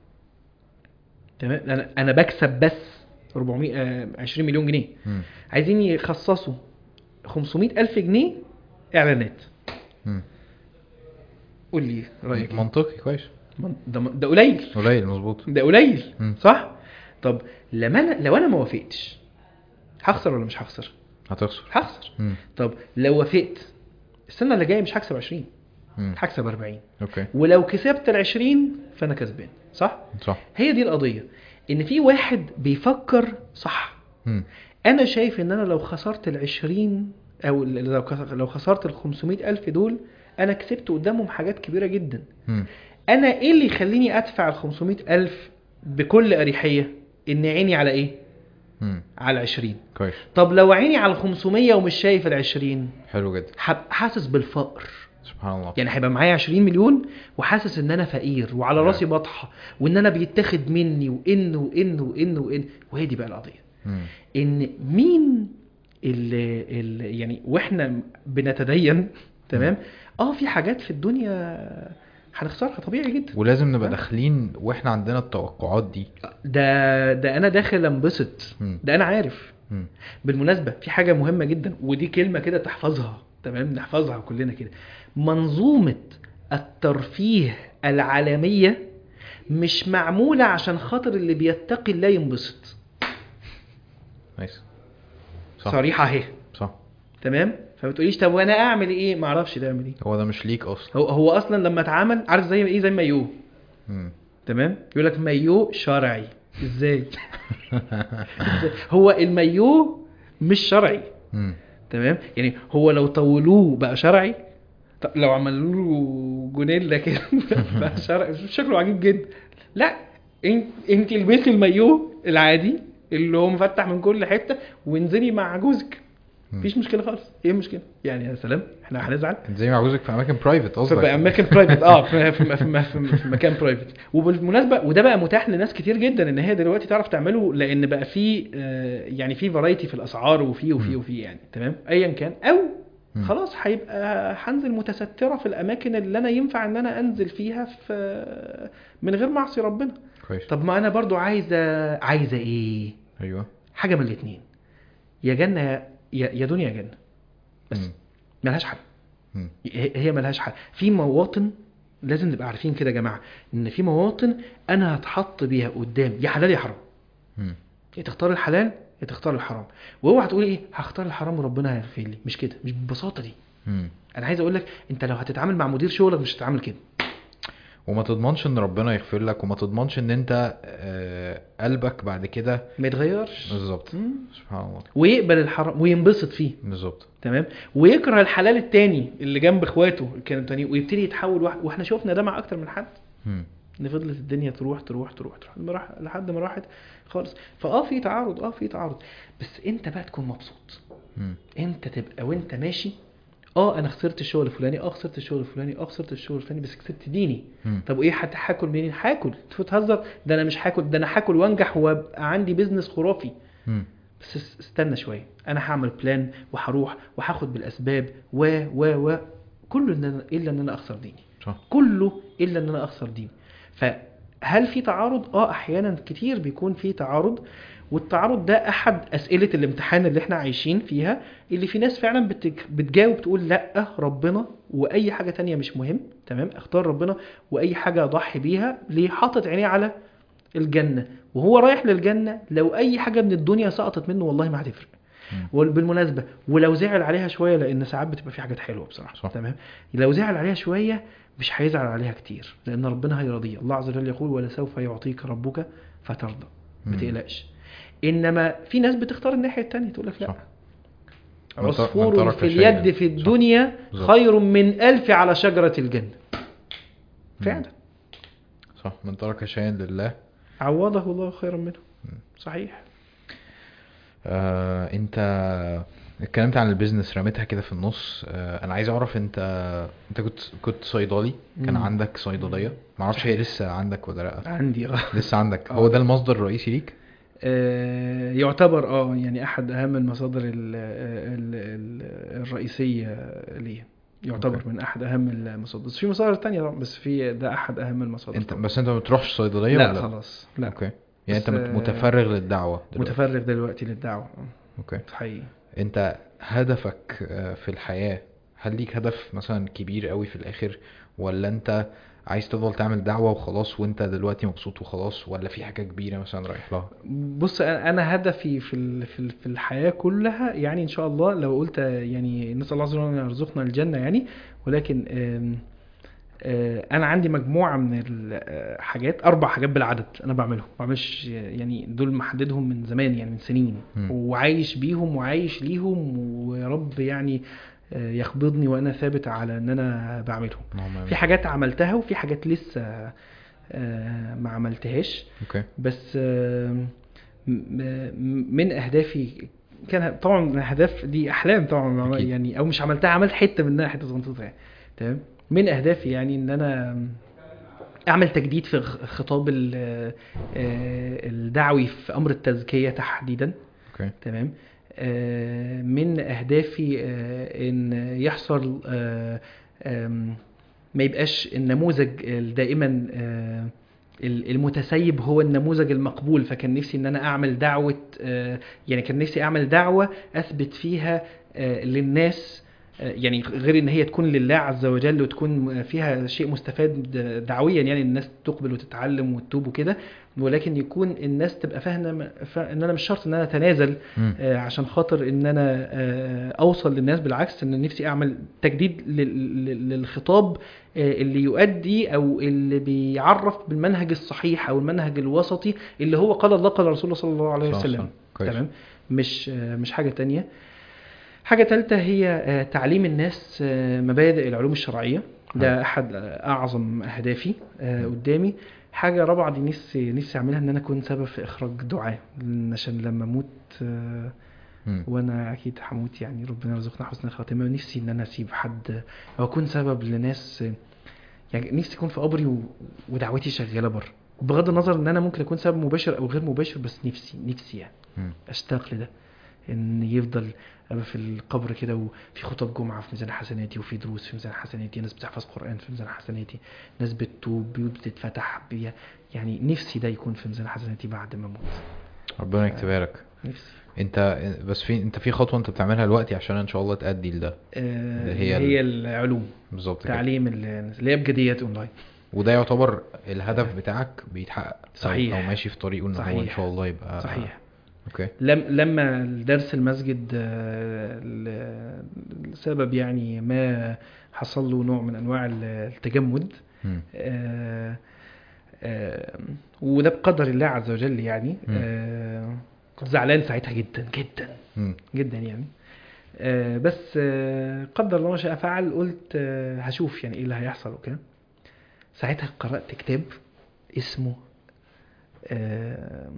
تمام انا انا بكسب بس 400 آه 20 مليون جنيه مم. عايزين يخصصوا 500 ألف جنيه اعلانات مم. قول لي رايك إيه؟ منطقي كويس من- ده ده قليل قليل مظبوط ده قليل مم. صح طب لما انا لو انا ما وافقتش هخسر ولا مش هخسر هتخسر هخسر مم. طب لو وافقت السنه اللي جايه مش هكسب 20 مم. هكسب 40 اوكي ولو كسبت ال 20 فانا كسبان صح صح هي دي القضيه ان في واحد بيفكر صح مم. انا شايف ان انا لو خسرت ال 20 او ال- لو كس- لو خسرت ال 500 الف دول انا كسبت قدامهم حاجات كبيره جدا مم. انا ايه اللي يخليني ادفع ال 500 الف بكل اريحيه ان عيني على ايه مم. على 20 كويس طب لو عيني على ال 500 ومش شايف ال 20 حلو جدا هبقى حاسس بالفقر سبحان الله يعني هيبقى معايا 20 مليون وحاسس ان انا فقير وعلى نعم. راسي بطحه وان انا بيتاخد مني وان وان وان وان وهي دي بقى القضيه مم. ان مين اللي, اللي يعني واحنا بنتدين تمام اه في حاجات في الدنيا هنخسرها طبيعي جدا ولازم نبقى آه. داخلين واحنا عندنا التوقعات دي ده ده انا داخل انبسط مم. ده انا عارف مم. بالمناسبه في حاجه مهمه جدا ودي كلمه كده تحفظها تمام نحفظها كلنا كده منظومه الترفيه العالميه مش معموله عشان خاطر اللي بيتقي الله ينبسط نايس صح صريحه اهي صح تمام فما تقوليش طب وانا اعمل ايه ما اعرفش ده اعمل ايه هو ده مش ليك اصلا هو هو اصلا لما اتعمل عارف زي ايه زي مايو مم. تمام يقول لك مايو شرعي ازاي إزاي؟ هو المايو مش شرعي مم. تمام يعني هو لو طولوه بقى شرعي طب لو عملوا له جونيلا كده بقى شرعي شكله عجيب جدا لا انت انت البسي المايو العادي اللي هو مفتح من كل حته وانزلي مع جوزك مم. مفيش مشكله خالص ايه المشكله يعني يا سلام احنا هنزعل انت زي ما عاوزك في اماكن برايفت قصدك في اماكن برايفت اه في, في, في, في, في مكان برايفت وبالمناسبه وده بقى متاح لناس كتير جدا ان هي دلوقتي تعرف تعمله لان بقى في آه، يعني في فرايتي في الاسعار وفي وفي مم. وفي يعني تمام ايا كان او مم. خلاص هيبقى هنزل متستره في الاماكن اللي انا ينفع ان انا انزل فيها في من غير ما اعصي ربنا كويس طب ما انا برضو عايزه عايزه ايه ايوه حاجه من الاثنين يا جنه يا يا دنيا يا جنه بس مم. ملهاش حل مم. هي هي ملهاش حل في مواطن لازم نبقى عارفين كده يا جماعه ان في مواطن انا هتحط بيها قدام يا حلال يا حرام مم. يا تختار الحلال يا تختار الحرام واوعى تقول ايه هختار الحرام وربنا هيغفر لي مش كده مش بالبساطه دي مم. انا عايز اقول لك انت لو هتتعامل مع مدير شغلك مش هتتعامل كده وما تضمنش ان ربنا يغفر لك وما تضمنش ان انت آه، قلبك بعد كده ما يتغيرش بالظبط مم. سبحان الله ويقبل الحرام وينبسط فيه بالظبط تمام ويكره الحلال التاني اللي جنب اخواته كانوا تانيين ويبتدي يتحول واحد واحنا شفنا ده مع اكتر من حد مم. ان فضلت الدنيا تروح تروح تروح تروح لما راح لحد ما راحت خالص فاه في تعارض اه في تعارض بس انت بقى تكون مبسوط مم. انت تبقى وانت ماشي اه انا خسرت الشغل الفلاني اه خسرت الشغل الفلاني اه خسرت الشغل الفلاني بس كسبت ديني مم. طب وايه حتى هاكل منين هاكل انت بتهزر ده انا مش هاكل ده انا هاكل وانجح وابقى عندي بيزنس خرافي مم. بس اس- استنى شويه انا هعمل بلان وهروح وهاخد بالاسباب و و و كله ان أنا الا ان انا اخسر ديني صح كله الا ان انا اخسر ديني فهل في تعارض اه احيانا كتير بيكون في تعارض والتعارض ده احد اسئله الامتحان اللي احنا عايشين فيها اللي في ناس فعلا بتج... بتجاوب تقول لا ربنا واي حاجه تانية مش مهم تمام اختار ربنا واي حاجه اضحي بيها ليه حاطط عينيه على الجنه وهو رايح للجنه لو اي حاجه من الدنيا سقطت منه والله ما هتفرق مم. وبالمناسبه ولو زعل عليها شويه لان ساعات بتبقى في حاجات حلوه بصراحه صح. تمام لو زعل عليها شويه مش هيزعل عليها كتير لان ربنا هيرضيه الله عز وجل يقول ولسوف يعطيك ربك فترضى ما مم. تقلقش انما في ناس بتختار الناحيه التانية تقول لك صح. لا من تر- من عصفور ترك في شيئاً. اليد في صح. الدنيا بالظبط. خير من ألف على شجرة الجنة فعلا صح من ترك شيئا لله عوضه الله خيرا منه صحيح آه، انت اتكلمت عن البيزنس رميتها كده في النص آه، انا عايز اعرف انت انت كنت كنت صيدلي كان مم. عندك صيدليه ما اعرفش هي لسه عندك ولا لا عندي اه لسه عندك آه. هو ده المصدر الرئيسي ليك آه، يعتبر اه يعني احد اهم المصادر ال ال ال الرئيسيه ليه يعتبر أوكي. من احد اهم المصادر بس في مصادر تانية طبعا بس في ده احد اهم المصادر انت طبعاً. بس انت ما بتروحش صيدليه لا ولا خلاص لا اوكي يعني انت بس، مت- آه، متفرغ للدعوه دلوقتي متفرغ دلوقتي للدعوه آه، اوكي حقيقي انت هدفك آه، في الحياه هل ليك هدف مثلا كبير قوي في الاخر ولا انت عايز تفضل تعمل دعوه وخلاص وانت دلوقتي مبسوط وخلاص ولا في حاجه كبيره مثلا رايح لها بص انا أنا هدفي في ال- في ال- في الحياه كلها يعني ان شاء الله لو قلت يعني نسال الله عز وجل ان يرزقنا الجنه يعني ولكن آم، آه، انا عندي مجموعه من الحاجات اربع حاجات بالعدد انا بعملهم ما بعملش يعني دول محددهم من زمان يعني من سنين مم. وعايش بيهم وعايش ليهم ويا رب يعني آه، يقبضني وانا ثابت على ان انا بعملهم اللهم آمين. في حاجات عملتها وفي حاجات لسه آه، ما عملتهاش اوكي بس آه، م- م- من اهدافي كان طبعا الاهداف دي احلام طبعا أكيد. يعني او مش عملتها عملت حته منها حته صغنطوطه يعني تمام من اهدافي يعني ان انا اعمل تجديد في خ- خطاب ال- آه، الدعوي في امر التزكيه تحديدا اوكي تمام آه، من اهدافي آه، ان يحصل آه، آم، ما يبقاش النموذج دائما آه، المتسيب هو النموذج المقبول فكان نفسي ان انا اعمل دعوه آه، يعني كان نفسي اعمل دعوه اثبت فيها آه، للناس آه، يعني غير ان هي تكون لله عز وجل وتكون فيها شيء مستفاد دعويا يعني الناس تقبل وتتعلم وتتوب وكده ولكن يكون الناس تبقى فاهمه ف- ان انا مش شرط ان انا اتنازل مم. آه، عشان خاطر ان انا آه، اوصل للناس بالعكس ان نفسي اعمل تجديد لل- لل- للخطاب آه، اللي يؤدي او اللي بيعرف بالمنهج الصحيح او المنهج الوسطي اللي هو قال الله قال رسول الله صلى الله عليه صح، صح. وسلم كويس. تمام مش آه، مش حاجه تانية حاجه ثالثه هي آه، تعليم الناس آه، مبادئ العلوم الشرعيه ده احد آه، اعظم اهدافي آه، قدامي حاجه رابعه دي نفسي نفسي اعملها ان انا اكون سبب في اخراج دعاه لأن عشان لما اموت آه، مم. وانا اكيد هموت يعني ربنا يرزقنا حسن الخاتمه ونفسي ان انا اسيب حد او اكون سبب لناس يعني نفسي اكون في قبري و... ودعوتي شغاله بره بغض النظر ان انا ممكن اكون سبب مباشر او غير مباشر بس نفسي نفسي يعني مم. اشتاق لده ان يفضل ابقى في القبر كده وفي خطب جمعه في ميزان حسناتي وفي دروس في ميزان حسناتي ناس بتحفظ قران في ميزان حسناتي ناس بتتوب بيوت بتتفتح بي... يعني نفسي ده يكون في ميزان حسناتي بعد ما اموت ربنا يكتبها لك نفسي انت بس في انت في خطوه انت بتعملها دلوقتي عشان ان شاء الله تأدي لده آه، اللي اللي هي هي, هي العلوم بالظبط كده تعليم ال- اللي هي ابجديات اونلاين وده يعتبر الهدف بتاعك بيتحقق أو- صحيح. او ماشي في طريقه ان هو ان صحيح. شاء الله يبقى صحيح اوكي لم لما درس المسجد آه، ل- لسبب يعني ما حصل له نوع من انواع ال- التجمد مم. آه، آه، وده بقدر الله عز وجل يعني مم. آه، كنت زعلان ساعتها جدا جدا مم. جدا يعني آه، بس آه، قدر الله ما شاء فعل قلت آه، هشوف يعني ايه اللي هيحصل وكده ساعتها قرأت كتاب اسمه آه،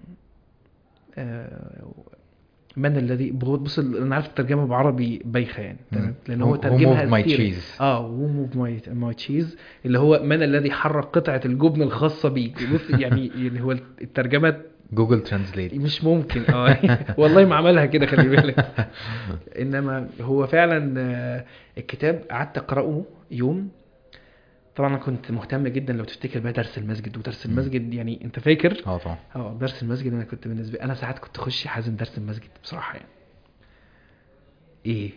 آه، من الذي بص انا عارف الترجمه بعربي بايخه يعني تمام لان هو Who- who ترجمها moved my كتير. cheese. اه وو موف ماي ماي تشيز اللي هو من الذي حرك قطعه الجبن الخاصه بيك بص يعني اللي هو الترجمه جوجل ترانزليت مش ممكن اه والله ما عملها كده خلي بالك انما هو فعلا آه، الكتاب قعدت اقراه يوم طبعا انا كنت مهتم جدا لو تفتكر بقى درس المسجد ودرس مم. المسجد يعني انت فاكر اه طبعا اه درس المسجد انا كنت بالنسبه انا ساعات كنت اخش حازم درس المسجد بصراحه يعني ايه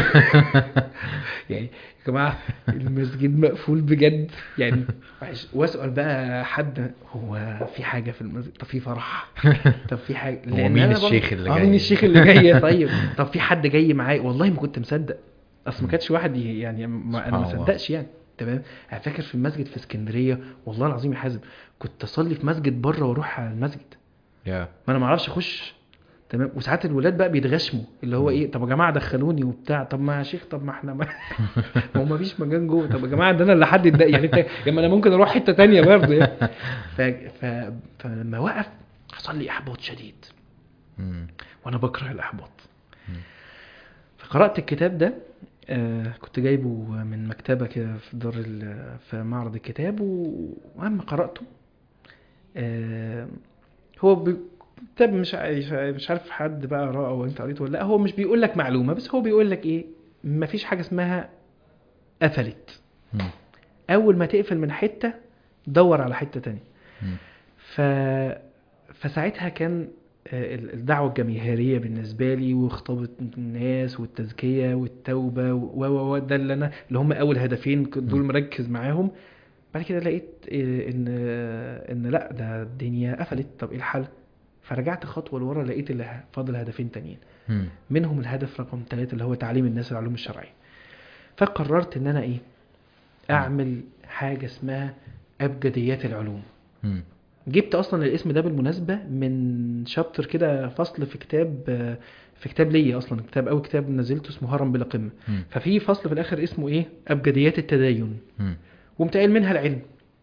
يعني يا جماعه المسجد مقفول بجد يعني معلش، واسال بقى حد هو في حاجه في المسجد طب في فرح طب في حاجه هو لأن مين أنا برضه- الشيخ اللي اه جاي؟ مين الشيخ اللي جاي طيب طب في حد جاي معايا والله ما كنت مصدق اصل ما كانش واحد ي- يعني ما انا ما سبحان الله. صدقش يعني تمام انا فاكر في المسجد في اسكندريه والله العظيم يا حازم كنت اصلي في مسجد بره واروح على المسجد يا ما انا ما اعرفش اخش تمام وساعات الولاد بقى بيتغشموا اللي هو ايه طب يا جماعه دخلوني وبتاع طب ما يا شيخ طب ما احنا ما هو ما فيش مكان جوه طب يا جماعه ده انا اللي حد يتضايق يعني انت يعني انا ممكن اروح حته تانية برضه يعني ف... ف... فلما وقف حصل لي احباط شديد مم. وانا بكره الاحباط مم. فقرات الكتاب ده آه كنت جايبه من مكتبه كده في دار ال- في معرض الكتاب و- واما قراته آه هو بي- كتاب مش عارف مش عارف حد بقى قراه او انت قريته ولا لا هو مش بيقول لك معلومه بس هو بيقول لك ايه مفيش حاجه اسمها قفلت مم. اول ما تقفل من حته دور على حته تانية مم. ف... فساعتها كان آه، ال- الدعوة الجماهيرية بالنسبة لي وخطابة الناس والتزكية والتوبة و و و ده اللي أنا اللي هم أول هدفين كنت دول م. مركز معاهم بعد كده لقيت آه، إن آه، إن لأ ده الدنيا قفلت طب إيه الحل؟ فرجعت خطوة لورا لقيت اللي فاضل هدفين تانيين مم. منهم الهدف رقم ثلاثة اللي هو تعليم الناس العلوم الشرعية فقررت إن أنا إيه؟ أعمل حاجة اسمها أبجديات العلوم مم. جبت اصلا الاسم ده بالمناسبه من شابتر كده فصل في كتاب آه، في كتاب ليا اصلا كتاب اول كتاب نزلته اسمه هرم بلا قمه مم. ففي فصل في الاخر اسمه ايه ابجديات التدين مم. وقمت قايل منها العلم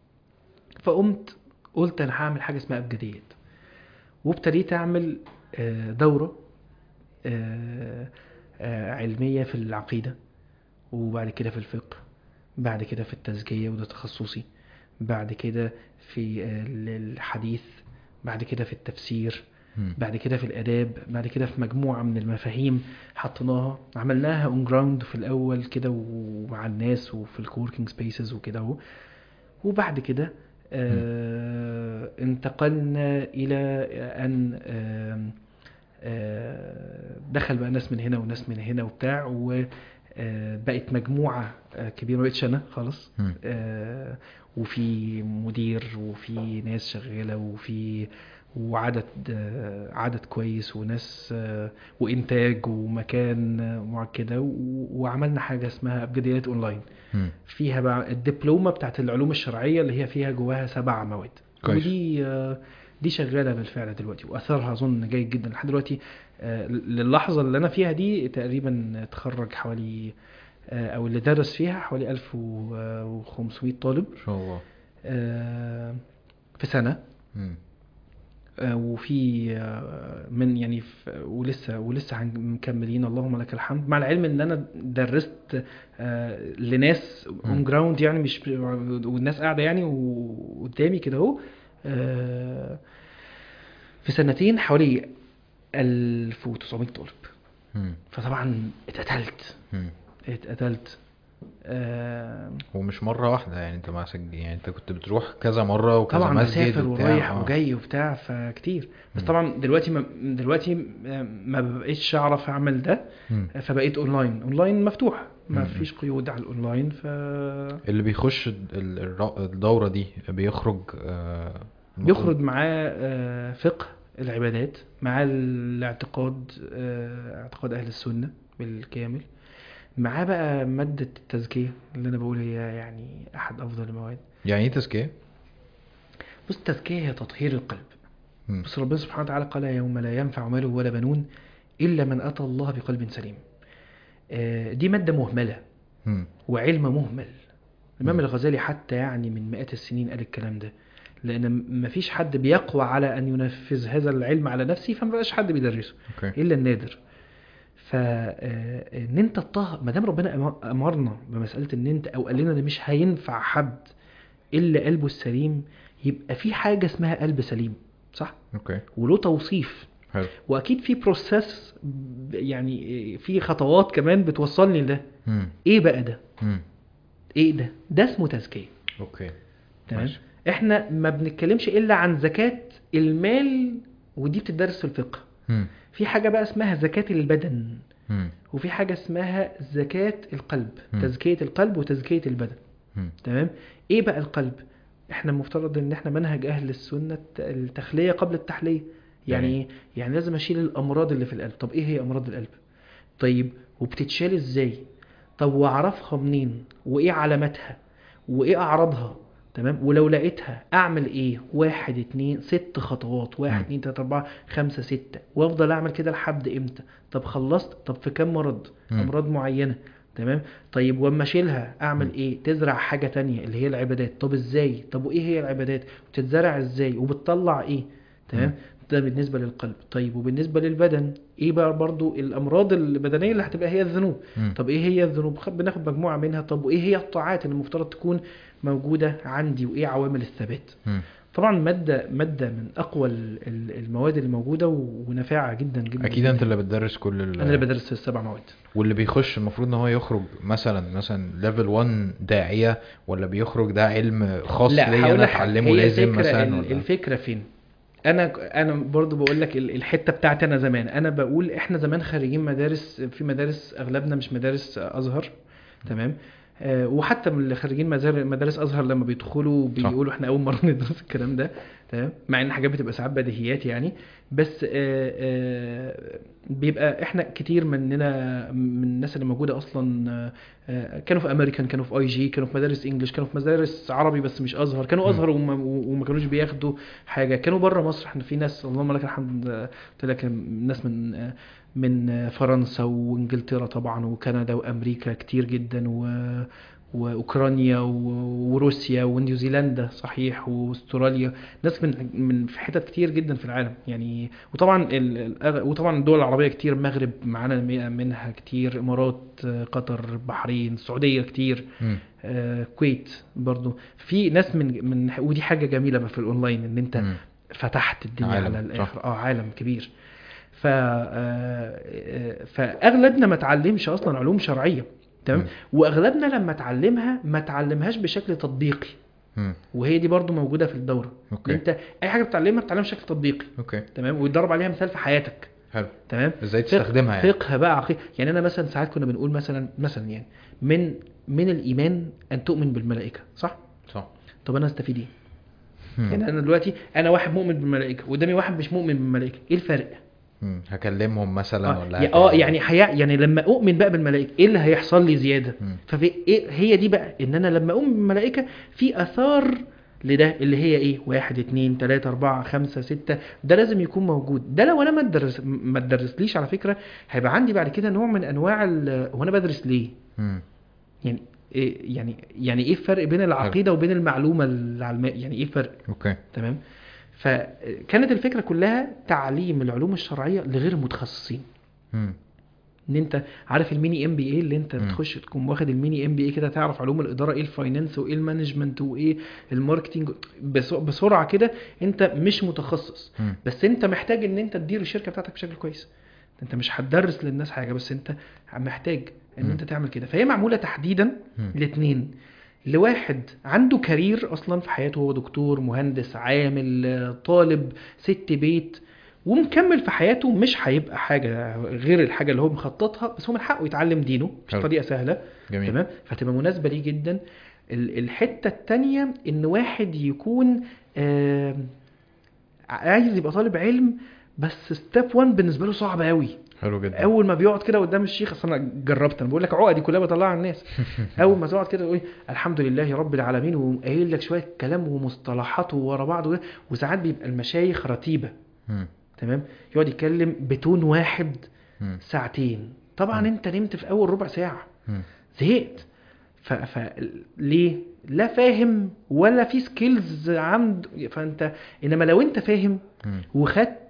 فقمت قلت انا هعمل حاجه اسمها ابجديات وابتديت اعمل آه، دوره آه، آه، علميه في العقيده وبعد كده في الفقه بعد كده في التزكيه وده تخصصي بعد كده في آه، الحديث بعد كده في التفسير مم. بعد كده في الاداب بعد كده في مجموعه من المفاهيم حطيناها عملناها اون جراوند في الاول كده ومع الناس وفي الكوركينج سبيسز وكده اهو وبعد كده آه انتقلنا الى ان آه آه دخل بقى ناس من هنا وناس من هنا وبتاع وبقت مجموعه آه كبيره ما بقتش انا خالص مم. آه، وفي مدير وفي ناس شغاله وفي وعدد آه، عدد كويس وناس آه، وانتاج ومكان آه، معد كده و- وعملنا حاجه اسمها ابجديات اونلاين مم. فيها بقى الدبلومه بتاعت العلوم الشرعيه اللي هي فيها جواها سبع مواد كويس. ودي آه، دي شغاله بالفعل دلوقتي واثرها اظن جيد جدا لحد دلوقتي آه، للحظه اللي انا فيها دي تقريبا اتخرج حوالي آه، او اللي درس فيها حوالي 1500 طالب ان شاء الله آه، في سنه مم. آه، وفي آه، من يعني في- ولسه ولسه هن- مكملين اللهم لك الحمد مع العلم ان انا درست آه، لناس اون جراوند يعني مش والناس قاعده يعني وقدامي كده اهو آه، في سنتين حوالي 1900 طالب مم. فطبعا اتقتلت مم. اتقتلت آه، ومش مرة واحدة يعني انت ماسك يعني انت كنت بتروح كذا مرة وكذا طبعا مسجد مسافر وبتاع. ورايح آه. وجاي وبتاع فكتير بس مم. طبعا دلوقتي ما دلوقتي ما بقيتش اعرف اعمل ده مم. فبقيت اونلاين اونلاين مفتوح ما مم. فيش قيود على الاونلاين ف اللي بيخش ال- ال- الر- الدورة دي بيخرج آه، المفروض- بيخرج معاه آه، فقه العبادات معاه الاعتقاد آه، اعتقاد اهل السنه بالكامل معاه بقى ماده التزكيه اللي انا بقول هي يعني احد افضل المواد يعني ايه تزكية؟ بص التزكيه هي تطهير القلب مم. بس ربنا سبحانه وتعالى قال يوم لا ينفع مال ولا بنون إلا من أتى الله بقلب سليم آه، دي مادة مهملة مم. وعلم مهمل الإمام مم. الغزالي حتى يعني من مئات السنين قال الكلام ده لأن م- مفيش حد بيقوى على أن ينفذ هذا العلم على نفسه فما بقاش حد بيدرسه اوكي إلا النادر فإن أنت تطهر ما دام ربنا أم- أمرنا بمسألة إن أنت أو قال لنا إن مش هينفع حد إلا قلبه السليم يبقى في حاجة اسمها قلب سليم صح؟ اوكي وله توصيف حلو واكيد في بروسيس يعني في خطوات كمان بتوصلني لده مم. ايه بقى ده مم. ايه ده ده اسمه تزكيه اوكي تمام ماشي. احنا ما بنتكلمش الا عن زكاه المال ودي بتدرس في الفقه مم. في حاجه بقى اسمها زكاه البدن مم. وفي حاجه اسمها زكاه القلب مم. تزكيه القلب وتزكيه البدن مم. تمام ايه بقى القلب احنا المفترض ان احنا منهج اهل السنه التخليه قبل التحليه يعني يعني؟ ايه يعني لازم اشيل الامراض اللي في القلب طب ايه هي امراض القلب طيب وبتتشال ازاي طب واعرفها منين وايه علاماتها وايه اعراضها تمام ولو لقيتها اعمل ايه واحد اتنين ست خطوات واحد مم. اتنين تلاته اربعه خمسه سته وافضل اعمل كده لحد امتى طب خلصت طب في كام مرض مم. امراض معينه تمام طيب واما اشيلها اعمل مم. ايه تزرع حاجه تانية اللي هي العبادات طب ازاي طب وايه هي العبادات وتتزرع ازاي وبتطلع ايه تمام مم. ده بالنسبه للقلب طيب وبالنسبه للبدن ايه بقى برضو الامراض البدنيه اللي هتبقى هي الذنوب مم. طب ايه هي الذنوب خ- بناخد مجموعه منها طب وايه هي الطاعات اللي المفترض تكون موجوده عندي وايه عوامل الثبات مم. طبعا ماده ماده من اقوى ال- ال- المواد اللي موجوده و- ونافعه جدا جدا اكيد جداً. انت اللي بتدرس كل ال... انا اللي بدرس السبع مواد واللي بيخش المفروض ان هو يخرج مثلا مثلا ليفل 1 داعية ولا بيخرج ده علم خاص لا ليا هقول انا لك حاجة، اتعلمه هي لازم الفكرة مثلا ال- ولا الفكره فين انا انا برضو بقول لك ال- الحته بتاعتي انا زمان انا بقول احنا زمان خارجين مدارس في مدارس اغلبنا مش مدارس ازهر تمام آه، وحتى من اللي خارجين مزار- مدارس ازهر لما بيدخلوا بيقولوا احنا اول مره ندرس الكلام ده تمام مع ان حاجات بتبقى ساعات بديهيات يعني بس آه، آه، بيبقى احنا كتير مننا من الناس اللي موجوده اصلا آه، آه، كانوا في امريكان كانوا في اي جي كانوا في مدارس انجلش كانوا في مدارس عربي بس مش ازهر كانوا مم. ازهر وما, وما كانوش بياخدوا حاجه كانوا بره مصر احنا في ناس اللهم لك الحمد آه، قلت لك ناس من آه، من آه، فرنسا وانجلترا طبعا وكندا وامريكا كتير جدا و واوكرانيا و- وروسيا ونيوزيلندا صحيح واستراليا ناس من من في حتت كتير جدا في العالم يعني وطبعا ال- ال- وطبعا الدول العربيه كتير المغرب معانا م- منها كتير امارات آه، قطر بحرين السعوديه كتير مم. آه، كويت برضو في ناس من من ودي حاجه جميله بقى في الاونلاين ان انت مم. فتحت الدنيا عالم، على صح. الاخر اه عالم كبير ف آه، آه، فاغلبنا ما اتعلمش اصلا علوم شرعيه تمام مم. واغلبنا لما اتعلمها ما اتعلمهاش بشكل تطبيقي مم. وهي دي برضو موجوده في الدوره اوكي. انت اي حاجه بتتعلمها بتتعلمها بشكل تطبيقي اوكي تمام ويتضرب عليها مثال في حياتك حلو تمام ازاي فقه- تستخدمها يعني فقه بقى عقيده يعني انا مثلا ساعات كنا بنقول مثلا مثلا يعني من من الايمان ان تؤمن بالملائكه صح صح طب انا استفيد ايه مم. يعني انا دلوقتي انا واحد مؤمن بالملائكه وقدامي واحد مش مؤمن بالملائكه ايه الفرق مم. هكلمهم مثلا اه ولا يا- اه هكلم- يعني حيا يعني لما اؤمن بقى بالملائكه ايه اللي هيحصل لي زياده مم. ففي إيه هي دي بقى ان انا لما اؤمن بالملائكه في اثار لده اللي هي ايه واحد اتنين تلاتة اربعة خمسة ستة ده لازم يكون موجود ده لو انا ما ادرس ما ادرسليش على فكرة هيبقى عندي بعد كده نوع من انواع ال- هو انا بدرس ليه مم. يعني إيه يعني يعني ايه الفرق بين العقيدة وبين المعلومة العلمية يعني ايه الفرق اوكي تمام فكانت الفكرة كلها تعليم العلوم الشرعية لغير المتخصصين مم. ان انت عارف الميني ام بي اي اللي انت مم. بتخش تكون واخد الميني ام بي اي كده تعرف علوم الاداره ايه الفاينانس وايه المانجمنت وايه الماركتنج بس- بسرعه كده انت مش متخصص مم. بس انت محتاج ان انت تدير الشركه بتاعتك بشكل كويس انت مش هتدرس للناس حاجه بس انت محتاج ان مم. انت تعمل كده فهي معموله تحديدا مم. الاثنين لواحد عنده كارير اصلا في حياته هو دكتور مهندس عامل آه، طالب ست بيت ومكمل في حياته مش هيبقى حاجه غير الحاجه اللي هو مخططها بس هو من حقه يتعلم دينه مش حلو. طريقه سهله جميل تمام فتبقى مناسبه ليه جدا ال- الحته التانية ان واحد يكون آه عايز يبقى طالب علم بس ستيب 1 بالنسبه له صعب قوي حلو جدا اول ما بيقعد كده قدام الشيخ اصل انا جربت انا بقول لك عقدي كلها بطلعها على الناس اول ما تقعد كده تقول الحمد لله رب العالمين وقايل لك شويه كلام ومصطلحات ورا بعض وده، وساعات بيبقى المشايخ رتيبه مم. تمام يقعد يتكلم بتون واحد مم. ساعتين طبعا مم. انت نمت في اول ربع ساعه مم. زهقت ف... ف... ليه لا فاهم ولا في سكيلز عند فانت انما لو انت فاهم مم. وخدت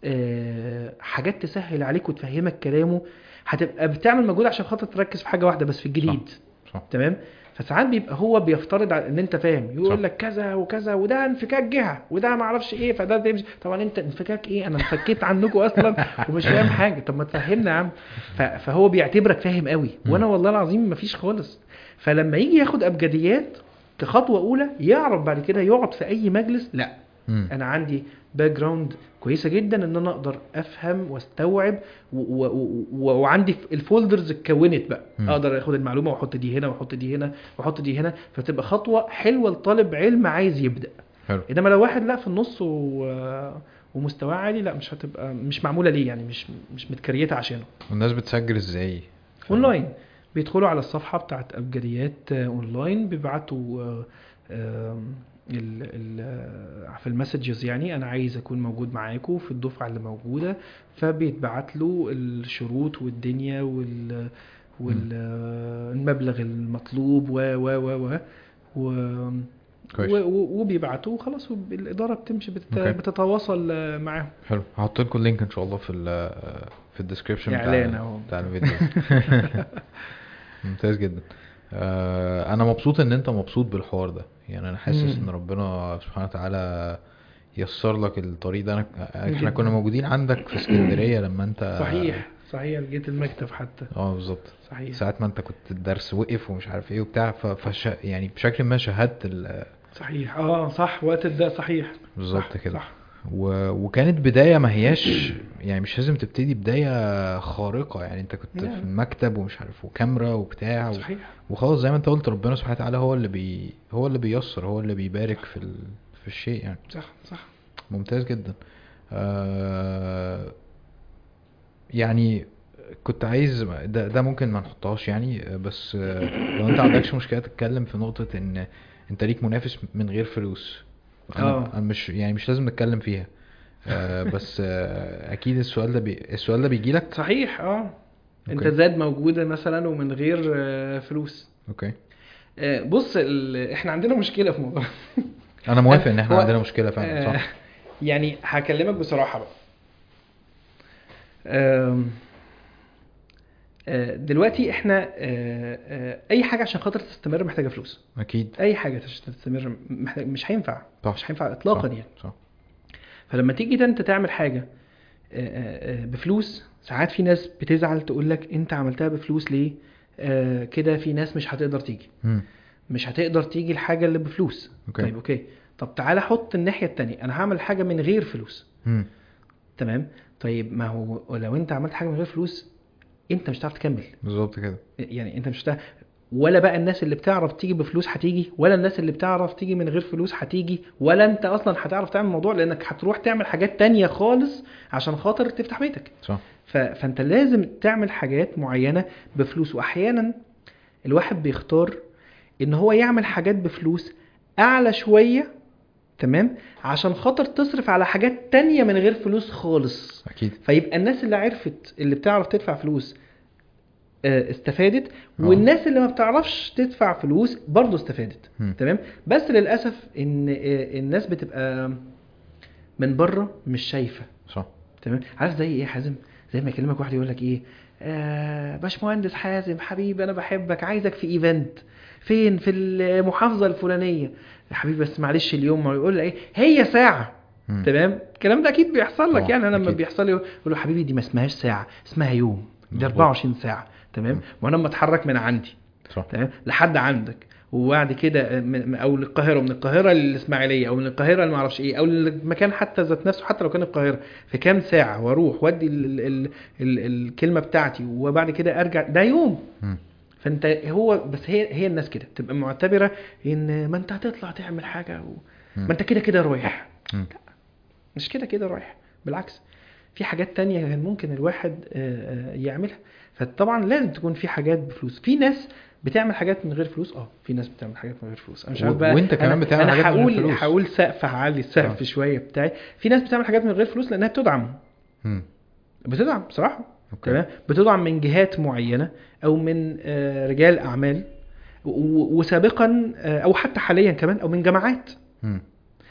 آه، حاجات تسهل عليك وتفهمك كلامه هتبقى بتعمل مجهود عشان خاطر تركز في حاجه واحده بس في الجديد صح تمام فساعات بيبقى هو بيفترض على ان انت فاهم صح. يقول لك كذا وكذا وده انفكاك جهه وده ما اعرفش ايه فده تمشي طبعا انت انفكاك ايه انا انفكيت عنكم اصلا ومش فاهم حاجه طب ما تفهمنا يا عم ف- فهو بيعتبرك فاهم قوي وانا والله العظيم ما فيش خالص فلما يجي ياخد ابجديات كخطوه اولى يعرف بعد كده يقعد في اي مجلس لا مم. انا عندي باك جراوند كويسه جدا ان انا اقدر افهم واستوعب و- و- و- و- وعندي الفولدرز اتكونت بقى مم. اقدر اخد المعلومه واحط دي هنا واحط دي هنا واحط دي هنا فتبقى خطوه حلوه لطالب علم عايز يبدا حلو انما لو واحد لا في النص و... ومستواه عالي لا مش هتبقى مش معموله ليه يعني مش مش متكريته عشانه والناس بتسجل ازاي اونلاين بيدخلوا على الصفحه بتاعت ابجديات آه، اونلاين بيبعتوا آه، آم، ال ال آه، في المسجز يعني انا عايز اكون موجود معاكم في الدفعه اللي موجوده فبيتبعت له الشروط والدنيا وال والمبلغ المطلوب و و و و و كويس. و- و- وبيبعتوا وخلاص وب- الاداره بتمشي بتت... أوكي. بتتواصل آه، معاهم حلو هحط لكم اللينك ان شاء الله في ال في الديسكربشن إعلان بتاع أهو. بتاع الفيديو ممتاز جدا آه، انا مبسوط ان انت مبسوط بالحوار ده يعني انا حاسس مم. ان ربنا سبحانه وتعالى يسر لك الطريق ده أنا- احنا جداً. كنا موجودين عندك في اسكندريه لما انت صحيح صحيح لقيت المكتب حتى اه بالظبط صحيح ساعة ما انت كنت الدرس وقف ومش عارف ايه وبتاع ف- فش يعني بشكل ما شاهدت ال- صحيح اه صح وقت ده صحيح بالظبط صح، كده صح و... وكانت بداية ما هياش يعني مش لازم تبتدي بداية خارقة يعني انت كنت لا. في المكتب ومش عارف وكاميرا وبتاع و... صحيح وخلاص زي ما انت قلت ربنا سبحانه وتعالى هو اللي بي هو اللي بيسر هو اللي بيبارك في ال... في الشيء يعني صح صح ممتاز جدا آه يعني كنت عايز ده, ده ممكن ما نحطهاش يعني آه، بس آه، لو انت عندكش مشكله تتكلم في نقطه ان انت ليك منافس من غير فلوس انا اه. أنا مش يعني مش لازم نتكلم فيها آه بس آه اكيد السؤال ده بي السؤال ده بيجي لك صحيح اه انت أوكي. زاد موجوده مثلا ومن غير آه، فلوس اوكي آه، بص ال... احنا عندنا مشكله في موضوع انا موافق ان احنا هو- عندنا مشكله فعلا آه، صح يعني هكلمك بصراحه بقى آم، آه، دلوقتي احنا آه، آه، اي حاجه عشان خاطر تستمر محتاجه فلوس اكيد اي حاجه عشان تستمر محتاج مش هينفع صح. مش هينفع اطلاقا صح. يعني صح فلما تيجي ده انت تعمل حاجه آه، آه، آه، بفلوس ساعات في ناس بتزعل تقول لك انت عملتها بفلوس ليه آه، كده في ناس مش هتقدر تيجي مم. مش هتقدر تيجي الحاجه اللي بفلوس أوكي. طيب اوكي طب تعالى حط الناحيه التانية انا هعمل حاجه من غير فلوس مم. تمام طيب ما هو لو انت عملت حاجه من غير فلوس انت مش هتعرف تكمل بالظبط كده يعني انت مش هتعرف ولا بقى الناس اللي بتعرف تيجي بفلوس هتيجي ولا الناس اللي بتعرف تيجي من غير فلوس هتيجي ولا انت اصلا هتعرف تعمل الموضوع لانك هتروح تعمل حاجات تانية خالص عشان خاطر تفتح بيتك صح ف... فانت لازم تعمل حاجات معينة بفلوس واحيانا الواحد بيختار ان هو يعمل حاجات بفلوس اعلى شوية تمام عشان خاطر تصرف على حاجات تانية من غير فلوس خالص اكيد فيبقى الناس اللي عرفت اللي بتعرف تدفع فلوس آه، استفادت آه. والناس اللي ما بتعرفش تدفع فلوس برضه استفادت مم. تمام بس للاسف ان آه، الناس بتبقى من بره مش شايفه صح تمام عارف زي ايه يا حازم زي ما يكلمك واحد يقول لك ايه آه باشمهندس حازم حبيبي انا بحبك عايزك في ايفنت فين في المحافظه الفلانيه يا حبيبي بس معلش اليوم ما يقول لي ايه هي ساعه مم. تمام الكلام ده اكيد بيحصل لك طبعا، يعني انا لما أكيد. بيحصل لي يقول له حبيبي دي ما اسمهاش ساعه اسمها يوم دي مظبوط. 24 ساعه تمام مم. وانا لما اتحرك من عندي صح تمام لحد عندك وبعد كده من- او للقاهره ومن القاهره للاسماعيليه او من القاهره لما اعرفش ايه او المكان حتى ذات نفسه حتى لو كان القاهره في كام ساعه واروح وادي ال ال ال الكلمه بتاعتي وبعد كده ارجع ده يوم مم. فانت هو بس هي هي الناس كده تبقى معتبره ان ما انت هتطلع تعمل حاجه و... مم. ما انت كده كده رايح مم. مش كده كده رايح بالعكس في حاجات تانية كان ممكن الواحد آه، آه، يعملها فطبعا لازم تكون في حاجات بفلوس في ناس بتعمل حاجات من غير فلوس اه في ناس بتعمل حاجات من غير فلوس انا مش و- عارف بقى وانت كمان أنا- بتعمل انا حاجات من غير هقول فلوس. هقول سقف هعلي السقف آه. شويه بتاعي في ناس بتعمل حاجات من غير فلوس لانها بتدعم مم. بتدعم بصراحه اوكي تمام بتدعم من جهات معينه او من آه، رجال اعمال و- و- وسابقا آه، او حتى حاليا كمان او من جماعات مم.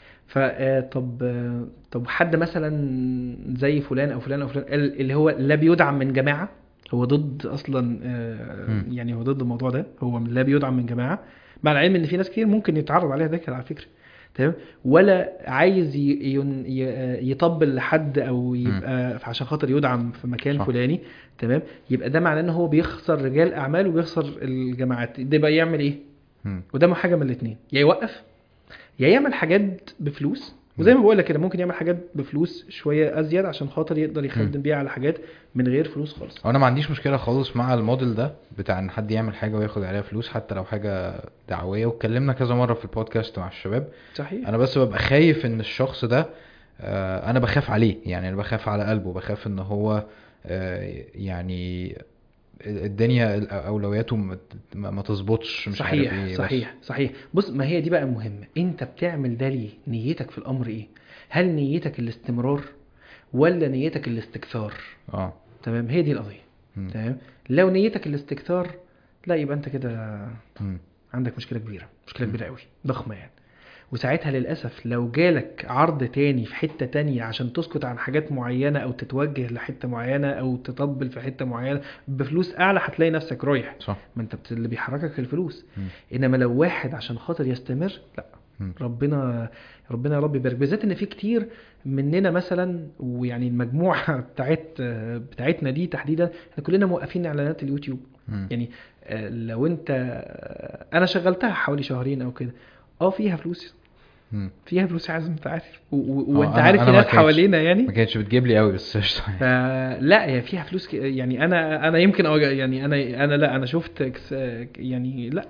فطب طب حد مثلا زي فلان او فلان او فلان ال- اللي هو لا بيدعم من جماعه هو ضد اصلا آه، مم. يعني هو ضد الموضوع ده هو لا بيدعم من جماعه مع العلم ان في ناس كتير ممكن يتعرض عليها ده على فكره تمام ولا عايز ي- ين- ي- يطبل لحد او يبقى عشان خاطر يدعم في مكان صح. فلاني تمام يبقى ده معناه ان هو بيخسر رجال اعمال وبيخسر الجماعات ده بقى يعمل ايه مم. وده حاجه من الاثنين يا يوقف يا يعمل حاجات بفلوس وزي ما بقول لك كده ممكن يعمل حاجات بفلوس شويه ازيد عشان خاطر يقدر يخدم بيها على حاجات من غير فلوس خالص انا ما عنديش مشكله خالص مع الموديل ده بتاع ان حد يعمل حاجه وياخد عليها فلوس حتى لو حاجه دعويه واتكلمنا كذا مره في البودكاست مع الشباب صحيح انا بس ببقى خايف ان الشخص ده آه، انا بخاف عليه يعني انا بخاف على قلبه بخاف ان هو آه، يعني الدنيا اولوياته ما- ما ما تظبطش مش عارف صحيح ايه بس. صحيح صحيح بص ما هي دي بقى المهمه انت بتعمل ده ليه نيتك في الامر ايه هل نيتك الاستمرار ولا نيتك الاستكثار اه تمام هي دي القضيه مم. تمام لو نيتك الاستكثار لا يبقى انت كده مم. عندك مشكله كبيره مشكله كبيره قوي ضخمه يعني وساعتها للاسف لو جالك عرض تاني في حته تانية عشان تسكت عن حاجات معينه او تتوجه لحته معينه او تطبل في حته معينه بفلوس اعلى هتلاقي نفسك رايح صح ما انت بت- اللي بيحركك الفلوس مم. انما لو واحد عشان خاطر يستمر لا مم. ربنا ربنا يا رب يبارك بالذات ان في كتير مننا مثلا ويعني المجموعه بتاعت بتاعتنا دي تحديدا احنا كلنا موقفين اعلانات اليوتيوب مم. يعني آه، لو انت آه، انا شغلتها حوالي شهرين او كده اه فيها فلوس مم. فيها فلوس يا عازم انت عارف و- و- اه، وانت أنا- عارف أنا في ما ناس كانتش- حوالينا ما يعني كانتش بتجيب لي قوي بس قشطة يعني. فلا هي فيها فلوس ك- يعني انا انا يمكن أوجه يعني انا انا لا انا شفت كس- يعني لا مم.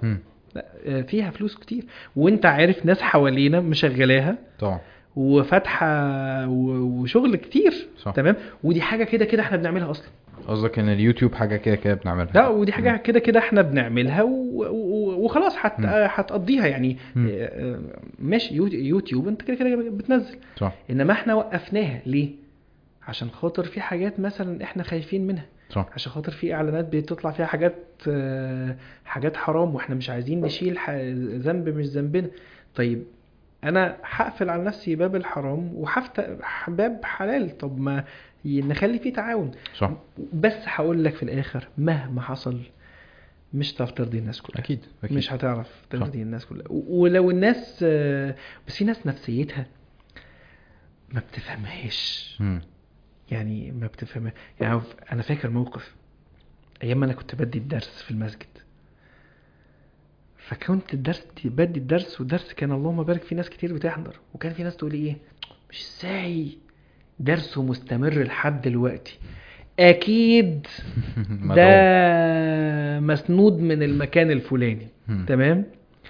لا آه، فيها فلوس كتير وانت عارف ناس حوالينا مشغلاها طبعا وفاتحه و- وشغل كتير صح تمام ودي حاجه كده كده احنا بنعملها اصلا قصدك ان اليوتيوب حاجه كده كده بنعملها لا ودي حاجه كده كده احنا بنعملها و- و- وخلاص هت- مم. هتقضيها يعني مم. آه، آه، ماشي يو- يوتيوب انت كده كده بتنزل صح انما احنا وقفناها ليه عشان خاطر في حاجات مثلا احنا خايفين منها صح عشان خاطر في اعلانات بتطلع فيها حاجات آه، حاجات حرام واحنا مش عايزين نشيل ح- ذنب مش ذنبنا طيب انا هقفل على نفسي باب الحرام وهفتح باب حلال طب ما ي- نخلي فيه تعاون صح بس هقول لك في الاخر مهما حصل مش هتعرف ترضي الناس كلها اكيد اكيد مش هتعرف ترضي الناس كلها و- ولو الناس آه، بس في ناس نفسيتها ما بتفهمهاش مم. يعني ما بتفهمها يعني انا فاكر موقف ايام ما انا كنت بدي الدرس في المسجد فكنت الدرس بدي الدرس والدرس كان اللهم بارك في ناس كتير بتحضر وكان في ناس تقول ايه مش ازاي درسه مستمر لحد دلوقتي اكيد مدعوم. ده مسنود من المكان الفلاني مم. تمام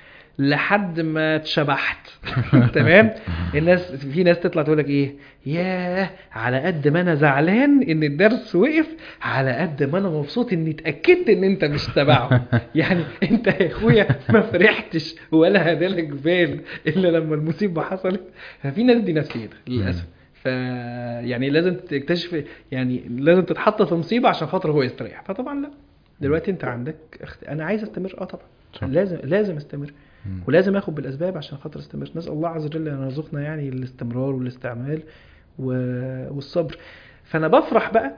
لحد ما اتشبحت تمام الناس في ناس تطلع تقول لك ايه ياه على قد ما انا زعلان ان الدرس وقف على قد ما انا مبسوط اني اتاكدت ان انت مش تبعهم يعني انت يا اخويا ما فرحتش ولا هدالك بال الا لما المصيبه حصلت ففي ناس دي نفسيتها للاسف ف يعني لازم تكتشف يعني لازم تتحط في مصيبه عشان خاطر هو يستريح فطبعا لا دلوقتي انت عندك اخت... انا عايز استمر اه طبعا صح. لازم لازم استمر مم. ولازم اخد بالاسباب عشان خاطر استمر نسال الله عز وجل ان يرزقنا يعني الاستمرار والاستعمال و... والصبر فانا بفرح بقى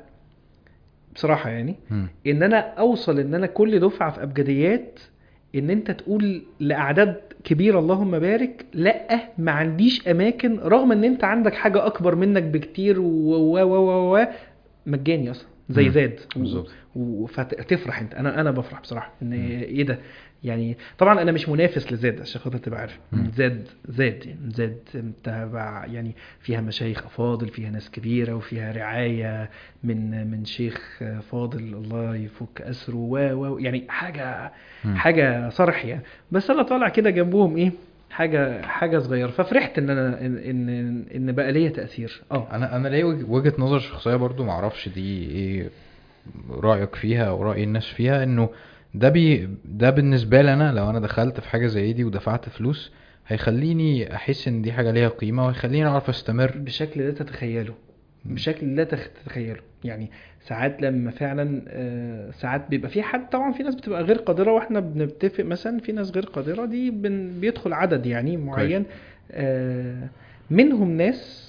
بصراحه يعني مم. ان انا اوصل ان انا كل دفعه في ابجديات ان انت تقول لاعداد كبيره اللهم بارك لا ما عنديش اماكن رغم ان انت عندك حاجه اكبر منك بكتير و و و و, و مجاني اصلا زي مم. زاد بالظبط. و- فتفرح انت انا انا بفرح بصراحه ان ايه ده يعني طبعا انا مش منافس لزاد عشان خاطر تبقى عارف مم. زاد زاد يعني زاد تبع يعني فيها مشايخ افاضل فيها ناس كبيره وفيها رعايه من من شيخ فاضل الله يفك اسره و و يعني حاجه مم. حاجه صرح يعني بس انا طالع كده جنبهم ايه حاجه حاجه صغيره ففرحت ان انا ان ان, إن بقى ليا تاثير اه انا انا ليا وج- وجهه نظر شخصيه برضو معرفش دي ايه رايك فيها او راي الناس فيها انه ده بي ده بالنسبه لي انا لو انا دخلت في حاجه زي دي ودفعت فلوس هيخليني احس ان دي حاجه ليها قيمه وهيخليني اعرف استمر بشكل لا تتخيله بشكل لا تخ- تتخيله يعني ساعات لما فعلا آه، ساعات بيبقى في حد طبعا في ناس بتبقى غير قادره واحنا بنتفق مثلا في ناس غير قادره دي بن بيدخل عدد يعني معين آه، منهم ناس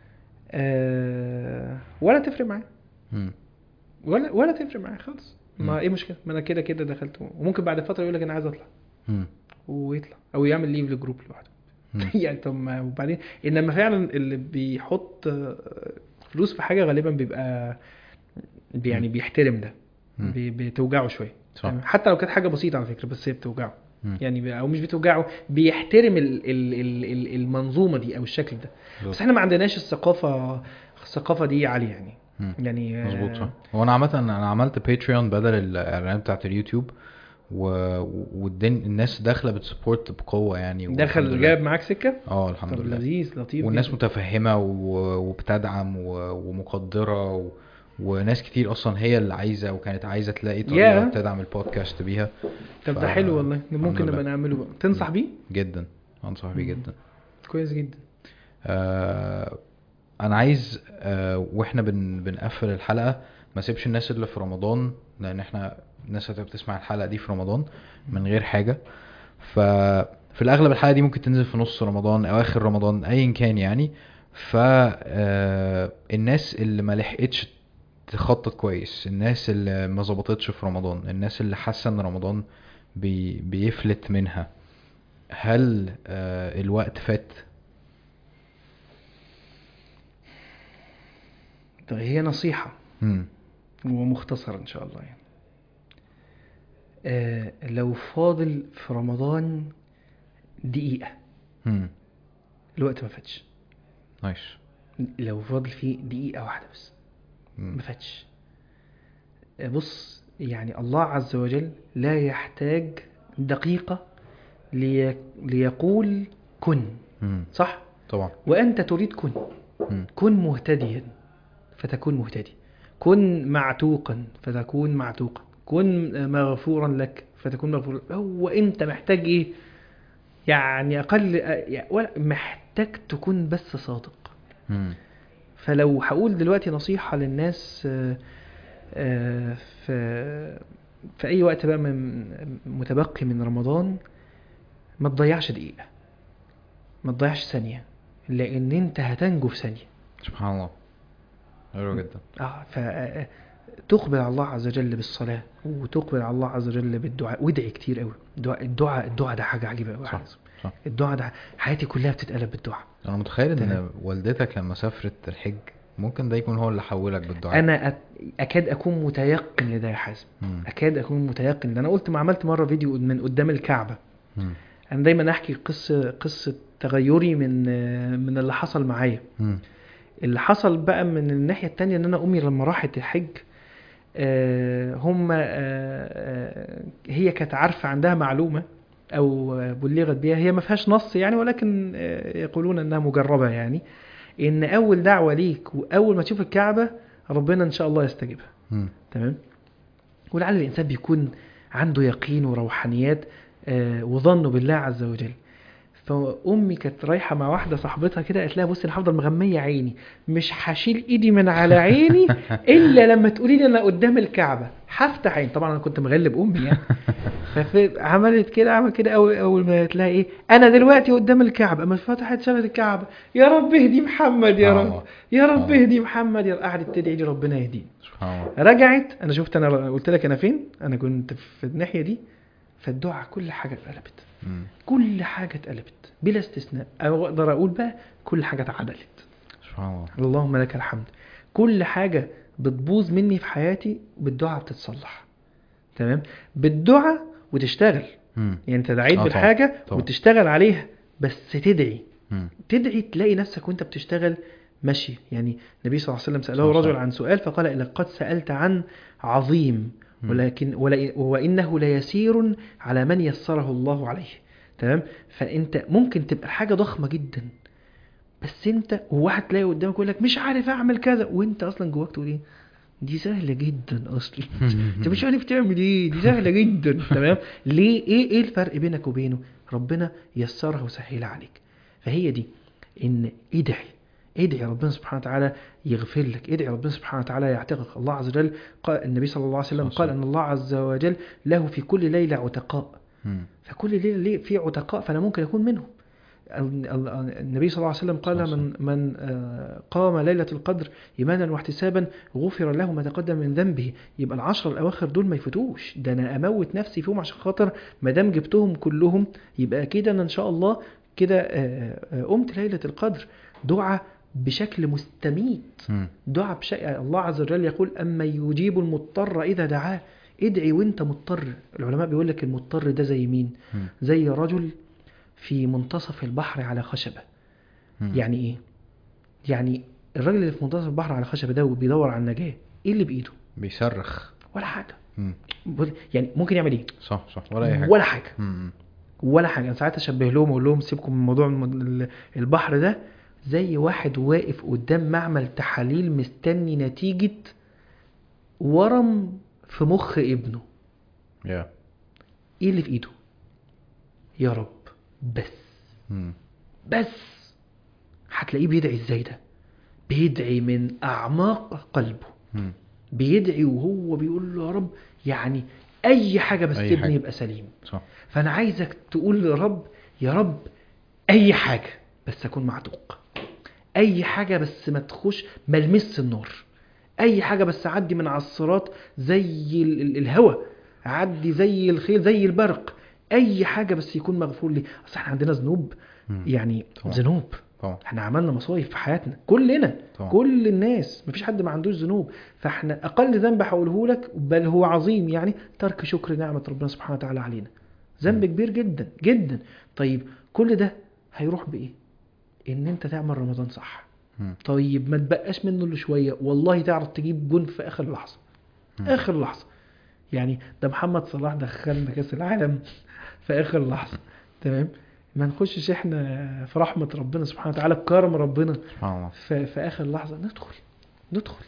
آه، ولا تفرق معاه مم. ولا ولا تفرق معاه خالص مم. ما ايه مشكله ما انا كده كده دخلت وممكن بعد فتره يقول لك انا عايز اطلع مم. ويطلع او يعمل ليف لجروب لوحده مم. يعني طب ما وبعدين انما فعلا اللي بيحط آه، فلوس في حاجه غالبا بيبقى بي- يعني مم. بيحترم ده مم. بي- بتوجعه شويه صح. تمام؟ حتى لو كانت حاجه بسيطه على فكره بس هي بتوجعه مم. يعني بي- او مش بتوجعه بيحترم ال ال ال ال المنظومه دي او الشكل ده بالظبط. بس احنا ما عندناش الثقافه الثقافه دي عاليه يعني مم. يعني آه، مظبوط صح هو انا عامه انا عملت باتريون بدل الاعلانات بتاعت اليوتيوب و... والدن... الناس داخله بتسبورت بقوه يعني والحمد دخل لله. جاب معاك سكه اه الحمد طب لله لذيذ لطيف والناس جداً. متفهمه و... وبتدعم و... ومقدره و... وناس كتير اصلا هي اللي عايزه وكانت عايزه تلاقي طريقه Yeah. تدعم البودكاست بيها طب ف- ده حلو والله الحمد ممكن لله. نبقى نعمله بقى تنصح بيه جدا انصح بيه مم. جدا كويس جدا آه انا عايز آه واحنا بن بنقفل الحلقه ما سيبش الناس اللي في رمضان لان احنا الناس هتبقى بتسمع الحلقه دي في رمضان من غير حاجه ففي الاغلب الحلقه دي ممكن تنزل في نص رمضان او اخر رمضان ايا كان يعني ف آه، الناس اللي ما لحقتش تخطط كويس الناس اللي ما ظبطتش في رمضان الناس اللي حاسه ان رمضان بي بيفلت منها هل آه، الوقت فات طب هي نصيحه مم. ومختصرة إن شاء الله يعني آه لو فاضل في رمضان دقيقة مم. الوقت ما فاتش نايس لو فاضل فيه دقيقة واحدة بس مم. ما فاتش آه، بص يعني الله عز وجل لا يحتاج دقيقة لي... ليقول كن مم. صح طبعا وانت تريد كن مم. كن مهتديا فتكون مهتدي كن معتوقا فتكون معتوقا كن مغفورا لك فتكون مغفورا هو انت محتاج ايه يعني اقل يعني ولا- محتاج تكون بس صادق مم. فلو هقول دلوقتي نصيحة للناس آه، آه، في في أي وقت بقى من متبقي من رمضان ما تضيعش دقيقة ما تضيعش ثانية لأن أنت هتنجو في ثانية سبحان الله حلو جدا اه ف آه، تقبل على الله عز وجل بالصلاة وتقبل على الله عز وجل بالدعاء وادعي كتير قوي الدعاء الدعاء الدعاء ده حاجة عجيبة قوي صح صح الدعاء ده حياتي كلها بتتقلب بالدعاء انا متخيل ان تمام. والدتك لما سافرت الحج ممكن ده يكون هو اللي حولك بالدعاء انا أت- اكاد اكون متيقن لده يا حازم مم. اكاد اكون متيقن ده انا قلت ما عملت مره فيديو من قدام الكعبه مم. انا دايما احكي قصه قصه تغيري من من اللي حصل معايا مم. اللي حصل بقى من الناحيه التانية ان انا امي لما راحت الحج آه، هم آه، آه، هي كانت عارفه عندها معلومه او بلغت بيها هي ما فيهاش نص يعني ولكن آه، يقولون انها مجربه يعني ان اول دعوه ليك واول ما تشوف الكعبه ربنا ان شاء الله يستجيبها مم. تمام ولعل الانسان بيكون عنده يقين وروحانيات آه، وظنه بالله عز وجل فامي كانت رايحه مع واحده صاحبتها كده قالت لها بصي انا هفضل مغميه عيني مش هشيل ايدي من على عيني الا لما تقولي لي انا قدام الكعبه هفتح عيني طبعا انا كنت مغلب امي يعني فعملت كده عمل كده اول اول ما تلاقي ايه انا دلوقتي قدام الكعبه اما فتحت شافت الكعبه يا رب اهدي محمد يا سبحان رب الله. يا رب سبحان الله. اهدي محمد يا رب. قعدت تدعي لي ربنا يهديني سبحان الله رجعت انا شفت انا قلت لك انا فين انا كنت في الناحيه دي فالدعاء كل حاجه اتقلبت مم. كل حاجه اتقلبت بلا استثناء او اقدر اقول بقى كل حاجه اتعدلت سبحان الله اللهم لك الحمد كل حاجه بتبوظ مني في حياتي بالدعاء بتتصلح تمام بالدعاء وتشتغل مم. يعني انت دعيت آه طبعا، بالحاجه طبعا. وتشتغل عليها بس تدعي مم. تدعي تلاقي نفسك وانت بتشتغل ماشي يعني النبي صلى الله عليه وسلم صلى سأله الله عليه رجل وسلم. عن سؤال فقال لقد سألت عن عظيم مم. ولكن ولا- وإنه ليسير على من يسره الله عليه تمام فأنت ممكن تبقى حاجة ضخمة جدا بس انت وواحد تلاقي قدامك يقول لك مش عارف اعمل كذا وانت اصلا جواك تقول ايه دي سهله جدا اصلا انت مش عارف تعمل ايه دي سهله جدا تمام ليه ايه ايه الفرق بينك وبينه ربنا يسرها وسهلها عليك فهي دي ان ادعي ادعي ربنا سبحانه وتعالى يغفر لك ادعي ربنا سبحانه وتعالى يعتقك الله عز وجل قال النبي صلى الله عليه وسلم صلى الله قال عليه ان الله عز وجل له في كل ليله عتقاء مم. فكل ليله ليه في عتقاء فانا ممكن اكون منهم ال- ال- النبي صلى الله عليه وسلم قال صلى الله عليه من من آه، قام ليلة القدر إيمانا واحتسابا غفر له ما تقدم من ذنبه يبقى العشر الأواخر دول ما يفوتوش ده أنا أموت نفسي فيهم عشان خاطر ما دام جبتهم كلهم يبقى كده أنا إن شاء الله كده آه، آه، قمت ليلة القدر دعاء بشكل مستميت مم. دعاء بشيء الله عز وجل يقول أما يجيب المضطر إذا دعاه ادعي وانت مضطر العلماء بيقول لك المضطر ده زي مين مم. زي رجل في منتصف البحر على خشبة مم. يعني ايه يعني الراجل اللي في منتصف البحر على خشبة ده وبيدور على النجاة ايه اللي بايده بيصرخ ولا حاجة مم. بص- يعني ممكن يعمل ايه صح صح ولا اي حاجه ولا حاجة مم. ولا حاجة أنا ساعات أشبه لهم وأقول لهم سيبكم من موضوع الم- ال- البحر ده زي واحد واقف قدام معمل تحاليل مستني نتيجة ورم في مخ ابنه يا ايه اللي في ايده يا رب بس مم. بس هتلاقيه بيدعي ازاي ده بيدعي من اعماق قلبه مم. بيدعي وهو بيقول له يا رب يعني اي حاجه بس أي ابني حاجة. يبقى سليم صح فانا عايزك تقول يا رب يا رب اي حاجه بس اكون معتوق اي حاجه بس ما تخش ملمس النار اي حاجه بس اعدي من على الصراط زي ال- ال- الهوى اعدي زي الخيل زي البرق اي حاجه بس يكون مغفور لي اصل احنا عندنا ذنوب مم. يعني طبعا. ذنوب طبعا احنا عملنا مصايب في حياتنا كلنا طبعا. كل الناس مفيش حد ما عندوش ذنوب فاحنا اقل ذنب هقوله لك بل هو عظيم يعني ترك شكر نعمه ربنا سبحانه وتعالى علينا ذنب كبير جدا جدا طيب كل ده هيروح بايه ان انت تعمل رمضان صح مم. طيب ما تبقاش منه الا شويه والله تعرف تجيب جون في اخر لحظه مم. اخر لحظه يعني ده محمد صلاح دخلنا كاس العالم في اخر لحظه تمام ما نخشش احنا في رحمه ربنا سبحانه وتعالى بكرم ربنا سبحان الله في, في اخر لحظه ندخل ندخل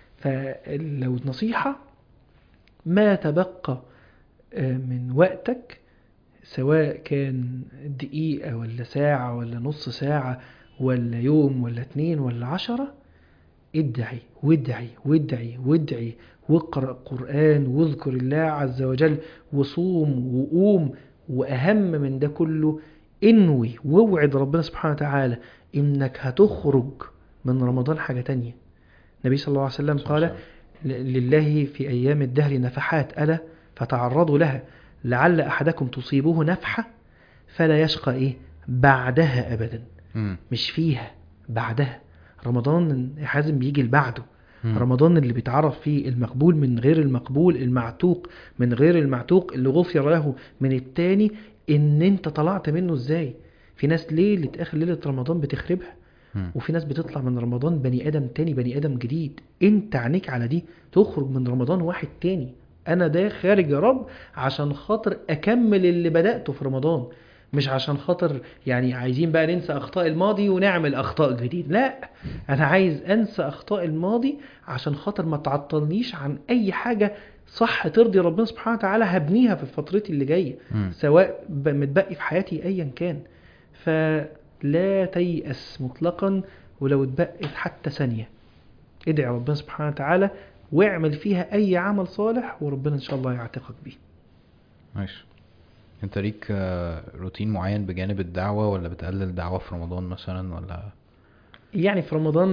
فلو نصيحه ما تبقى آه، من وقتك سواء كان دقيقة ولا ساعة ولا نص ساعة ولا يوم ولا اتنين ولا عشرة ادعي وادعي وادعي وادعي واقرأ قرآن واذكر الله عز وجل وصوم وقوم وأهم من ده كله انوي واوعد ربنا سبحانه وتعالى انك هتخرج من رمضان حاجة تانية النبي صلى الله عليه وسلم قال ل- لله في أيام الدهر نفحات ألا فتعرضوا لها لعل أحدكم تصيبه نفحة فلا يشقى إيه بعدها أبدا مم. مش فيها بعدها رمضان يا حازم بيجي لبعده مم. رمضان اللي بيتعرف فيه المقبول من غير المقبول المعتوق من غير المعتوق اللي غفر له من التاني ان انت طلعت منه ازاي في ناس ليلة اخر ليلة رمضان بتخربها مم. وفي ناس بتطلع من رمضان بني ادم تاني بني ادم جديد انت عينيك على دي تخرج من رمضان واحد تاني انا ده خارج يا رب عشان خاطر اكمل اللي بدأته في رمضان مش عشان خاطر يعني عايزين بقى ننسى اخطاء الماضي ونعمل اخطاء جديد لا انا عايز انسى اخطاء الماضي عشان خاطر ما تعطلنيش عن اي حاجة صح ترضي ربنا سبحانه وتعالى هبنيها في فترتي اللي جايه مم. سواء ب- متبقي في حياتي ايا كان فلا تيأس مطلقا ولو اتبقت حتى ثانية ادعي ربنا سبحانه وتعالى واعمل فيها اي عمل صالح وربنا ان شاء الله يعتقك بيه ماشي انت ليك آه، روتين معين بجانب الدعوة ولا بتقلل دعوة في رمضان مثلا ولا يعني في رمضان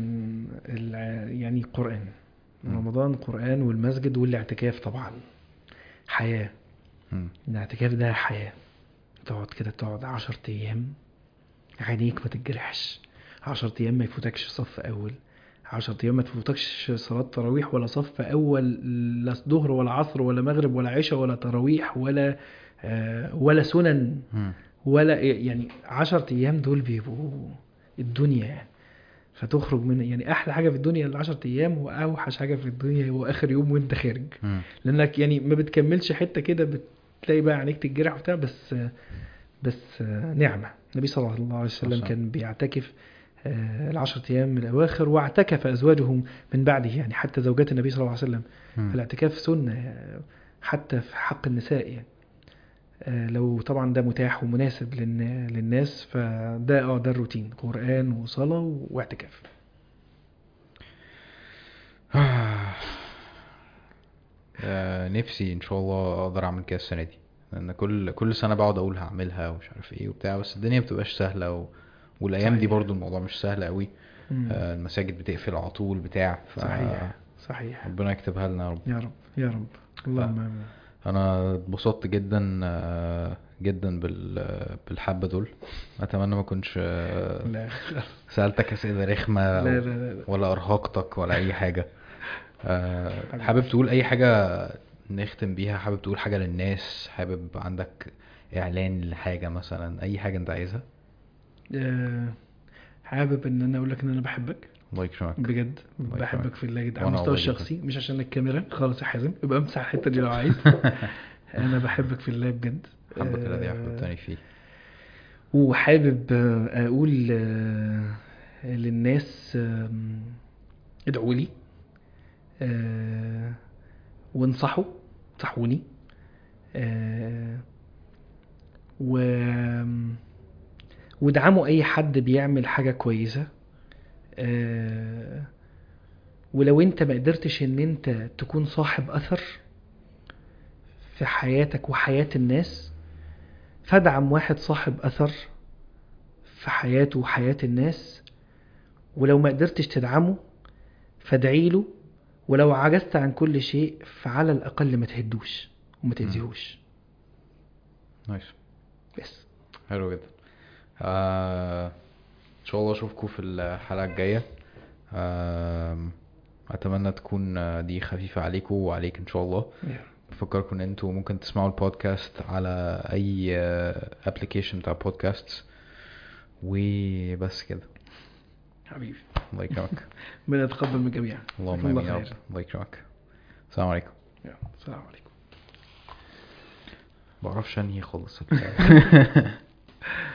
الع- يعني قرآن مم. رمضان قرآن والمسجد والاعتكاف طبعا حياة مم. الاعتكاف ده حياة تقعد كده تقعد عشر أيام عينيك ما تتجرحش عشر أيام ما يفوتكش صف أول عشر أيام ما تفوتكش صلاة تراويح ولا صف أول لا ظهر ولا عصر ولا مغرب ولا عشاء ولا تراويح ولا آه، ولا سنن مم. ولا يعني عشر أيام دول بيبقوا الدنيا يعني فتخرج من يعني أحلى حاجة في الدنيا العشر أيام وأوحش حاجة في الدنيا هو آخر يوم وأنت خارج مم. لانك يعني ما بتكملش حته كده بتلاقي بقى عينيك تتجرح وبتاع بس بس نعمه النبي صلى الله عليه وسلم صح. كان بيعتكف آه، العشرة أيام من الأواخر واعتكف أزواجه من بعده يعني حتى زوجات النبي صلى الله عليه وسلم مم. فالاعتكاف سنة آه، حتى في حق النساء يعني آه، لو طبعا ده متاح ومناسب للن- للناس فده اه ده الروتين قرآن وصلاة واعتكاف آه، نفسي ان شاء الله اقدر اعمل كده السنه دي لان كل كل سنه بقعد اقول هعملها ومش عارف ايه وبتاع بس الدنيا بتبقاش سهله و... والايام دي صحيح. برضو الموضوع مش سهل قوي مم. آه، المساجد بتقفل على طول بتاع ف... صحيح صحيح ربنا يكتبها لنا يا رب يا رب يا رب اللهم آمين. انا اتبسطت جدا آه، جدا بال... بالحبه دول اتمنى ما اكونش آه، لا سالتك اسئله رخمه لا و- لا لا لا. ولا ارهقتك ولا اي حاجه آه، حبيبي. حابب تقول اي حاجه نختم بيها حابب تقول حاجه للناس حابب عندك اعلان لحاجه مثلا اي حاجه انت عايزها آه، حابب ان انا اقول لك ان انا بحبك الله يكرمك بجد الله بحبك يكرمك. في الله جدا على وأنا المستوى والله جدا. الشخصي مش عشان الكاميرا خالص يا حازم يبقى امسح الحته دي لو عايز انا بحبك في الله بجد حبك الذي آه، احببتني فيه وحابب آه، اقول آه، للناس آم، ادعوا لي آه، وانصحوا انصحوني آه، و وادعموا اي حد بيعمل حاجة كويسة آه، ولو انت ما قدرتش ان انت تكون صاحب اثر في حياتك وحياة الناس فادعم واحد صاحب اثر في حياته وحياة الناس ولو ما قدرتش تدعمه فادعي له ولو عجزت عن كل شيء فعلى الاقل ما تهدوش وما تأذيهوش نايس بس حلو جدا آه... ان شاء الله اشوفكم في الحلقه الجايه آه... اتمنى تكون آه، دي خفيفه عليكم وعليك ان شاء الله بفكركم ان انتوا ممكن تسمعوا البودكاست على اي ابلكيشن بتاع بودكاست وبس كده حبيبي الله يكرمك ربنا يتقبل من الجميع اللهم جزاكم الله امين يا رب خير. الله يكرمك السلام عليكم يلا، السلام عليكم بعرفش انهي خالص